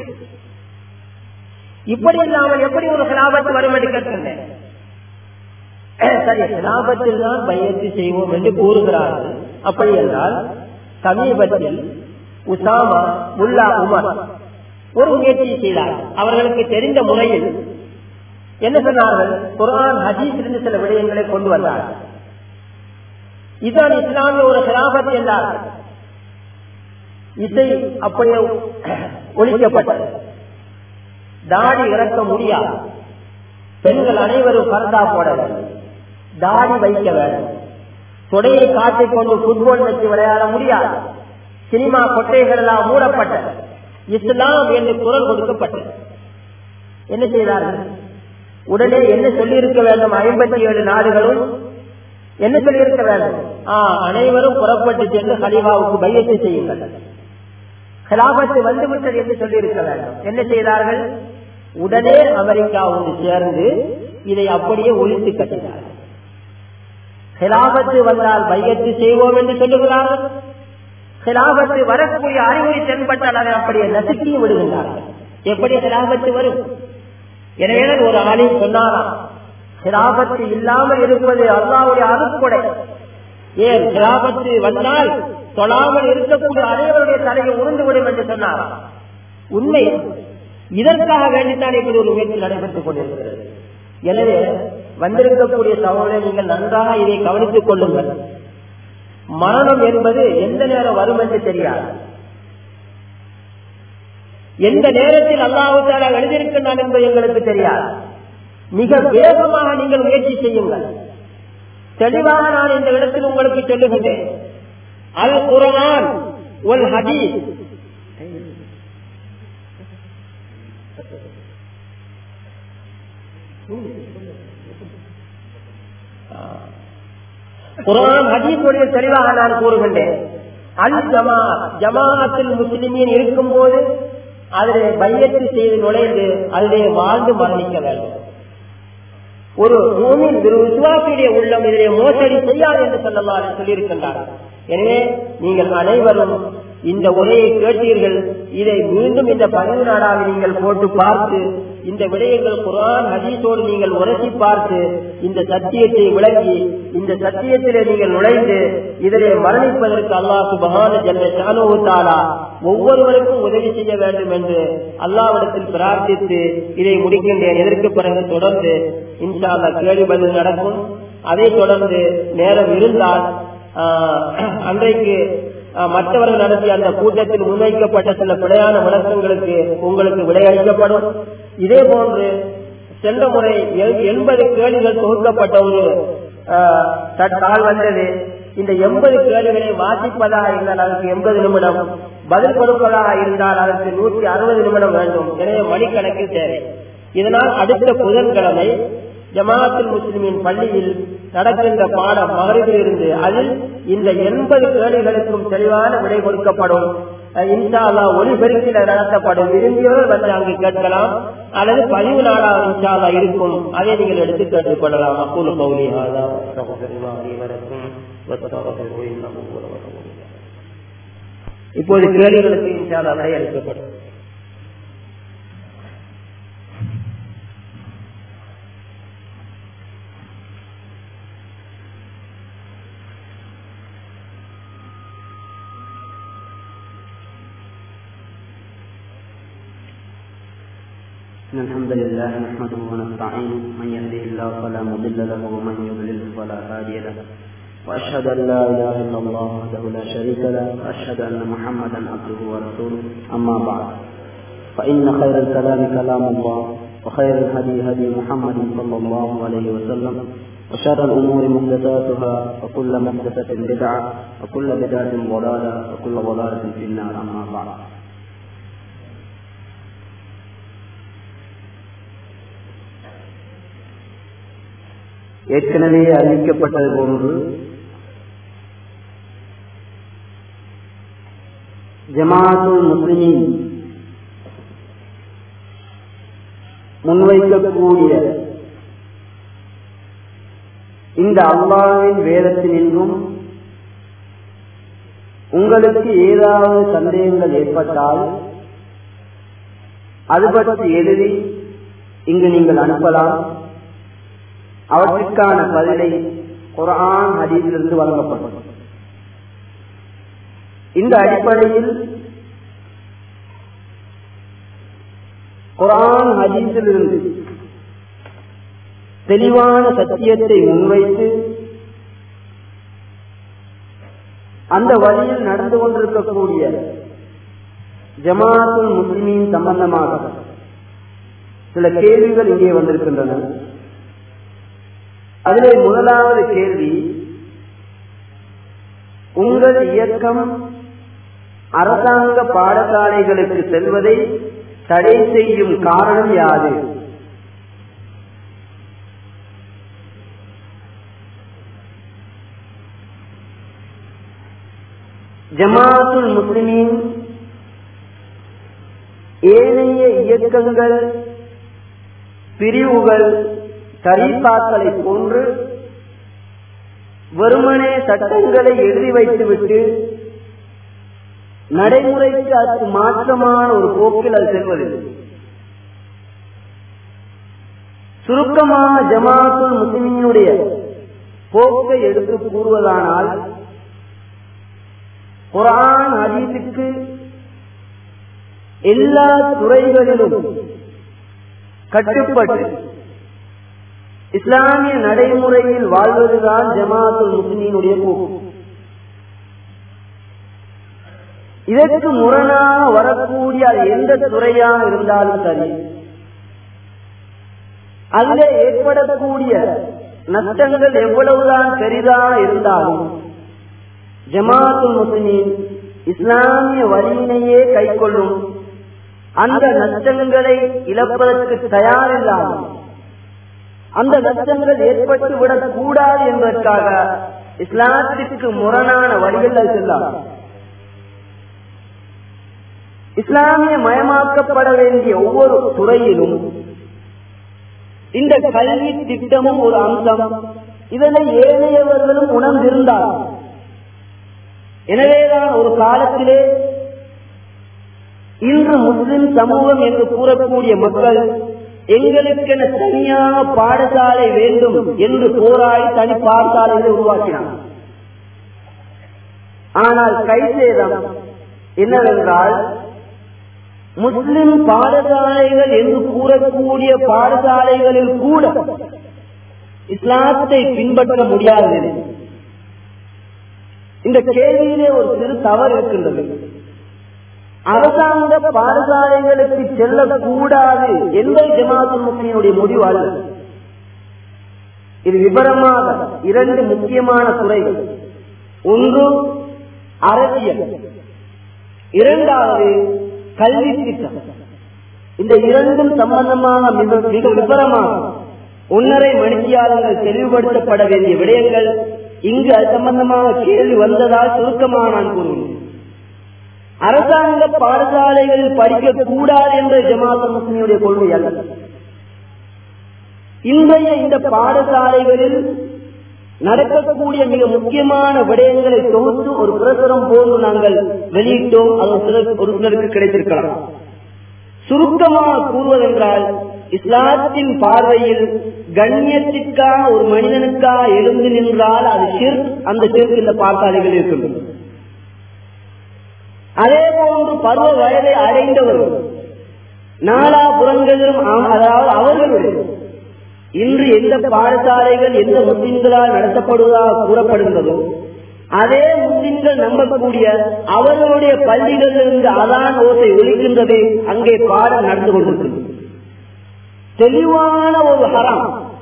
இப்படி இல்லாமல் எப்படி ஒரு கலாபத்து வரும் என்று கேட்கின்றேன் சரி லாபத்தில் தான் பயிற்சி செய்வோம் என்று கூறுகிறார்கள் அப்படி என்றால் சமீபத்தில் உசாமா முல்லா உமர் ஒரு முயற்சி செய்தார் அவர்களுக்கு தெரிந்த முறையில் என்ன சொன்னார்கள் குரான் ஹஜீஸ் இருந்து சில விடயங்களை கொண்டு வந்தார்கள் இதுதான் இஸ்லாமிய ஒரு சிலாபத் என்றார்கள் இசை அப்படியே ஒழிக்கப்பட்டது தாடி இறக்க முடியாது பெண்கள் அனைவரும் பரதா போட வேண்டும் தாடி வைக்க வேண்டும் தொடையை காட்டிக் கொண்டு புட்பால் வச்சு விளையாட முடியாது சினிமா கொட்டைகள் எல்லாம் மூடப்பட்டது இஸ்லாம் என்று குரல் கொடுக்கப்பட்டது என்ன செய்தார்கள் உடனே என்ன சொல்லியிருக்க வேண்டும் ஐம்பத்தி ஏழு நாடுகளும் என்ன சொல்லியிருக்க வேண்டும் அனைவரும் புறப்பட்டு சென்று ஹலிஃபாவுக்கு பையத்தை செய்யுங்கள் ஹிலாபத்து வந்துவிட்டது என்று சொல்லியிருக்க வேண்டும் என்ன செய்தார்கள் உடனே அமெரிக்கா ஒன்று சேர்ந்து இதை அப்படியே ஒழித்து கட்டினார்கள் ஹிலாபத்து வந்தால் பையத்து செய்வோம் என்று சொல்லுகிறார்கள் ஹிலாபத்து வரக்கூடிய அறிகுறி தென்பட்டால் அதை அப்படியே நசுக்கி விடுகின்றார்கள் எப்படி ஹிலாபத்து வரும் எனவே ஒரு ஆளில் சொன்னாராம் ஹிலாபத்து இல்லாமல் இருப்பது அல்லாவுடைய அருட்கொடை ஏன் ஹிலாபத்து வந்தால் தொழாமல் இருக்கக்கூடிய அனைவருடைய தலையை உருந்துவிடும் என்று சொன்னார் உண்மை இதற்காக வேண்டித்தான் இப்படி ஒரு முயற்சி நடைபெற்றுக் கொண்டிருக்கிறது எனவே வந்திருக்கக்கூடிய சகோதரர் நீங்கள் நன்றாக இதை கவனித்துக் கொள்ளுங்கள் மரணம் என்பது எந்த நேரம் வரும் என்று தெரியாது எந்த நேரத்தில் அல்லாவுத்தால எழுதியிருக்கின்றான் என்பது எங்களுக்கு தெரியாது மிக வேகமாக நீங்கள் முயற்சி செய்யுங்கள் தெளிவாக நான் இந்த இடத்தில் உங்களுக்கு சொல்லுகின்றேன் அல் குரான் ஒல் ஹதீஸ் குரான் ஹதீஸுடைய தெளிவாக நான் கூறுகின்றேன் அல் ஜமா ஜமாஅத்தில் முஸ்லிமீன் இருக்கும் போது அதிலே பையத்து செய்து நுழைந்து அதிலே வாழ்ந்து மரணிக்க வேண்டும் ஒரு மூமின் ஒரு விசுவாசியுடைய உள்ளம் இதிலே மோசடி செய்யாது என்று சொல்லலாம் சொல்லியிருக்கின்றார் எனவே நீங்கள் அனைவரும் இந்த உரையை கேட்டீர்கள் இதை மீண்டும் இந்த பதிவு நாடாக நீங்கள் போட்டு பார்த்து இந்த விடயங்கள் குரான் ஹதீஸோடு நீங்கள் உரசி பார்த்து இந்த சத்தியத்தை விளங்கி இந்த சத்தியத்திலே நீங்கள் நுழைந்து இதிலே மரணிப்பதற்கு அல்லாஹ் சுபகான ஜென்ன சானுத்தாலா ஒவ்வொருவருக்கும் உதவி செய்ய வேண்டும் என்று அல்லாவிடத்தில் பிரார்த்தித்து இதை முடிக்கின்றேன் இதற்கு பிறகு தொடர்ந்து இன்ஷா அல்லா கேள்வி பதில் நடக்கும் அதை தொடர்ந்து நேரம் இருந்தால் அன்றைக்கு மற்றவர்கள் நடத்திய அந்த கூட்டத்தில் முன்வைக்கப்பட்ட சில பிழையான விளக்கங்களுக்கு உங்களுக்கு விடையளிக்கப்படும் இதே போன்று சென்ற முறை எண்பது கேள்விகள் தொகுக்கப்பட்ட ஒரு தாள் வந்தது இந்த எண்பது கேள்விகளை வாசிப்பதாக இருந்தால் அதற்கு எண்பது நிமிடம் பதில் கொடுப்பதாக இருந்தால் அதற்கு நூற்றி அறுபது நிமிடம் வேண்டும் எனவே மணிக்கணக்கில் தேவை இதனால் அடுத்த புதன்கிழமை ஜமாத்தில் முஸ்லிமின் பள்ளியில் நடக்கின்ற பாடம் மகரில் இருந்து அதில் இந்த எண்பது கேள்விகளுக்கும் தெளிவான விடை கொடுக்கப்படும் இன்ஷா அல்லா ஒளிபெருக்கில நடத்தப்படும் விரும்பியவர் வந்து அங்கு கேட்கலாம் அல்லது பதிவு நாளாக இன்ஷா அல்லா இருக்கும் அதை நீங்கள் எடுத்து கேட்டுக் கொள்ளலாம் அப்புல் பௌலி இப்போது கேள்விகளுக்கு இன்ஷா அல்லா விடை அளிக்கப்படும் إن الحمد لله نحمده ونستعينه من يهده الله فلا مضل له ومن يضلل فلا هادي له وأشهد أن لا إله إلا الله وحده لا شريك له وأشهد أن محمدا عبده ورسوله أما بعد فإن خير الكلام كلام الله وخير الهدي هدي محمد صلى الله عليه وسلم وشر الأمور محدثاتها وكل محدثة بدعة وكل بدعة ضلالة وكل ضلالة في النار أما بعد ஏற்கனவே அறிவிக்கப்பட்டது போன்று ஜமாத்துல் முஸ்லிமின் முன்வைக்கக்கூடிய இந்த அல்லாவின் வேதத்தினின்றும் உங்களுக்கு ஏதாவது சந்தேகங்கள் ஏற்பட்டால் அது பற்றி எழுதி இங்கு நீங்கள் அனுப்பலாம் அவற்றுக்கான பதிலை குரான் ஹதீஸிலிருந்து வழங்கப்படும் இந்த அடிப்படையில் குரான் ஹதீஸிலிருந்து தெளிவான சத்தியத்தை முன்வைத்து அந்த வழியில் நடந்து கொண்டிருக்கக்கூடிய ஜமாத்துல் முஸ்லிமின் சம்பந்தமாக சில கேள்விகள் இங்கே வந்திருக்கின்றன அதிலே முதலாவது கேள்வி உங்கள் இயக்கம் அரசாங்க பாடசாலைகளுக்கு செல்வதை தடை செய்யும் காரணம் யாது ஜமாத்துல் முஸ்லிமின் ஏனைய இயக்கங்கள் பிரிவுகள் தரீசாக்களை போன்று வெறுமனே சட்டங்களை எழுதி வைத்துவிட்டு நடைமுறைக்கு அது மாற்றமான ஒரு போக்கில் அது செல்வதில்லை சுருக்கமாக ஜமாத்துல் முஸ்லிமினுடைய போக்கை எடுத்து கூறுவதானால் குரான் ஹதீஸுக்கு எல்லா துறைகளிலும் கட்டுப்பட்டு இஸ்லாமிய நடைமுறையில் வாழ்வதுதான் ஜமாத்துல் முஸ்லிமினுடைய போக்கு இதற்கு முரணாக வரக்கூடிய அது எந்த துறையாக இருந்தாலும் சரி அதில் ஏற்படக்கூடிய நஷ்டங்கள் எவ்வளவுதான் பெரிதாக இருந்தாலும் ஜமாத்துல் முஸ்லிமின் இஸ்லாமிய வழியினையே கைக்கொள்ளும் அந்த நஷ்டங்களை இழப்பதற்கு தயாரில்லாமல் அந்த நஷ்டங்கள் ஏற்பட்டு விடக் கூடாது என்பதற்காக இஸ்லாத்திற்கு முரணான வழிகள் செல்லாம் இஸ்லாமிய மயமாக்கப்பட வேண்டிய ஒவ்வொரு துறையிலும் இந்த கல்வி திட்டமும் ஒரு அம்சம் இதனை ஏழையவர்களும் உணர்ந்திருந்தார் எனவேதான் ஒரு காலத்திலே இன்று முஸ்லிம் சமூகம் என்று கூறக்கூடிய மக்கள் எங்களுக்கென தனியாக பாடசாலை வேண்டும் என்று போராடி தனி பாடசாலைகளை உருவாக்கினார் ஆனால் கைசேதம் என்னவென்றால் முஸ்லிம் பாடசாலைகள் என்று கூறக்கூடிய பாடசாலைகளில் கூட இஸ்லாத்தை பின்பற்ற முடியாது இந்த கேள்வியிலே ஒரு சிறு தவறு இருக்கின்றது அரசாங்க பாடசாலைகளுக்கு செல்லக்கூடாது என்பது ஜமாத்துல் முஸ்லிமுடைய முடிவு அல்ல இது விவரமாக இரண்டு முக்கியமான துறைகள் ஒன்று அரசியல் இரண்டாவது கல்வி திட்டம் இந்த இரண்டும் சம்பந்தமாக மிக மிக விவரமாக ஒன்னரை மணித்தியாளர்கள் தெளிவுபடுத்தப்பட வேண்டிய விடயங்கள் இங்கு அது சம்பந்தமாக கேள்வி வந்ததால் சுருக்கமாக நான் கூறுவேன் அரசாங்க பாடசாலைகளில் படிக்க கூடாது என்ற ஜமாத் முஸ்லிமுடைய கொள்கை அல்ல இன்றைய இந்த பாடசாலைகளில் நடக்கக்கூடிய மிக முக்கியமான விடயங்களை தொகுத்து ஒரு பிரசுரம் போன்று நாங்கள் வெளியிட்டோம் அது சிலர் ஒரு சிலருக்கு கிடைத்திருக்கலாம் சுருக்கமாக கூறுவதென்றால் இஸ்லாத்தின் பார்வையில் கண்ணியத்திற்காக ஒரு மனிதனுக்காக எழுந்து நின்றால் அது சிற் அந்த சிற்கு இந்த பாடசாலைகள் இருக்கின்றது அதே போன்று பருவ வயதை அடைந்தவர்கள் நாலாபுறங்களிலும் அதாவது அவர்களுடைய இன்று எந்த பாடசாலைகள் எந்த முஸ்லிம்களால் நடத்தப்படுவதாக கூறப்படுகிறதோ அதே முஸ்லிம்கள் நம்பக்கூடிய அவர்களுடைய பள்ளிகளிலிருந்து அதான் ஓசை ஒழிக்கின்றது அங்கே பாடம் நடந்து கொண்டிருக்கிறது தெளிவான ஒரு ஹராம்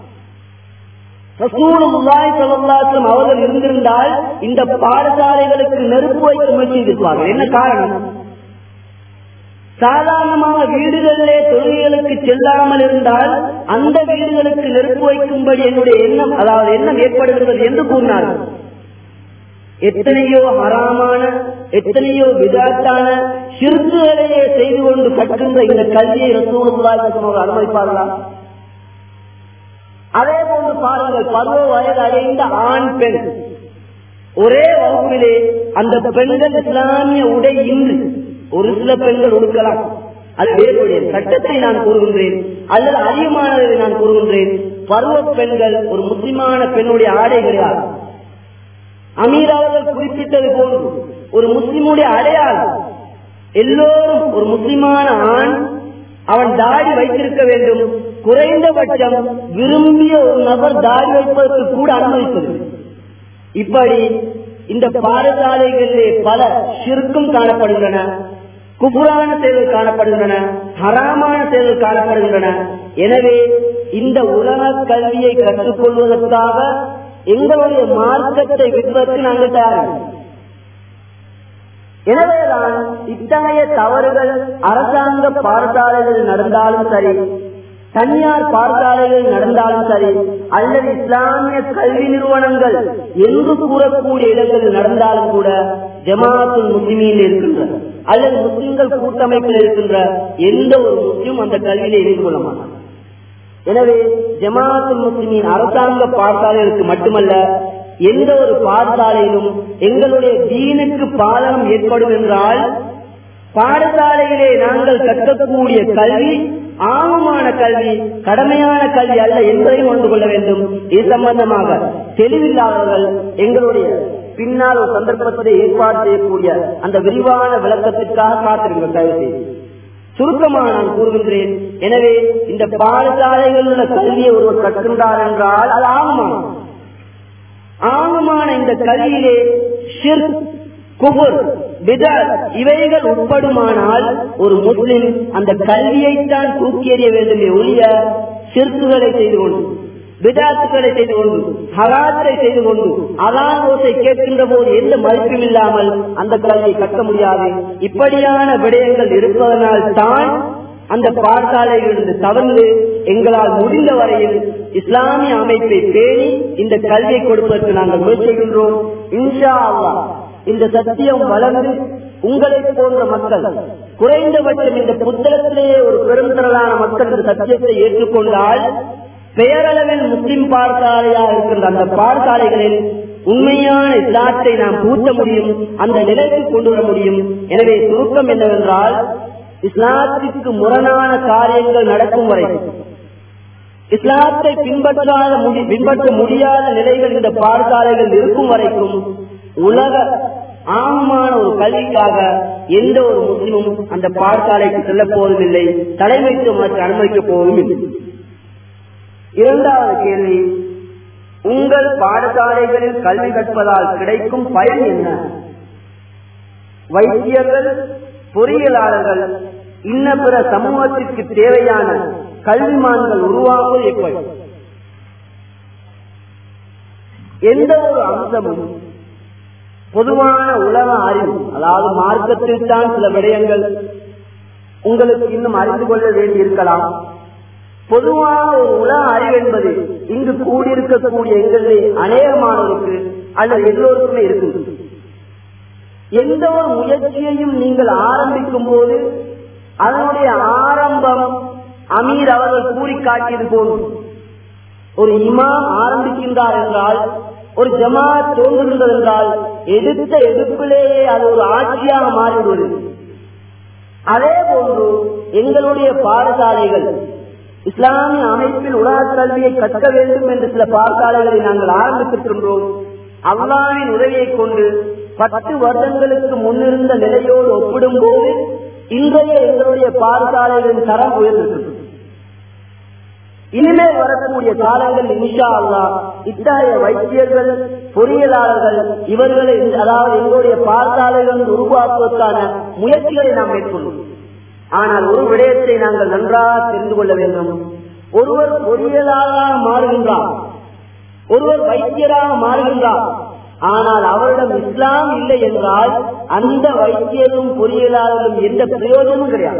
அவர்கள் இருந்திருந்தால் இந்த பாடசாலைகளுக்கு நெருப்பு வைக்க முயற்சி இருப்பார்கள் என்ன காரணம் சாதாரணமாக வீடுகளிலே தொழுகைகளுக்கு செல்லாமல் இருந்தால் அந்த வீடுகளுக்கு நெருப்பு வைக்கும்படி என்னுடைய எண்ணம் அதாவது எண்ணம் ஏற்படுகிறது என்று கூறினார்கள் எத்தனையோ ஹராமான எத்தனையோ விதாட்டான சிறுக்குகளையே செய்து கொண்டு கற்கின்ற இந்த கல்வியை ரசூலுல்லாஹி அனுமதிப்பார்களா அதே போன்று பாருங்கள் பருவ வயது அடைந்த ஆண் பெண் ஒரே வகுப்பிலே அந்த பெண்கள் இஸ்லாமிய உடை இன்று ஒரு சில பெண்கள் உடுக்கலாம் அது வேறுடைய சட்டத்தை நான் கூறுகின்றேன் அல்லது அதிகமானதை நான் கூறுகின்றேன் பருவ பெண்கள் ஒரு முஸ்லிமான பெண்ணுடைய ஆடை கிடையாது அமீர் அவர்கள் குறிப்பிட்டது போன்று ஒரு முஸ்லிமுடைய அடையாளம் எல்லோரும் ஒரு முஸ்லிமான ஆண் அவன் தாடி வைத்திருக்க வேண்டும் குறைந்தபட்சம் விரும்பிய ஒரு நபர் தாடி வைப்பதற்கு கூட அனுமதிப்பது இப்படி இந்த பாடசாலைகளிலே பல சிறுக்கும் காணப்படுகின்றன குபுரான செயல்கள் காணப்படுகின்றன ஹராமான செயல்கள் காணப்படுகின்றன எனவே இந்த உலக கல்வியை கற்றுக்கொள்வதற்காக எங்களுடைய மார்க்கத்தை விற்பதற்கு நாங்கள் தயார் எனவேதான் இத்தகைய தவறுகள் அரசாங்க பாடசாலைகள் நடந்தாலும் சரி தனியார் பாடசாலைகள் நடந்தாலும் சரி அல்லது இஸ்லாமிய கல்வி நிறுவனங்கள் என்று கூறக்கூடிய இடங்களில் நடந்தாலும் கூட ஜமாத்துல் முஸ்லிமில் இருக்கின்ற அல்லது முஸ்லிம்கள் கூட்டமைப்பில் இருக்கின்ற எந்த ஒரு முஸ்லிம் அந்த கல்வியில இணைந்து கொள்ள மாட்டார் எனவே ஜமாத்துல் முஸ்லிமின் அரசாங்க பாடசாலைகளுக்கு மட்டுமல்ல எந்த ஒரு பாடசாலையிலும் எங்களுடைய தீனுக்கு பாலனம் ஏற்படும் என்றால் பாடசாலையிலே நாங்கள் கற்கக்கூடிய கல்வி ஆழமான கல்வி கடமையான கல்வி அல்ல என்பதையும் உணர்ந்து கொள்ள வேண்டும் இது சம்பந்தமாக தெளிவில்லாதவர்கள் எங்களுடைய பின்னால் ஒரு சந்தர்ப்பத்தை ஏற்பாடு செய்யக்கூடிய அந்த விரிவான விளக்கத்திற்காக காத்திருங்கள் தயவு செய்து சுருக்கமாக நான் கூறுகின்றேன் எனவே இந்த பாடசாலைகளில் உள்ள கல்வியை ஒருவர் கற்கின்றார் என்றால் அது ஆகமான ஆகமான இந்த கல்வியிலே ஷிர்க் குபுர் பிதர் இவைகள் உட்படுமானால் ஒரு முஸ்லிம் அந்த கல்வியைத்தான் தூக்கி எறிய வேண்டுமே ஒழிய சிற்குகளை செய்து கொண்டு விதாத்துக்களை செய்து கொண்டு ஹராத்தை செய்து கொண்டு அதான் ஓசை கேட்கின்ற போது எந்த மதிப்பும் இல்லாமல் அந்த கல்வியை கற்க முடியாது இப்படியான விடயங்கள் இருப்பதனால் தான் அந்த பாடசாலையிலிருந்து தவறு எங்களால் முடிந்த வரையில் இஸ்லாமிய அமைப்பை பேணி இந்த கல்வியை கொடுப்பதற்கு நாங்கள் முயற்சிக்கின்றோம் இன்ஷா அல்லாஹ் இந்த சத்தியம் வளர்ந்து உங்களை போன்ற மக்கள் குறைந்தபட்சம் இந்த புத்தகத்திலேயே ஒரு பெருந்திரளான மக்கள் இந்த சத்தியத்தை ஏற்றுக்கொண்டால் பெயரளவில் முஸ்லிம் பாடசாலையாக இருக்கின்ற அந்த பாடசாலைகளில் உண்மையான இஸ்லாத்தை நாம் பூட்ட முடியும் அந்த நிலைக்கு கொண்டு வர முடியும் எனவே சுருக்கம் என்னவென்றால் இஸ்லாத்திற்கு முரணான காரியங்கள் நடக்கும் வரை இஸ்லாத்தை பின்பற்றாத பின்பற்ற முடியாத நிலைகள் இந்த பாடசாலைகள் இருக்கும் வரைக்கும் உலக ஆழமான ஒரு கல்விக்காக எந்த ஒரு முஸ்லிமும் அந்த பாடசாலைக்கு செல்ல போவதில்லை தலைமைத்துவம் அனுமதிக்க போவதும் இல்லை இரண்டாவது கேள்வி உங்கள் பாடசாலைகளில் கல்வி கற்பதால் கிடைக்கும் பயன் என்ன வைத்தியர்கள் பொறியியலாளர்கள் இன்ன பிற சமூகத்திற்கு தேவையான கல்விமான்கள் உருவாகுவது எப்படி எந்த ஒரு அம்சமும் பொதுவான உலக அறிவு அதாவது மார்க்கத்தில் தான் சில விடயங்கள் உங்களுக்கு இன்னும் அறிந்து கொள்ள வேண்டி இருக்கலாம் பொதுவான ஒரு உலக அறிவு என்பது இங்கு கூடியிருக்கக்கூடிய எங்களிலே அநேகமானவருக்கு அல்லது எல்லோருக்குமே இருக்கும் எந்த ஒரு முயற்சியையும் நீங்கள் ஆரம்பிக்கும் போது அதனுடைய ஆரம்பம் அமீர் அவர்கள் கூறி காட்டியது போன்று ஒரு இமாம் ஆரம்பிக்கின்றார் என்றால் ஒரு ஜமாத் தோன்றுகின்றது என்றால் எதிர்த்த எதிர்ப்பிலேயே அது ஒரு ஆட்சியாக மாறிவிடுவது அதே போன்று எங்களுடைய பாடசாலைகள் இஸ்லாமிய அமைப்பில் உலக கல்வியை கற்க வேண்டும் என்று சில பாடசாலைகளை நாங்கள் ஆரம்பித்திருக்கின்றோம் அல்லாவின் உதவியை கொண்டு பத்து வருடங்களுக்கு முன்னிருந்த நிலையோடு ஒப்பிடும் போது இன்றைய எங்களுடைய பாடசாலைகளின் தரம் உயர்ந்திருக்கிறது இனிமேல் வரக்கூடிய காலங்கள் இன்ஷா அல்லா இத்தகைய வைத்தியர்கள் பொறியியலாளர்கள் இவர்களை அதாவது எங்களுடைய பாடசாலைகள் உருவாக்குவதற்கான முயற்சிகளை நாம் மேற்கொள்ளும் ஆனால் ஒரு விடயத்தை நாங்கள் நன்றாக தெரிந்து கொள்ள வேண்டும் ஒருவர் பொறியியலாளராக மாறுகின்றார் ஒருவர் வைத்தியராக மாறுகின்றார் ஆனால் அவரிடம் இஸ்லாம் இல்லை என்றால் அந்த வைத்தியரும் பொறியியலாளரும் எந்த பிரயோஜனமும் கிடையாது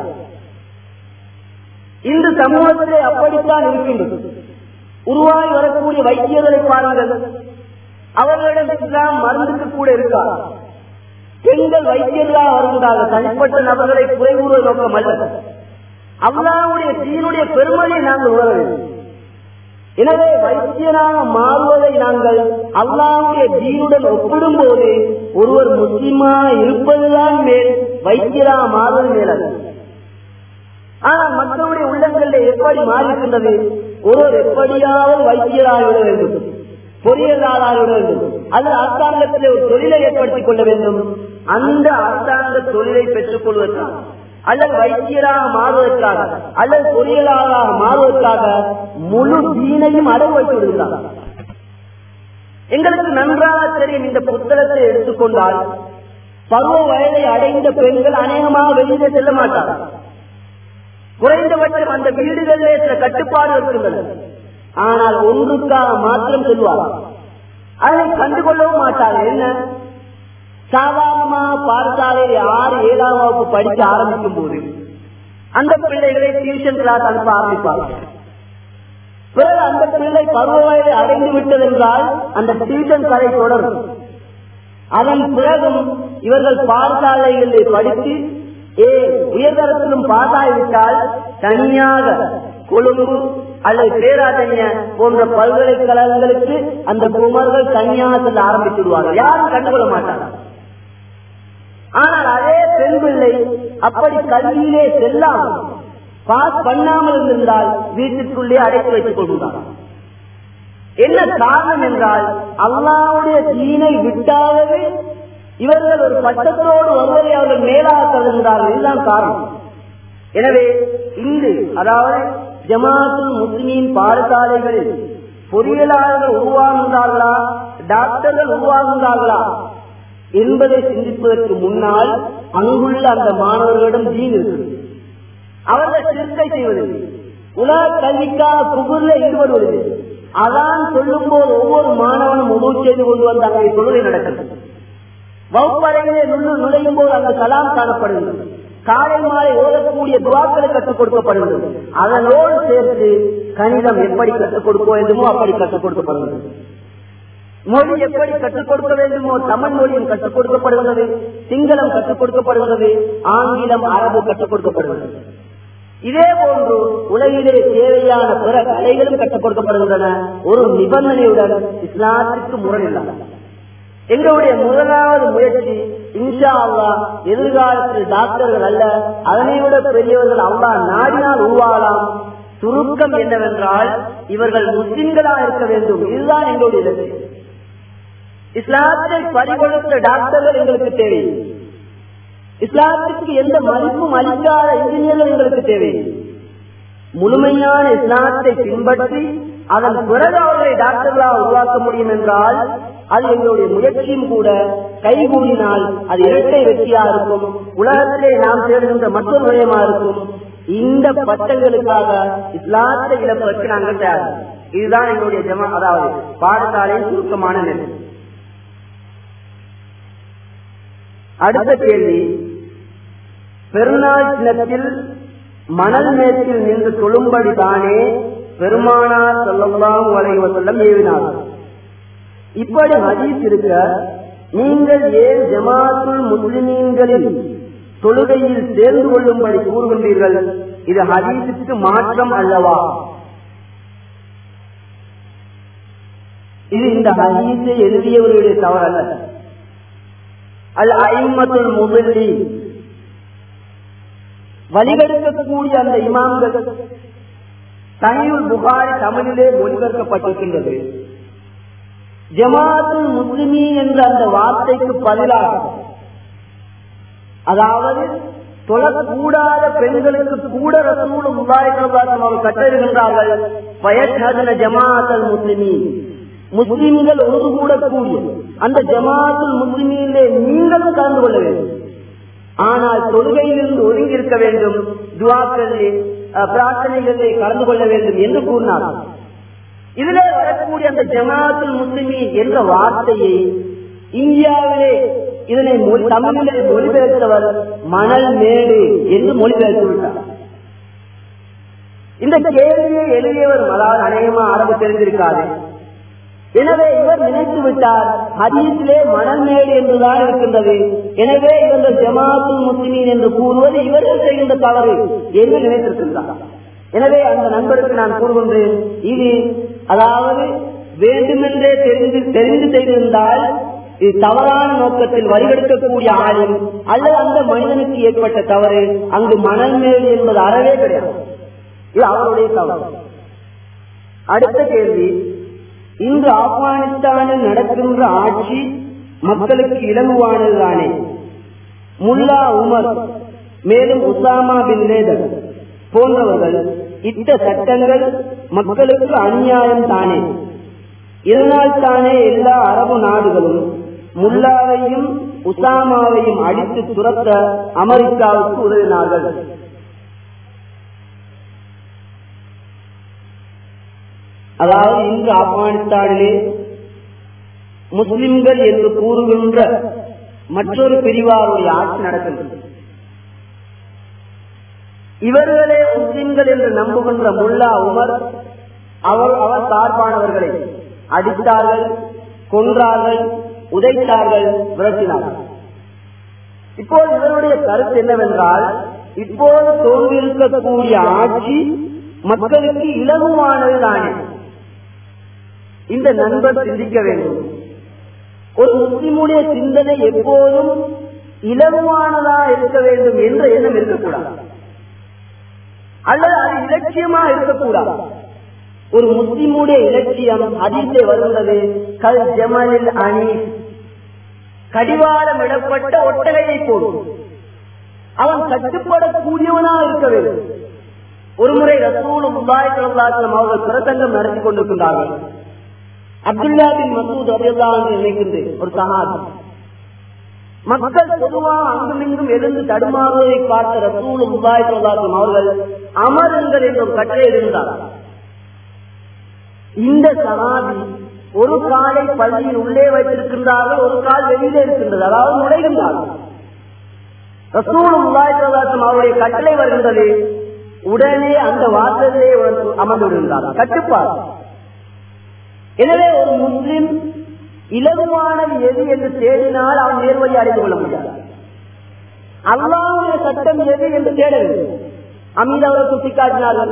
இந்த சமூகத்திலே அப்படித்தான் இருக்கின்றது உருவாகி வரக்கூடிய வைத்தியர்களை பாருங்கள் அவர்களிடம் இஸ்லாம் மருந்துக்கு கூட இருக்கார் பெண்கள் வைத்தியர்களாக வருகின்றார்கள் தனிப்பட்ட நபர்களை குறை கூறுவது நோக்கம் அல்ல அல்லாவுடைய தீனுடைய பெருமதியை நாங்கள் உணர வேண்டும் எனவே வைத்தியராக மாறுவதை நாங்கள் அல்லாவுடைய தீனுடன் ஒப்பிடும் போது ஒருவர் முஸ்லிமா இருப்பதுதான் மேல் வைத்தியராக மாறுவது மேலது ஆனால் மக்களுடைய உள்ளங்களில் எப்படி மாறியிருக்கின்றது ஒருவர் எப்படியாவது வைத்தியராகிவிட வேண்டும் பொறியியலாளராகிவிட வேண்டும் அல்லது அரசாங்கத்திலே ஒரு தொழிலை ஏற்படுத்திக் கொள்ள வேண்டும் அந்த அரசாங்க தொழிலை பெற்றுக் கொள்வதற்காக அல்லது வைத்தியராக மாறுவதற்காக அல்லது பொறியியலாளராக மாறுவதற்காக முழு தீனையும் அடகு வைத்து விடுகிறார் எங்களுக்கு நன்றாக தெரியும் இந்த புத்தகத்தை எடுத்துக்கொண்டால் பருவ வயதை அடைந்த பெண்கள் அநேகமாக வெளியே செல்ல மாட்டார்கள் குறைந்தபட்சம் அந்த வீடுகளிலே சில கட்டுப்பாடு இருக்கின்றன ஆனால் ஒன்றுக்காக மாத்திரம் செல்வார் அதை கண்டுகொள்ளவும் மாட்டார்கள் என்ன சாதாரணமாக பாடசாலையில் ஆறு ஏழாம் வகுப்பு படிக்க ஆரம்பிக்கும் போது அந்த பிள்ளைகளை டியூஷன் கிளாஸ் அனுப்ப ஆரம்பிப்பார்கள் பிறகு அந்த பிள்ளை பருவ வயதை அடைந்து விட்டது என்றால் அந்த டியூஷன் கதை தொடரும் அதன் பிறகும் இவர்கள் பாடசாலைகளில் படித்து ஏ உயர்தரத்திலும் பாசாகிவிட்டால் தனியாக கொழும்பு அல்லது பேராதன்ய போன்ற பல்கலைக்கழகங்களுக்கு அந்த குமர்கள் தனியாக செல்ல ஆரம்பித்து விடுவார்கள் யாரும் கண்டுகொள்ள மாட்டார்கள் ஆனால் அதே பெண் பிள்ளை அப்படி கல்வியிலே செல்லாமல் பாஸ் பண்ணாமல் இருந்திருந்தால் வீட்டுக்குள்ளே அடைத்து வைத்துக் கொள்கிறார் என்ன காரணம் என்றால் அல்லாவுடைய தீனை விட்டாகவே இவர்கள் ஒரு பட்டத்தோடு வருவதை அவர்கள் மேலாக கருதுகிறார்கள் இதுதான் காரணம் எனவே இங்கு அதாவது ஜமாத்துல் முஸ்லிமின் பாடசாலைகளில் பொறியியலாளர்கள் உருவாகுகிறார்களா டாக்டர்கள் உருவாகுகிறார்களா என்பதை சிந்திப்பதற்கு முன்னால் அங்குள்ள அந்த மாணவர்களிடம் தீன் இருக்கிறது அவர்கள் சிறுக்கை செய்வதில்லை உலக கல்விக்காக புகுர்ல ஈடுபடுவதில்லை அதான் சொல்லும் போது ஒவ்வொரு மாணவனும் உதவு செய்து கொண்டு வந்து அங்கே தொழுகை நடக்கிறது வகுப்பறையிலே நுழையும் போது அந்த கலாம் காணப்படுகிறது காலை மாலை ஓதக்கூடிய துவாக்களை கற்றுக் கொடுக்கப்படுகிறது அதனோடு சேர்த்து கணிதம் எப்படி கற்றுக் கொடுக்க வேண்டுமோ அப்படி கற்றுக் கொடுக்கப்படுகிறது மொழி எப்படி கற்றுக் கொடுக்க வேண்டுமோ தமிழ் மொழியும் கற்றுக் கொடுக்கப்படுகிறது சிங்களம் கற்றுக் கொடுக்கப்படுகிறது ஆங்கிலம் அரபு கற்றுக் கொடுக்கப்படுகிறது இதே போன்று உலகிலே தேவையான பிற கலைகளும் கற்றுக் கொடுக்கப்படுகின்றன ஒரு நிபந்தனையுடன் இஸ்லாத்திற்கு முரணில்லாத எங்களுடைய முதலாவது முயற்சி இன்ஷா அல்லா எதிர்காலத்தில் டாக்டர்கள் அல்ல அதனை விட பெரியவர்கள் அல்லா நாடினால் உருவாகலாம் சுருக்கம் என்னவென்றால் இவர்கள் முஸ்லிம்களாக இருக்க வேண்டும் இதுதான் எங்களுடைய இலக்கு இஸ்லாத்தை பறிகொடுத்த டாக்டர்கள் எங்களுக்கு தேவை இஸ்லாத்துக்கு எந்த மதிப்பும் அளிக்காத இன்ஜினியர்கள் எங்களுக்கு தேவை முழுமையான இஸ்லாத்தை பின்பற்றி அதன் பிறகு அவர்களை டாக்டர்களாக உருவாக்க முடியும் என்றால் அது எங்களுடைய முயற்சியும் கூட கைகூடினால் அது இரட்டை வெற்றியா இருக்கும் உலகத்திலே நாம் தேடுகின்ற மற்றொரு விடயமா இருக்கும் இந்த பட்டங்களுக்காக இஸ்லாத்தை இழப்பதற்கு நாங்கள் தயார் இதுதான் எங்களுடைய ஜமா அதாவது பாடசாலையின் சுருக்கமான நிலை அடுத்த கேள்வி பெருநாள் தினத்தில் மணல் மேற்கில் நின்று தொழும்படி தானே பெருமானார் சொல்லலாம் வளைவசல்லம் ஏவினார் இப்படி ஹதீஸ் இருக்க நீங்கள் ஏன் ஜமாத்துல் முஸ்லிமீன்களில் தொழுகையில் சேர்ந்து கொள்ளும்படி கூறுகின்றீர்கள் இது ஹதீஸுக்கு மாற்றம் அல்லவா இது இந்த ஹதீஸை எழுதியவர்களுடைய தவறல்ல அல் ஐம்மத்துல் முதலி வழிகெடுக்கக்கூடிய அந்த இமாம்கள் தனியுல் புகாரி தமிழிலே மொழிபெயர்க்கப்பட்டிருக்கின்றது ஜமாத்துல் முஸ்லிமி என்ற அந்த வார்த்தைக்கு பதிலாக அதாவது தொழக்கூடாத பெண்களுக்கு கூட ரசூலும் உபாயக்கம் அவர் கட்டிருக்கின்றார்கள் வயசாதன ஜமாத்தல் முஸ்லிமி முஸ்லிம்கள் ஒன்று கூடக்கூடிய அந்த ஜமாத்துல் முஸ்லிமிலே நீங்களும் கலந்து கொள்ள வேண்டும் ஆனால் தொழுகையிலிருந்து ஒதுங்கி இருக்க வேண்டும் துவாக்களிலே பிரார்த்தனைகளிலே கலந்து கொள்ள வேண்டும் என்று கூறினார் இதிலே வரக்கூடிய அந்த ஜமாத்துல் முஸ்லிமி என்ற வார்த்தையை இந்தியாவிலே இதனை தமிழிலே மொழிபெயர்த்தவர் மணல் மேடு என்று மொழிபெயர்த்து விட்டார் இந்த கேள்வியை எழுதியவர் அதாவது அநேகமா அரபு தெரிந்திருக்காது எனவே இவர் நினைத்து விட்டார் ஹதீஸிலே மணல் மேடு என்றுதான் இருக்கின்றது எனவே இவர்கள் ஜமாத்துல் முஸ்லிமீன் என்று கூறுவது இவர்கள் செய்கின்ற தவறு என்று நினைத்திருக்கின்றார் எனவே அந்த நண்பருக்கு நான் கூறுகின்றேன் இது அதாவது வேண்டுமென்றே தெரிந்து தெரிந்து செய்திருந்தால் இது தவறான நோக்கத்தில் வரிகெடுக்கக்கூடிய ஆளும் அல்லது அந்த மனிதனுக்கு ஏற்பட்ட தவறு அங்கு மணல் மேடு என்பது அறவே கிடையாது இது அவருடைய தவறு அடுத்த கேள்வி இன்று ஆப்கானிஸ்தானில் நடக்கின்ற ஆட்சி மக்களுக்கு இலகுவானதுதானே முல்லா உமர் மேலும் உசாமா பின் லேதன் போன்றவர்கள் இட்ட சட்டங்கள் மக்களுக்கு அநியாயம் தானே இதனால் தானே எல்லா அரபு நாடுகளும் முல்லாவையும் உசாமாவையும் அடித்து துரத்த அமெரிக்காவுக்கு உதவினார்கள் அதாவது இன்று ஆப்கானிஸ்தானிலே முஸ்லிம்கள் என்று கூறுகின்ற மற்றொரு பிரிவாருடைய ஆட்சி நடக்கின்றது இவர்களே முஸ்லிம்கள் என்று நம்புகின்ற முல்லா உமர் அவர் அவர் சார்பானவர்களை அடித்தார்கள் கொன்றார்கள் உதைத்தார்கள் விரட்டினார்கள் இப்போது இவருடைய கருத்து என்னவென்றால் இப்போது தோன்றியிருக்கக்கூடிய ஆட்சி மக்களுக்கு இலகுவானது தானே இந்த நண்பர் சிந்திக்க வேண்டும் ஒரு முஸ்லிமுடைய சிந்தனை எப்போதும் இலகுவானதா இருக்க வேண்டும் என்ற எண்ணம் இருக்கக்கூடாது அல்லது அது இலட்சியமா இருக்கக்கூடாது ஒரு முஸ்லிமுடைய இலட்சியம் அதிலே வருகிறது கல் ஜமலில் அணி கடிவாளம் இடப்பட்ட ஒட்டகையை போடும் அவன் கட்டுப்படக்கூடியவனா இருக்க வேண்டும் ஒருமுறை ரசூலும் முல்லாயிரம் அவர்கள் பிரசங்கம் நடத்தி கொண்டிருக்கின்றார்கள் அப்துல்லா பின் மசூத் அபியல்லான் நினைக்கின்றேன் ஒரு சகாதி மக்கள் பொதுவாக அங்குமிங்கும் எழுந்து தடுமாறுவதை பார்த்த ரசூலும் முல்லாயிரம் அவர்கள் அமருங்கள் என்ற ஒரு கட்டளை இருந்தார் இந்த சகாதி ஒரு காலை பள்ளியில் உள்ளே வைத்திருக்கின்றார்கள் ஒரு கால் வெளியிலே இருக்கின்றது அதாவது நுழைகின்றார்கள் ரசூலும் முல்லாயிரம் அவருடைய கட்டளை வருகின்றது உடனே அந்த வாசலே அமர்ந்து விடுகின்றார் கட்டுப்பாடு எனவே ஒரு முஸ்லிம் இலகுவானது எது என்று தேடினால் அவன் நேர்வழி அறிந்து கொள்ள முடியாது அல்லாவுடைய சட்டம் எது என்று தேட வேண்டும் அமீர் அவர்கள் சுட்டிக்காட்டினார்கள்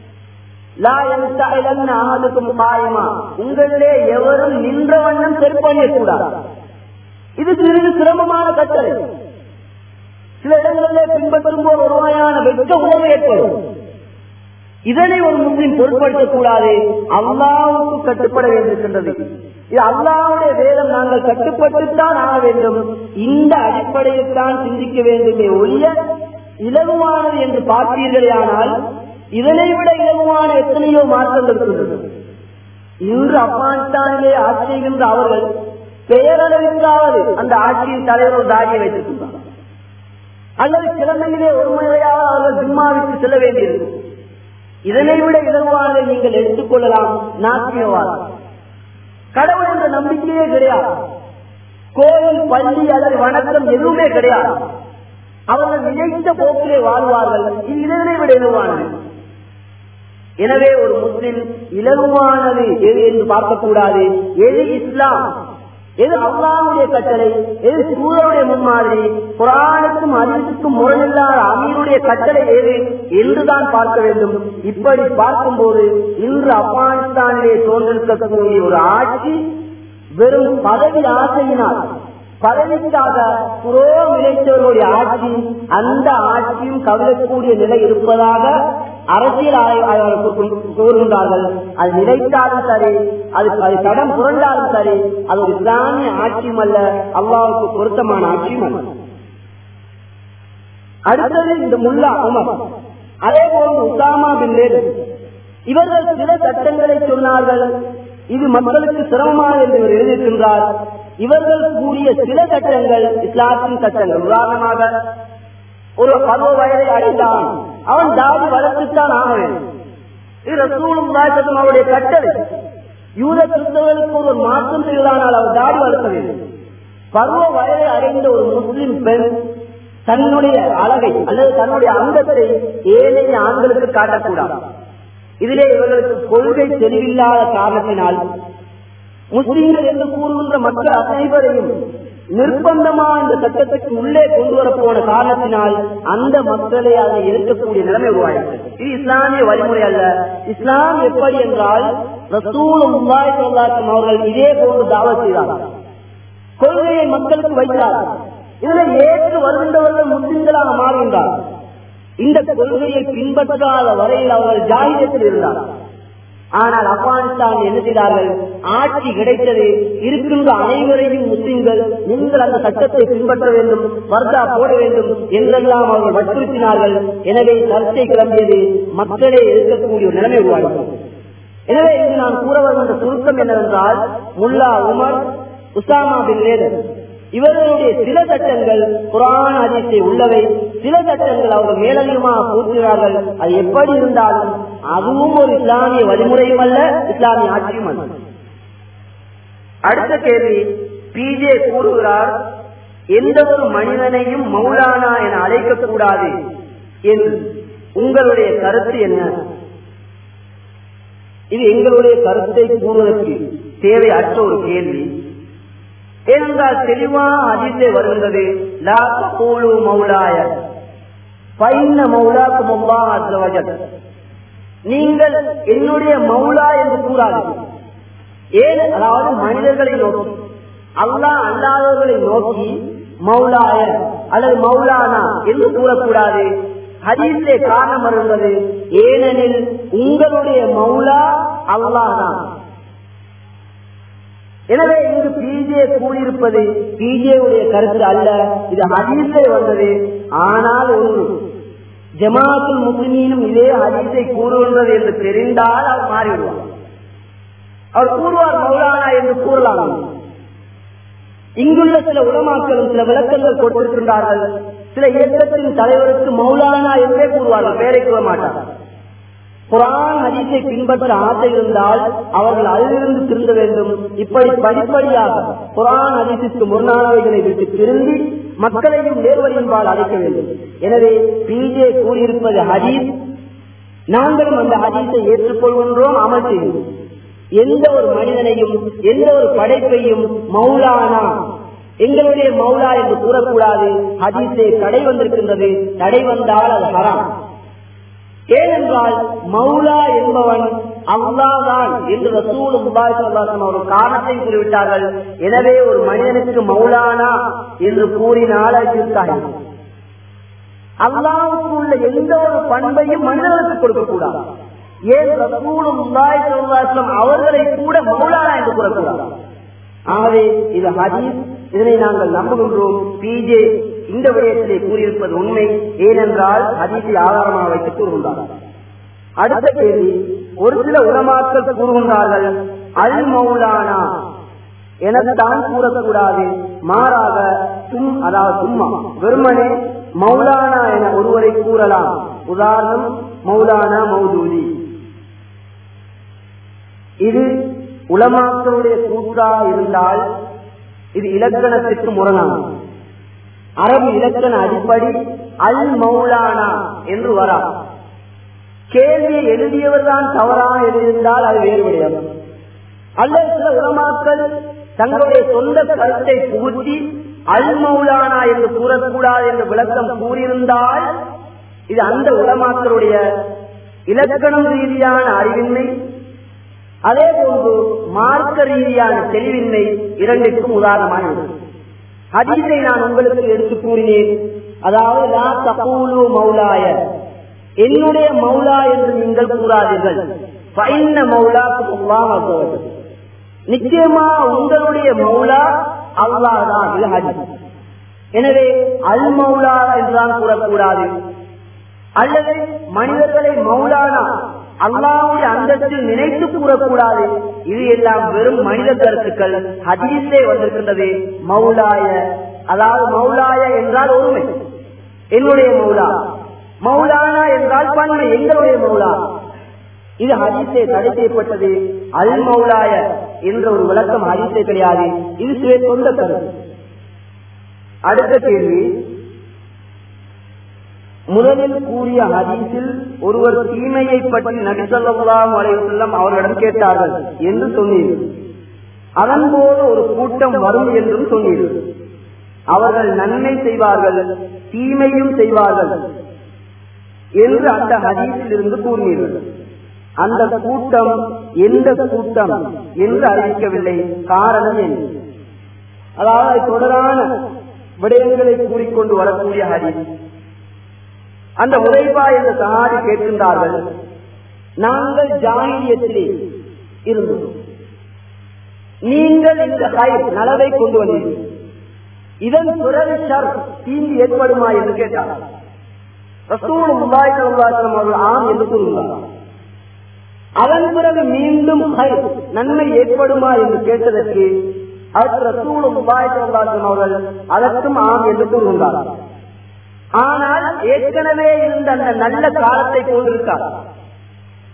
உங்களிலே எவரும் நின்ற வண்ணம் செருப்பணிய கூடாது இது சிறிது சிரமமான கட்டளை சில இடங்களிலே பின்பற்றும் போது ஒரு வகையான வெட்க உணவு ஏற்படும் இதனை ஒரு முஸ்லிம் பொருட்படுத்தக் கூடாது அல்லாவுக்கு கட்டுப்பட வேண்டியிருக்கின்றது இது அல்லாவுடைய வேதம் நாங்கள் கட்டுப்பட்டுத்தான் ஆக வேண்டும் இந்த அடிப்படையில் தான் சிந்திக்க வேண்டுமே ஒழிய இலகுவானது என்று பார்த்தீர்களே ஆனால் இதனை விட இலகுவான எத்தனையோ மாற்றங்கள் இருக்கின்றது இன்று ஆப்கானிஸ்தானிலே ஆட்சி செய்கின்ற அவர்கள் பெயரளவிற்காவது அந்த ஆட்சியின் தலைவர் தாடியை வைத்திருக்கின்றார் அல்லது கிழமையிலே ஒரு முறையாக அவர்கள் ஜிம்மாவிற்கு செல்ல வேண்டியிருக்கும் இதனை விட இலகுவானதை நீங்கள் எடுத்துக்கொள்ளலாம் நாத்தியவாதம் கடவுள் என்ற நம்பிக்கையே கிடையாது கோயில் பள்ளி அல்லது வணக்கம் எதுவுமே கிடையாது அவர்கள் நினைத்த போக்கிலே வாழ்வார்கள் இது இதனை விட இலகுவானது எனவே ஒரு முஸ்லிம் இலகுவானது எது என்று பார்க்கக்கூடாது எது இஸ்லாம் எது அல்லாவுடைய கட்டளை எது சூழலுடைய முன்மாதிரி குரானுக்கும் அதிர்ச்சிக்கும் முரணில்லாத அமீருடைய கட்டளை எது என்றுதான் பார்க்க வேண்டும் இப்படி பார்க்கும்போது இன்று ஆப்கானிஸ்தானிலே தோன்றிருக்கக்கூடிய ஒரு ஆட்சி வெறும் பதவி ஆசையினால் பதவிக்காக புரோம் இணைத்தவர்களுடைய ஆட்சி அந்த ஆட்சியும் கவிழக்கூடிய நிலை இருப்பதாக அரசியல் ஆய்வாளர்கள் கூறுகின்றார்கள் அது நிலைத்தாலும் சரி அது அது தடம் புரண்டாலும் சரி அது ஒரு இஸ்லாமிய ஆட்சியும் அல்ல அல்லாவுக்கு பொருத்தமான ஆட்சியும் அல்ல அடுத்தது இந்த முல்லா உமர் அதே போன்று உசாமா பின் லேடன் இவர்கள் சில சட்டங்களை சொன்னார்கள் இது மக்களுக்கு சிரமமாக என்று இவர் எழுதியிருக்கின்றார் இவர்கள் கூறிய சில சட்டங்கள் இஸ்லாத்தின் சட்டங்கள் உதாரணமாக ஒரு பருவ வயதை அடைந்தான் அவன் தாடி வளர்த்துத்தான் ஆக வேண்டும் இது ரசூலும் ராஜசம் அவருடைய கட்டளை யூத கிறிஸ்தவர்களுக்கு ஒரு மாற்றம் செய்வதானால் அவர் தாடி வளர்க்க வேண்டும் பருவ வயதை அடைந்த ஒரு முஸ்லிம் பெண் தன்னுடைய அழகை அல்லது தன்னுடைய அங்கத்தை ஏழைய ஆண்களுக்கு காட்டக்கூடாது இதிலே இவர்களுக்கு கொள்கை தெளிவில்லாத காரணத்தினால் முஸ்லீம்கள் என்று கூறுகின்ற மக்கள் அனைவரையும் நிர்பந்தமா இந்த சட்டத்துக்கு உள்ளே கொண்டு வரப்போன காரணத்தினால் அந்த மக்களை அதை எதிர்க்கக்கூடிய நிலைமை உருவாயிற்று இது இஸ்லாமிய வழிமுறை அல்ல இஸ்லாம் எப்படி என்றால் ரசூலும் அவர்கள் இதே போன்று தாவல் செய்தார்கள் கொள்கையை மக்களுக்கு வைத்தார்கள் இதுல ஏற்று வருகின்றவர்கள் முஸ்லிம்களாக மாறுகின்றார்கள் இந்த கொள்கையை பின்பற்றாத வரையில் அவர்கள் ஜாகிரத்தில் இருந்தார்கள் ஆனால் ஆப்கானிஸ்தான் என்ன செய்தார்கள் ஆட்சி கிடைத்தது இருக்கின்ற அனைவரையும் முஸ்லிம்கள் நீங்கள் அந்த சட்டத்தை பின்பற்ற வேண்டும் வர்த்தா போட வேண்டும் என்றெல்லாம் அவர்கள் வற்புறுத்தினார்கள் எனவே சர்ச்சை கிளம்பியது மக்களே இருக்கக்கூடிய ஒரு நிலைமை உருவாகும் எனவே இங்கு நான் கூற வருகின்ற சுருக்கம் என்னவென்றால் Mullah Omar Osama bin Laden இவர்களுடைய சில சட்டங்கள் குரான் அதிசை உள்ளவை சில சட்டங்கள் அவர்கள் மேலதிகமாக கூறுகிறார்கள் அது எப்படி இருந்தாலும் அதுவும் ஒரு இஸ்லாமிய வழிமுறையும் அல்ல இஸ்லாமிய ஆட்சியும் அல்ல அடுத்த கேள்வி பிஜே கூறுகிறார் எந்த ஒரு மனிதனையும் மௌலானா என அழைக்க கூடாது என்று உங்களுடைய கருத்து என்ன இது எங்களுடைய கருத்தை கூறுவதற்கு தேவையற்ற ஒரு கேள்வி ஏனென்றால் தெளிவான அதிர்ந்தே வருகின்றது லா தகூலு மௌலாய பைன்ன மௌலாக்கு முல்லா அஸ்வஜல் நீங்கள் என்னுடைய மௌலா என்று கூறாது ஏன் அதாவது மனிதர்களை நோக்கி அல்லாஹ் அல்லாதவர்களை நோக்கி மௌலாய அல்லது மௌலானா என்று கூறக்கூடாது ஹதீஸே காரணம் வருவது ஏனெனில் உங்களுடைய மௌலா அல்லாஹ் தான் எனவே இங்கு பிஜே கூறியிருப்பது பிஜே உடைய கருத்து அல்ல இது ஹதீஸே வந்தது ஆனால் ஒன்று ஜமாத்துல் முஸ்லிமீனும் இதே ஹதீஸை கூறுகின்றது என்று தெரிந்தால் அவர் மாறிவிடுவார் அவர் கூறுவார் மௌலானா என்று கூறலாம் இங்குள்ள சில உலமாக்களும் சில விளக்கங்கள் கொடுத்திருக்கின்றார்கள் சில இயக்கத்தின் தலைவருக்கு மௌலானா என்றே கூறுவார்கள் பெயரை கூற மாட்டார்கள் குரான் ஹதீஸை பின்பற்ற ஆசை இருந்தால் அவர்கள் அதிலிருந்து திருந்த வேண்டும் இப்படி படிப்படியாக குரான் ஹதீஸுக்கு முன்னானவைகளை விட்டு திருந்தி மக்களையும் நேர்வழியின்பால் அழைக்க வேண்டும் எனவே பிஜே கூறியிருப்பது ஹதீஸ் நாங்களும் அந்த ஹதீஸை ஏற்றுக்கொள்கின்றோம் அமல் செய்கிறோம் எந்த ஒரு மனிதனையும் எந்த ஒரு படைப்பையும் மௌலானா எங்களுடைய மௌலா என்று கூறக்கூடாது ஹதீஸே தடை வந்திருக்கின்றது தடை வந்தால் அது ஹராம் ஏனென்றால் மௌலா என்பவன் அல்லாதான் என்று ரசூல் ஒரு காரணத்தை கூறிவிட்டார்கள் எனவே ஒரு மனிதனுக்கு மௌலானா என்று கூறினால் அது அல்லாவுக்கு உள்ள எந்த ஒரு பண்பையும் மனிதனுக்கு கொடுக்க கூடாது ஏன் ரசூலும் அவர்களை கூட மௌலானா என்று கூறக்கூடாது ஆகவே இது ஹதீஸ் இதனை நாங்கள் நம்புகின்றோம் பிஜே இந்த விடயத்திலே கூறியிருப்பது உண்மை ஏனென்றால் ஹதீஸை ஆதாரமாக வைத்து கூறுகின்றார் அடுத்த கேள்வி ஒரு சில உலமாக்கள் கூறுகின்றார்கள் அல் மௌலானா எனத்தான் கூறக்கூடாது மாறாக சும் அதாவது சும்மா வெறுமனே மௌலானா என ஒருவரை கூறலாம் உதாரணம் மௌலானா மௌதூதி இது உலமாக்களுடைய கூட்டாக இருந்தால் இது இலக்கணத்திற்கு முரணாகும் அரபு இலக்கண அடிப்படை அல் மௌலானா என்று வரா கேள்வியை எழுதியவர் தான் தவறாக எழுதியிருந்தால் அது வேறுபடையாது அல்லது சில உலமாக்கள் தங்களுடைய சொந்த கருத்தை புகுத்தி அல் மௌலானா என்று கூறக்கூடாது என்று விளக்கம் கூறியிருந்தால் இது அந்த உலமாக்களுடைய இலக்கணம் ரீதியான அறிவின்மை அதே போன்று மார்க்க ரீதியான தெளிவின்மை இரண்டுக்கும் உதாரணமாக ஹதீஸை நான் உங்களுக்கு எடுத்து கூறினேன் அதாவது லா தகூலு மௌலாய என்னுடைய மௌலா என்று நீங்கள் கூறாதீர்கள் பைன்ன மௌலாக்கு நிச்சயமா உங்களுடைய மௌலா அல்லாதான் இது ஹதீஸ் எனவே அல் மௌலா என்றுதான் கூறக்கூடாது அல்லது மனிதர்களை மௌலானா அல்லாவுடைய அந்தத்தில் நினைத்து கூறக்கூடாது இது எல்லாம் வெறும் மனித கருத்துக்கள் ஹதீஸே வந்திருக்கின்றது மௌலாய அதாவது மௌலாய என்றால் ஒருமை என்னுடைய மௌலா மௌலானா என்றால் பன்மை எங்களுடைய மௌலா இது ஹதீஸே தடை செய்யப்பட்டது அல் மௌலாய என்ற ஒரு விளக்கம் ஹதீஸே கிடையாது இது சில சொந்த கருத்து அடுத்த கேள்வி முதலில் கூறிய ஹதீஸில் ஒருவர் தீமையை பற்றி நபிசல்லாம் அலைவசல்லம் அவர்களிடம் கேட்டார்கள் என்று சொன்னீர்கள் அதன் போது ஒரு கூட்டம் வரும் என்றும் சொன்னீர்கள் அவர்கள் நன்மை செய்வார்கள் தீமையும் செய்வார்கள் என்று அந்த ஹதீஸில் இருந்து கூறினீர்கள் அந்த கூட்டம் எந்த கூட்டம் என்று அறிவிக்கவில்லை காரணம் என்ன அதாவது தொடரான விடயங்களை கூறிக்கொண்டு வரக்கூடிய ஹதீஸ் அந்த உழைப்பா என்ற சகாரி கேட்கின்றார்கள் நாங்கள் ஜாகியத்திலே இருந்தோம் நீங்கள் இந்த ஹைர் நலவை கொண்டு வந்தீர்கள் இதன் பிறகு ஷர் தீங்கு ஏற்படுமா என்று கேட்டார் ரசூல் முல்லாய் சல்லாசலம் அவர்கள் ஆம் என்று கூறுகிறார் அதன் பிறகு மீண்டும் ஹைர் நன்மை ஏற்படுமா என்று கேட்டதற்கு அதற்கு ரசூல் முல்லாய் சல்லாசலம் அவர்கள் அதற்கும் ஆம் என்று கூறுகின்றார் ஆனால் ஏற்கனவே இருந்த அந்த நல்ல காலத்தை கொண்டிருக்கார்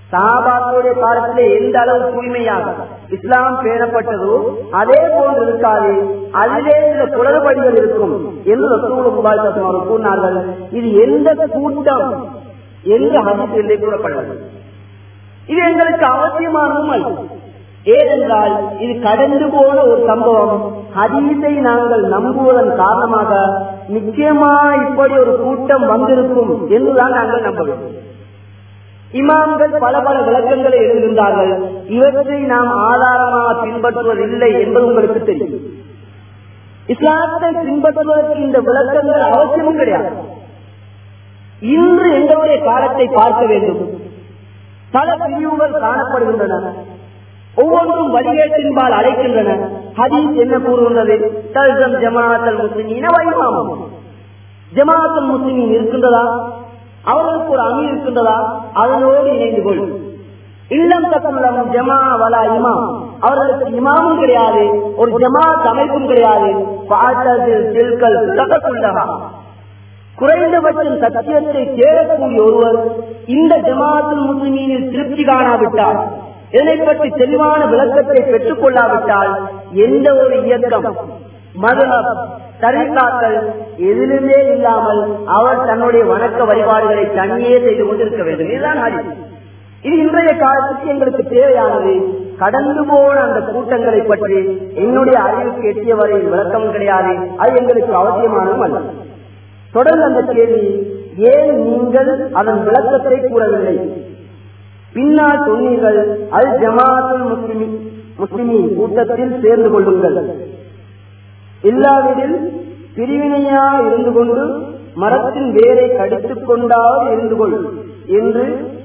சாபாக்களுடைய காலத்திலே எந்த அளவு தூய்மையாக இஸ்லாம் பேணப்பட்டதோ அதே போன்று இருக்காது அதிலே சில குளறுபடிகள் இருக்கும் என்று ரசூல் கூறினார்கள் இது எந்த கூட்டம் என்று ஹதீஸிலே கூறப்படவில்லை இது எங்களுக்கு அவசியமானதும் அல்ல ஏனென்றால் இது கடந்து போன ஒரு சம்பவம் ஹதீஸை நாங்கள் நம்புவதன் காரணமாக நிச்சயமா இப்படி ஒரு கூட்டம் வந்திருக்கும் என்றுதான் நாங்கள் நம்ப வேண்டும் இமாம்கள் பல பல விளக்கங்களை எழுதுகின்றார்கள் இவற்றை நாம் ஆதாரமாக பின்பற்றுவதில்லை என்பது உங்களுக்கு தெரியும் இஸ்லாத்தை பின்பற்றுவதற்கு இந்த விளக்கங்கள் அவசியமும் கிடையாது இன்று எங்களுடைய காலத்தை பார்க்க வேண்டும் பல பிரிவுகள் காணப்படுகின்றன ஒவ்வொன்றும் வழிகேட்டின்பால் அழைக்கின்றன ஹதீஸ் என்ன கூறுகின்றது தல்சம் ஜமாத்தல் முஸ்லிமீன வைமாமம் ஜமாத்தல் முஸ்லிமீன் இருக்கின்றதா அவர்களுக்கு ஒரு அமீர் இருக்கின்றதா அதனோடு இணைந்து கொள் இல்லம் தக்குள்ளம் ஜமா வலா இமாம் அவர்களுக்கு இமாமும் கிடையாது ஒரு ஜமாத் அமைப்பும் கிடையாது பாட்டதில் தில்கல் தகக்குள்ளகா குறைந்தபட்சம் சத்தியத்தை தேடக்கூடிய ஒருவர் இந்த ஜமாத்துல் முஸ்லிமீனில் திருப்தி காணாவிட்டால் இதனை பற்றி தெளிவான விளக்கத்தை பெற்றுக் கொள்ளாவிட்டால் எந்த ஒரு இயக்கம் மதுரம் தரிகாக்கள் எதிலுமே இல்லாமல் அவர் தன்னுடைய வணக்க வழிபாடுகளை தனியே செய்து கொண்டிருக்க வேண்டும் இதுதான் ஹரி இது இன்றைய காலத்துக்கு எங்களுக்கு தேவையானது கடந்து போன அந்த கூட்டங்களை பற்றி என்னுடைய அறிவுக்கு எட்டிய வரையில் விளக்கம் கிடையாது அது எங்களுக்கு அவசியமானதும் அல்ல தொடர்ந்து அந்த கேள்வி ஏன் நீங்கள் அதன் விளக்கத்தை கூறவில்லை பின்னால் சொன்னீர்கள் அல் ஜமாத்துல் முஸ்லிமி முஸ்லிமின் கூட்டத்தில் சேர்ந்து கொள்ளுங்கள் இல்லாவிடில் பிரிவினையா இருந்து கொண்டு மரத்தின் வேரை கடித்துக் கொண்டாவது இருந்து கொள் என்று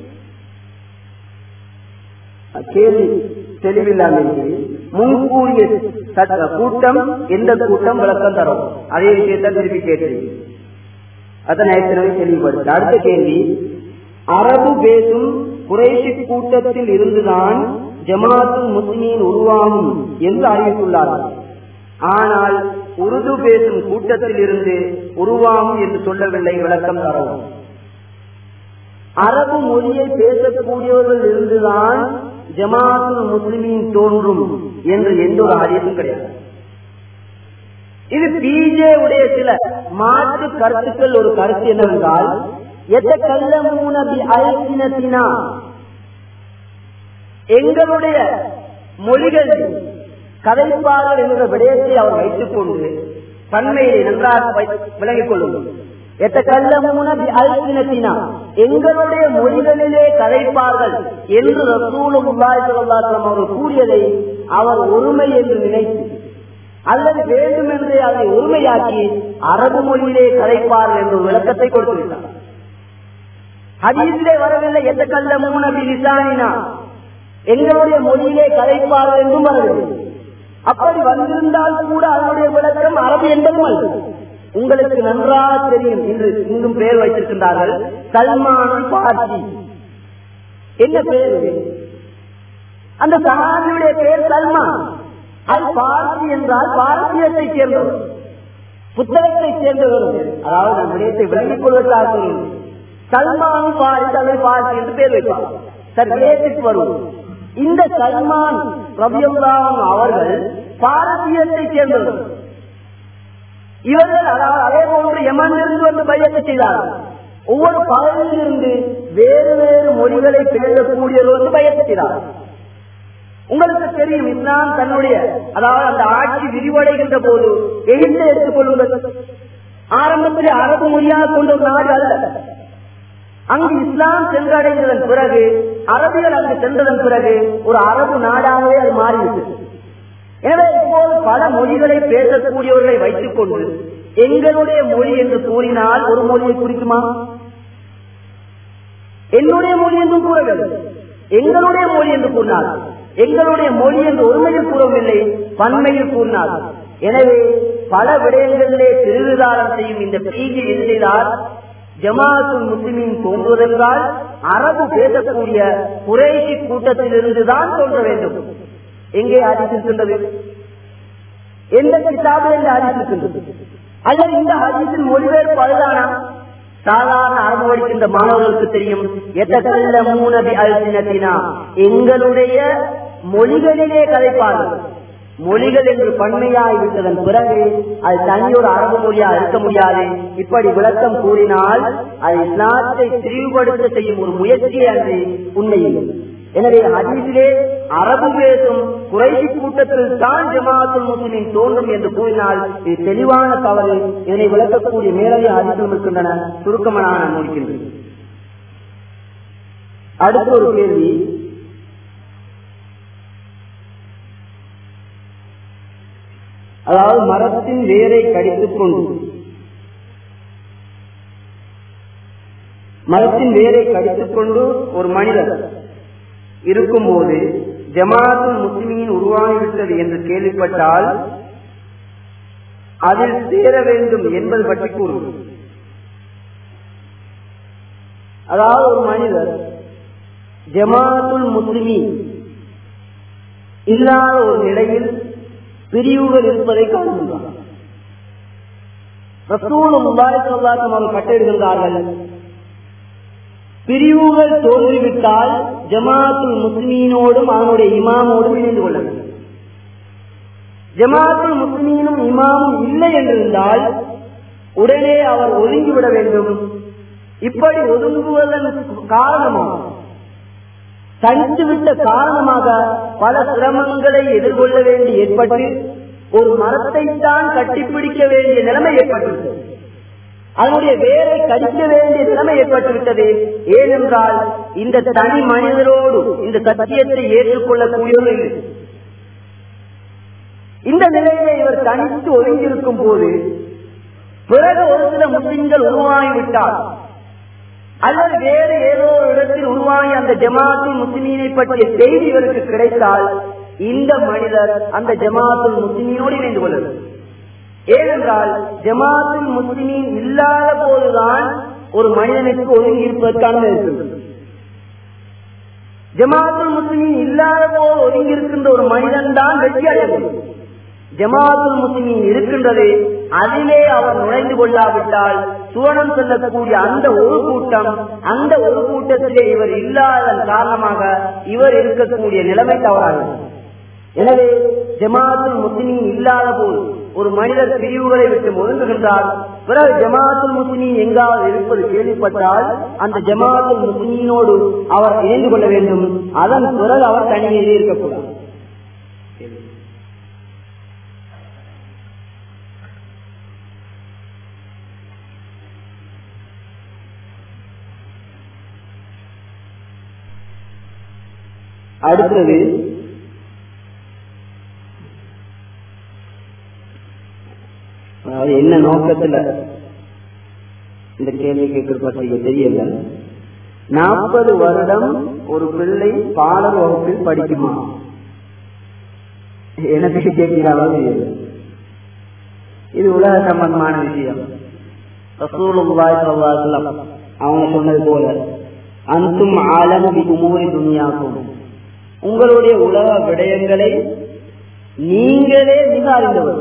கேள்வி தெளிவில்லாமல் முன்கூறிய கூட்டம் எந்த கூட்டம் விளக்கம் தரும் அதே விஷயத்தை திருப்பி கேட்டேன் அதை ஏற்கனவே தெளிவுபடுத்த அடுத்த கேள்வி அரபு பேசும் குறைஷி கூட்டத்தில் இருந்துதான் ஜமாத்து முஸ்லிமின் உருவாகும் என்று அறிவித்துள்ளார்கள் ஆனால் உருது பேசும் கூட்டத்தில் இருந்து உருவாகும் என்று சொல்லவில்லை விளக்கம் தரவும் அரபு மொழியை பேசக்கூடியவர்கள் இருந்துதான் ஜமாத்து முஸ்லிமின் தோன்றும் என்று எந்த ஒரு அறிவும் கிடையாது இது பிஜே உடைய சில மாற்று கருத்துக்கள் ஒரு கருத்து என்னவென்றால் எத்த கல்ல மூனபி அல்சினத்தினா எங்களுடைய மொழிகள் கதைப்பாளர் என்ற விடயத்தை அவர் வைத்துக் கொண்டு தன்மையை நன்றாக விளங்கிக் கொள்ளும் எத்த கல்ல மூனபி அல்சினத்தினா எங்களுடைய மொழிகளிலே கதைப்பார்கள் என்று ரசூலும் அவர் கூறியதை அவர் ஒருமை என்று நினைத்து அல்லது வேண்டும் என்று அதை உரிமையாக்கி அரபு மொழியிலே கதைப்பார்கள் என்ற விளக்கத்தை கொடுத்துவிட்டார் ஹதீஸிலே வரவில்லை எந்த கல்ல மூனபி லிசானினா எங்களுடைய மொழியிலே கதைப்பார்கள் என்றும் வரவில்லை அப்படி வந்திருந்தால் கூட அதனுடைய விளக்கம் அரபு என்பதும் அல்ல உங்களுக்கு நன்றாக தெரியும் என்று இங்கும் பெயர் வைத்திருக்கின்றார்கள் சல்மான் பார்த்தி என்ன பெயர் அந்த சகாபியுடைய பெயர் சல்மான் அது பார்த்தி என்றால் பாரதியத்தை சேர்ந்தவர் புத்தகத்தை சேர்ந்தவர் அதாவது நம் விடயத்தை விளங்கிக் கொள்வதற்காக சல்மான் பாரிஸ் அதை பார்த்தி என்று பேர் வைப்பார் சரி விடயத்துக்கு வருவோம் இந்த சல்மான் ரபியுல்லாம் அவர்கள் பாரதியத்தை சேர்ந்தவர் இவர்கள் அதாவது அதே போன்று யமனிலிருந்து வந்து பையத்தை செய்தார்கள் ஒவ்வொரு பகுதியிலிருந்து வேறு வேறு மொழிகளை பேசக்கூடியவர்கள் வந்து பயத்தை செய்தார்கள் உங்களுக்கு தெரியும் இஸ்லாம் தன்னுடைய அதாவது அந்த ஆட்சி விரிவடைகின்ற போது எகிப்தை எடுத்துக் கொள்ளுங்கள் ஆரம்பத்தில் அரபு மொழியாக கொண்ட ஒரு நாடு அல்ல அங்கு இஸ்லாம் சென்றடைந்ததன் பிறகு அரபியல் அங்கு சென்றதன் பிறகு ஒரு அரபு நாடாகவே அது மாறிவிட்டது எனவே இப்போது பல மொழிகளை பேசக்கூடியவர்களை வைத்துக் கொண்டு எங்களுடைய மொழி என்று கூறினால் ஒரு மொழியை குறிக்குமா என்னுடைய மொழி என்றும் கூறவில்லை எங்களுடைய மொழி என்று கூறினார் எங்களுடைய மொழி என்று ஒருமையில் கூறவில்லை பன்மையில் கூறினார் எனவே பல விடயங்களிலே திருவிதாரம் செய்யும் இந்த பிஜி எழுதினார் ஜமாத்துல் முஸ்லிமின் தோன்றுவதென்றால் அரபு பேசக்கூடிய குறைசி கூட்டத்தில் இருந்துதான் தோன்ற வேண்டும் எங்கே ஆதித்திருக்கின்றது எந்த கிதாபில் இந்த ஆதித்திருக்கின்றது அல்லது இந்த ஹதீஸின் மொழிபெயர்ப்பு அதுதானா சாதாரண அரபு படிக்கின்ற மாணவர்களுக்கு தெரியும் எத்தல்ல அல்சினத்தினா எங்களுடைய மொழிகளிலே கதைப்பார்கள் மொழிகள் என்று பன்மையாய் விட்டதன் பிறகு அது தனியொரு அரபு மொழியா இருக்க முடியாது இப்படி விளக்கம் கூறினால் அது இஸ்லாத்தை திரிவுபடுத்த செய்யும் ஒரு முயற்சி அன்று உண்மையில் எனவே ஹதீஸிலே அரபு பேசும் குறைசி கூட்டத்தில் தான் ஜமாத்துல் முஸ்லிமின் தோன்றும் என்று கூறினால் இது தெளிவான தவறு இதனை விளக்கக்கூடிய மேலதிக ஹதீஸும் இருக்கின்றன சுருக்கமான நான் முடிக்கின்றேன் அடுத்த ஒரு கேள்வி அதாவது மரத்தின் வேரை கடித்துக் கொண்டு மரத்தின் வேரை கடித்துக் கொண்டு ஒரு மனிதர் இருக்கும்போது ஜமாத்துல் முஸ்லிமின் உருவாகிவிட்டது என்று கேள்விப்பட்டால் அதில் சேர வேண்டும் என்பது பற்றி கூறுவோம் அதாவது ஒரு மனிதர் ஜமாத்துல் முஸ்லிமின் இல்லாத ஒரு நிலையில் பிரிவுகள் இருப்பதை காண்கின்றார் ரசூலும் அவர்கள் கட்டிடுகின்றார்கள் பிரிவுகள் தோன்றிவிட்டால் ஜமாத்துல் முஸ்லீனோடும் அவனுடைய இமாமோடும் இணைந்து கொள்ள வேண்டும் ஜமாத்துல் முஸ்லீனும் இமாமும் இல்லை என்றிருந்தால் உடனே அவர் ஒதுங்கிவிட வேண்டும் இப்படி ஒதுங்குவதன் காரணமாக தனித்துவிட்ட காரணமாக பல சிரமங்களை எதிர்கொள்ள வேண்டி ஏற்பட்டு ஒரு மரத்தை தான் கட்டிப்பிடிக்க வேண்டிய நிலைமை ஏற்பட்டது அதனுடைய வேரை கடிக்க வேண்டிய நிலைமை ஏற்பட்டுவிட்டது ஏனென்றால் இந்த தனி மனிதரோடு இந்த சத்தியத்தை ஏற்றுக்கொள்ளக்கூடியவர்கள் இல்லை இந்த நிலையில இவர் தனித்து ஒதுங்கியிருக்கும் போது பிறகு ஒரு சில முஸ்லிம்கள் உருவாகிவிட்டால் அல்லது வேறு ஏதோ ஒரு இடத்தில் உருவாகி அந்த ஜமாத்துல் முஸ்லீனை பற்றிய செய்தி இவருக்கு கிடைத்தால் இந்த மனிதர் அந்த ஜமாத்துல் முஸ்லீனோடு இணைந்து கொள்ள ஏனென்றால் ஜமாத்துல் முஸ்லிமின் இல்லாத போதுதான் ஒரு மனிதனுக்கு ஒதுங்கி இருப்பதற்கான இருக்கிறது ஜமாத்துல் முஸ்லிமின் இல்லாத போது ஒதுங்கி இருக்கின்ற ஒரு மனிதன் தான் வெற்றி அடைய முடியும் ஜமாத்துல் முஸ்லிமின் இருக்கின்றது அதிலே அவர் நுழைந்து கொள்ளாவிட்டால் சுவனம் செல்லக்கூடிய அந்த ஒரு கூட்டம் அந்த ஒரு கூட்டத்திலே இவர் இல்லாததன் காரணமாக இவர் இருக்கக்கூடிய நிலைமை தவறாகும் எனவே ஜமாத்துல் முஸ்லிமின் இல்லாத போது ஒரு மனிதர் பிரிவுகளை விட்டு ஒதுங்குகின்றார் பிறகு ஜமாத்துல் முஸ்லிமின் எங்காவது இருப்பது கேள்விப்பட்டால் அந்த ஜமாத்துல் முஸ்லிமீனோடு அவர் இணைந்து கொள்ள வேண்டும் அதன் பிறகு அவர் தனியே இருக்கக்கூடாது அடுத்தது அதாவது என்ன நோக்கத்துல இந்த கேள்வி கேட்கப்பட்ட தெரியல நாற்பது வருடம் ஒரு பிள்ளை பாடல் வகுப்பில் படிக்குமா எனக்கு கேட்கிறாரோ தெரியல இது உலக சம்பந்தமான விஷயம் ரசூலுல்லாஹி ஸல்லல்லாஹு அலைஹி வஸல்லம் அவங்க சொன்னது போல அந்தும் ஆலம் பி உமூரி துனியாக்கும் உங்களுடைய உலக விடயங்களை நீங்களே மிக அறிந்தவர்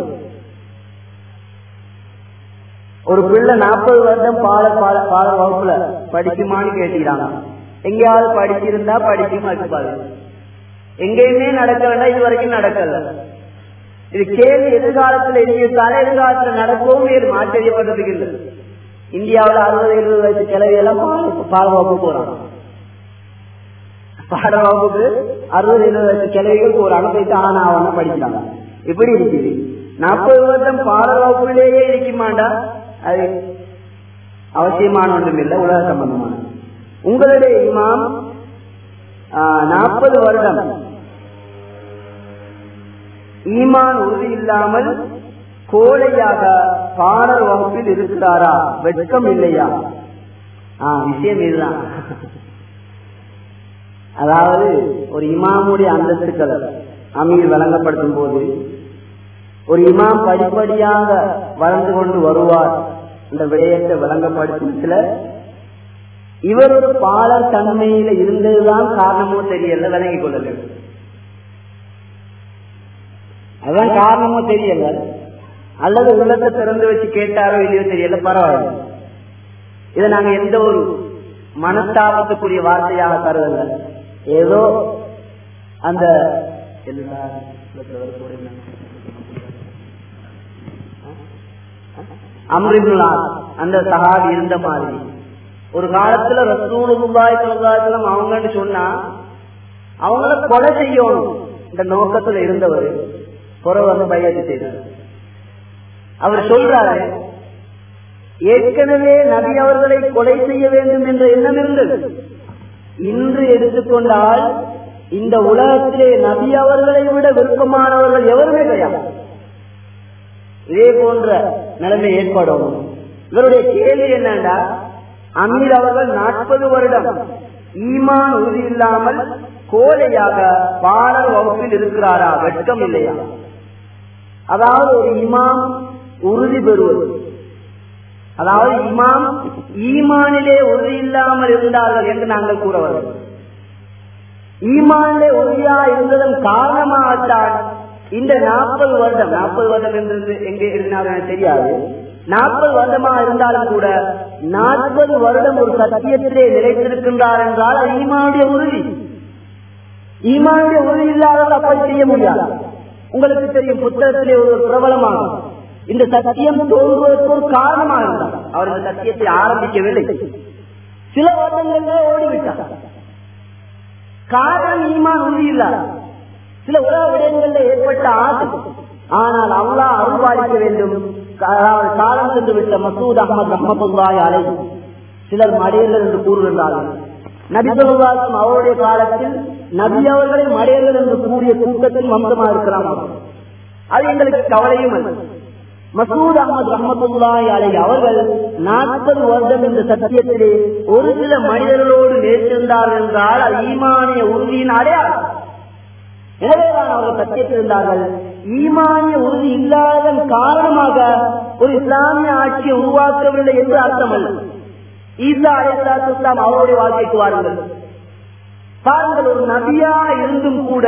ஒரு பிள்ளை நாற்பது வருடம் பாட பாட பாட வகுப்புல படிக்குமான்னு கேட்டுக்கிறாங்க எங்கேயாவது படிச்சிருந்தா படிக்கும் அதுக்கு எங்கேயுமே நடக்கலன்னா இது வரைக்கும் நடக்கல இது கேள்வி எதிர்காலத்துல எழுதியிருக்கால எதிர்காலத்துல நடக்கவும் இது ஆச்சரியப்படுறதுக்கு இல்லை இந்தியாவில் அறுபது எழுபது வயசு கிளவி எல்லாம் பாட வகுப்பு போறாங்க பாட வகுப்புக்கு அறுபது எழுபது வயசு கிளவிகள் போறாங்க போயிட்டு ஆனா அவன படிக்கிறாங்க இப்படி இருக்குது நாற்பது வருடம் பாட வகுப்புலேயே இருக்குமாண்டா அது அவசியமான ஒன்றும் இல்லை உலக சம்பந்தமான உங்களுடைய இமாம் நாற்பது வருடம் ஈமான் உறுதி இல்லாமல் கோழையாக பாடல் வகுப்பில் இருக்கிறாரா வெட்கம் இல்லையா ஆஹ் விஷயம் இதுதான் அதாவது ஒரு இமாமுடைய அந்தஸ்துக்கள் அமீர் வழங்கப்படுத்தும் போது ஒரு இமாம் படிப்படியாக வளர்ந்து கொண்டு வருவார் இந்த விடயத்தை வழங்கப்படுத்தும் இவர் ஒரு பாலர் தன்மையில இருந்ததுதான் காரணமோ தெரியல விளங்கிக் கொள்ள வேண்டும் அதான் காரணமோ தெரியல அல்லது உள்ளத்தை திறந்து வச்சு கேட்டாரோ இல்லையோ தெரியல பரவாயில்ல இதை நாங்க எந்த ஒரு மனஸ்தாபத்துக்குரிய வார்த்தையாக கருதல ஏதோ அந்த அம்ரிபுல்லால் அந்த சஹாபி இருந்த மாதிரி ஒரு காலத்துல ரசூலுல்லாய் சல்லாஹம் அவங்கன்னு சொன்னா அவங்கள கொலை செய்யணும் இந்த நோக்கத்துல இருந்தவர் குறை வந்து பையத்து செய்தார் அவர் சொல்றாரு ஏற்கனவே நபி அவர்களை கொலை செய்ய வேண்டும் என்ற எண்ணம் இருந்தது இன்று எடுத்துக்கொண்டால் இந்த உலகத்திலே நபி அவர்களை விட விருப்பமானவர்கள் எவருமே கிடையாது இதே போன்ற நிலைமை ஏற்படும் இவருடைய கேள்வி என்னண்டா அமீர் அவர்கள் நாற்பது வருடம் ஈமான் உறுதி இல்லாமல் கோழையாக பாடல் வகுப்பில் இருக்கிறாரா வெட்கம் இல்லையா அதாவது ஒரு இமாம் உறுதி பெறுவது அதாவது இமாம் ஈமானிலே உறுதி இல்லாமல் இருந்தார்கள் என்று நாங்கள் கூற வருவோம் ஈமானிலே உறுதியா இருந்ததன் காரணமாகத்தான் இந்த நாற்பது வருடம் நாற்பது வருடம் என்று எங்கே இருந்தாலும் எனக்கு தெரியாது நாற்பது வருடமா இருந்தாலும் கூட நாற்பது வருடம் ஒரு சத்தியத்திலே நிலைத்திருக்கின்றார் என்றால் அது ஈமானுடைய உறுதி ஈமானுடைய உறுதி இல்லாதவர்கள் அப்படி செய்ய முடியாது உங்களுக்கு தெரியும் புத்தகத்திலே ஒரு பிரபலமாகும் இந்த சத்தியம் தோன்றுவதற்கு ஒரு காரணமாக இருந்தார் அவர் இந்த சத்தியத்தை ஆரம்பிக்கவில்லை சில வருடங்களிலே ஓடிவிட்டார் காரணம் ஈமான் உறுதி இல்லாத சில உலக விடயங்களில் ஏற்பட்ட ஆசை ஆனால் அல்லா அருள்பாலிக்க வேண்டும் காலம் சென்று விட்ட மசூத் அகமது ரஹமத்துல்லாய் அலை சிலர் மடையர்கள் என்று கூறுகின்றார்கள் நபி சொல்லுவாசம் அவருடைய காலத்தில் நபி அவர்களை மடையர்கள் என்று கூறிய கூட்டத்தில் வம்சமா இருக்கிறாங்க அது எங்களுக்கு கவலையும் அல்ல மசூத் அகமது ரஹமத்துல்லாய் அலை அவர்கள் நாற்பது வருடம் இந்த சத்தியத்திலே ஒரு சில மனிதர்களோடு நேர்த்திருந்தார்கள் என்றால் அது ஈமானிய உறுதியின் அடையாளம் எனவேதான் அவர்கள் சத்தியத்தில் இருந்தார்கள் ஈமானிய உறுதி இல்லாததன் காரணமாக ஒரு இஸ்லாமிய ஆட்சியை உருவாக்கவில்லை என்று அர்த்தம் அல்ல ஈசா அலிஸ்லாம் அவருடைய வாழ்க்கைக்கு வாருங்கள் பாருங்கள் ஒரு நபியா இருந்தும் கூட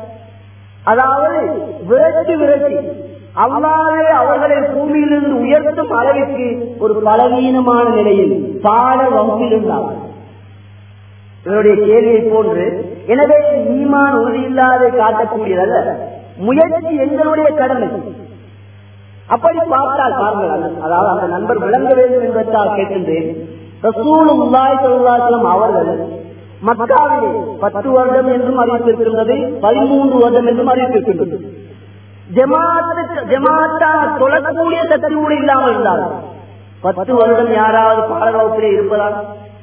அதாவது விரட்டி விரட்டி அல்லாவே அவர்களை பூமியிலிருந்து உயர்த்தும் அளவிற்கு ஒரு பலவீனமான நிலையில் பாட வகுப்பில் இருந்தார்கள் இவருடைய கேள்வியை போன்று எனவே ஈமான் உறுதியில்லாத காட்டக்கூடியதல்ல முயற்சி எங்களுடைய கடமை அப்படி பார்த்தால் பாருங்கள் அதாவது அந்த நண்பர் விளங்க வேண்டும் என்பதால் கேட்கின்றேன் ரசூலும் அவர்கள் மக்காவிலே பத்து வருடம் என்றும் அறிவித்திருக்கின்றது பதிமூன்று வருடம் என்றும் அறிவித்திருக்கின்றது ஜமாத்துக்கு ஜமாத்தாக தொழக்கூடிய சக்தி கூட இல்லாமல் இருந்தார்கள் பத்து வருடம் யாராவது பாடவகுப்பிலே இருப்பதால்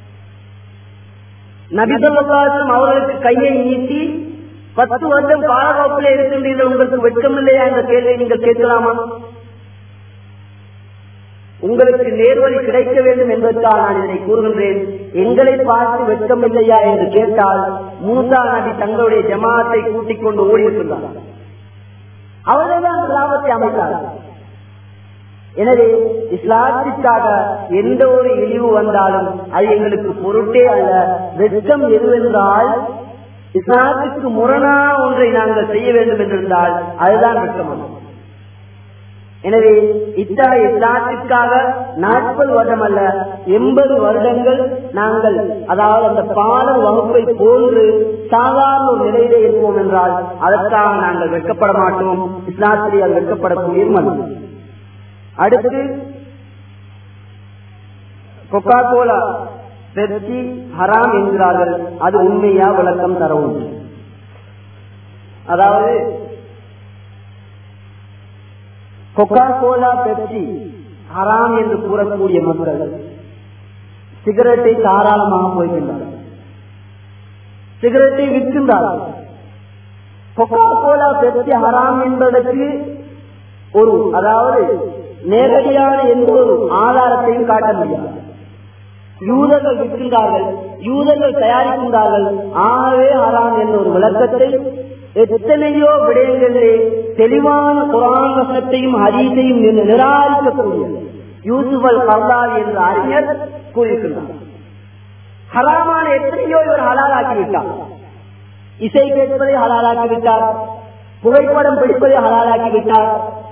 நபிசல்லாசம் அவர்களுக்கு கையை நீட்டி பத்து வருடம் பாலகாப்பில் இருக்கின்றீர்கள் உங்களுக்கு வெட்கம் இல்லையா என்ற கேள்வியை நீங்கள் கேட்கலாமா உங்களுக்கு நேர்வழி கிடைக்க வேண்டும் என்பதற்காக நான் இதனை கூறுகின்றேன் எங்களை பார்த்து வெட்கம் இல்லையா என்று கேட்டால் மூசா நபி தங்களுடைய ஜமாத்தை கூட்டிக் கொண்டு ஓடியிருக்கின்றார் அவர்கள்தான் கிராமத்தை அமைத்தார்கள் எனவே இஸ்லாத்திற்காக எந்த ஒரு இழிவு வந்தாலும் அது எங்களுக்கு பொருட்டே அல்ல வெட்கம் எதுவென்றால் இஸ்லாத்துக்கு முரணா ஒன்றை நாங்கள் செய்ய வேண்டும் என்றிருந்தால் அதுதான் வெட்கம் எனவே இத்தகைய இஸ்லாத்திற்காக நாற்பது வருடம் அல்ல எண்பது வருடங்கள் நாங்கள் அதாவது அந்த பாடல் வகுப்பை போன்று சாதாரண ஒரு நிலையிலே இருப்போம் என்றால் அதற்காக நாங்கள் வெட்கப்பட மாட்டோம் இஸ்லாத்திலே அது வெட்கப்படக்கூடிய மண் அடுத்து கொக்கா கோலா பெப்சி ஹராம் என்கிறார்கள் அது உண்மையா விளக்கம் தரவும் அதாவது கொக்கா கோலா பெப்சி ஹராம் என்று கூறக்கூடிய மக்கள் சிகரெட்டை தாராளமாக போய்கின்றார்கள் சிகரெட்டை விற்கின்றார்கள் கொக்கா கோலா பெப்சி ஹராம் என்பதற்கு ஒரு அதாவது நேரடியான எந்த ஒரு ஆதாரத்தையும் காட்ட முடியாது யூதர்கள் விற்கின்றார்கள் யூதர்கள் தயாரிக்கின்றார்கள் ஆகவே ஹராம் என்ற ஒரு விளக்கத்தை எத்தனையோ விடயங்களிலே தெளிவான குரான் வசத்தையும் ஹரீசையும் நிராகரிக்கக்கூடிய யூசுப் அல் கர்லாவி என்ற அறிஞர் கூறியிருக்கின்றார் ஹராமான எத்தனையோ இவர் ஹலாலாக்கிவிட்டார் இசை கேட்பதை ஹலாலாக்கிவிட்டார் புகைப்படம் பிடிப்பதை ஹலாலாக்கிவிட்டார்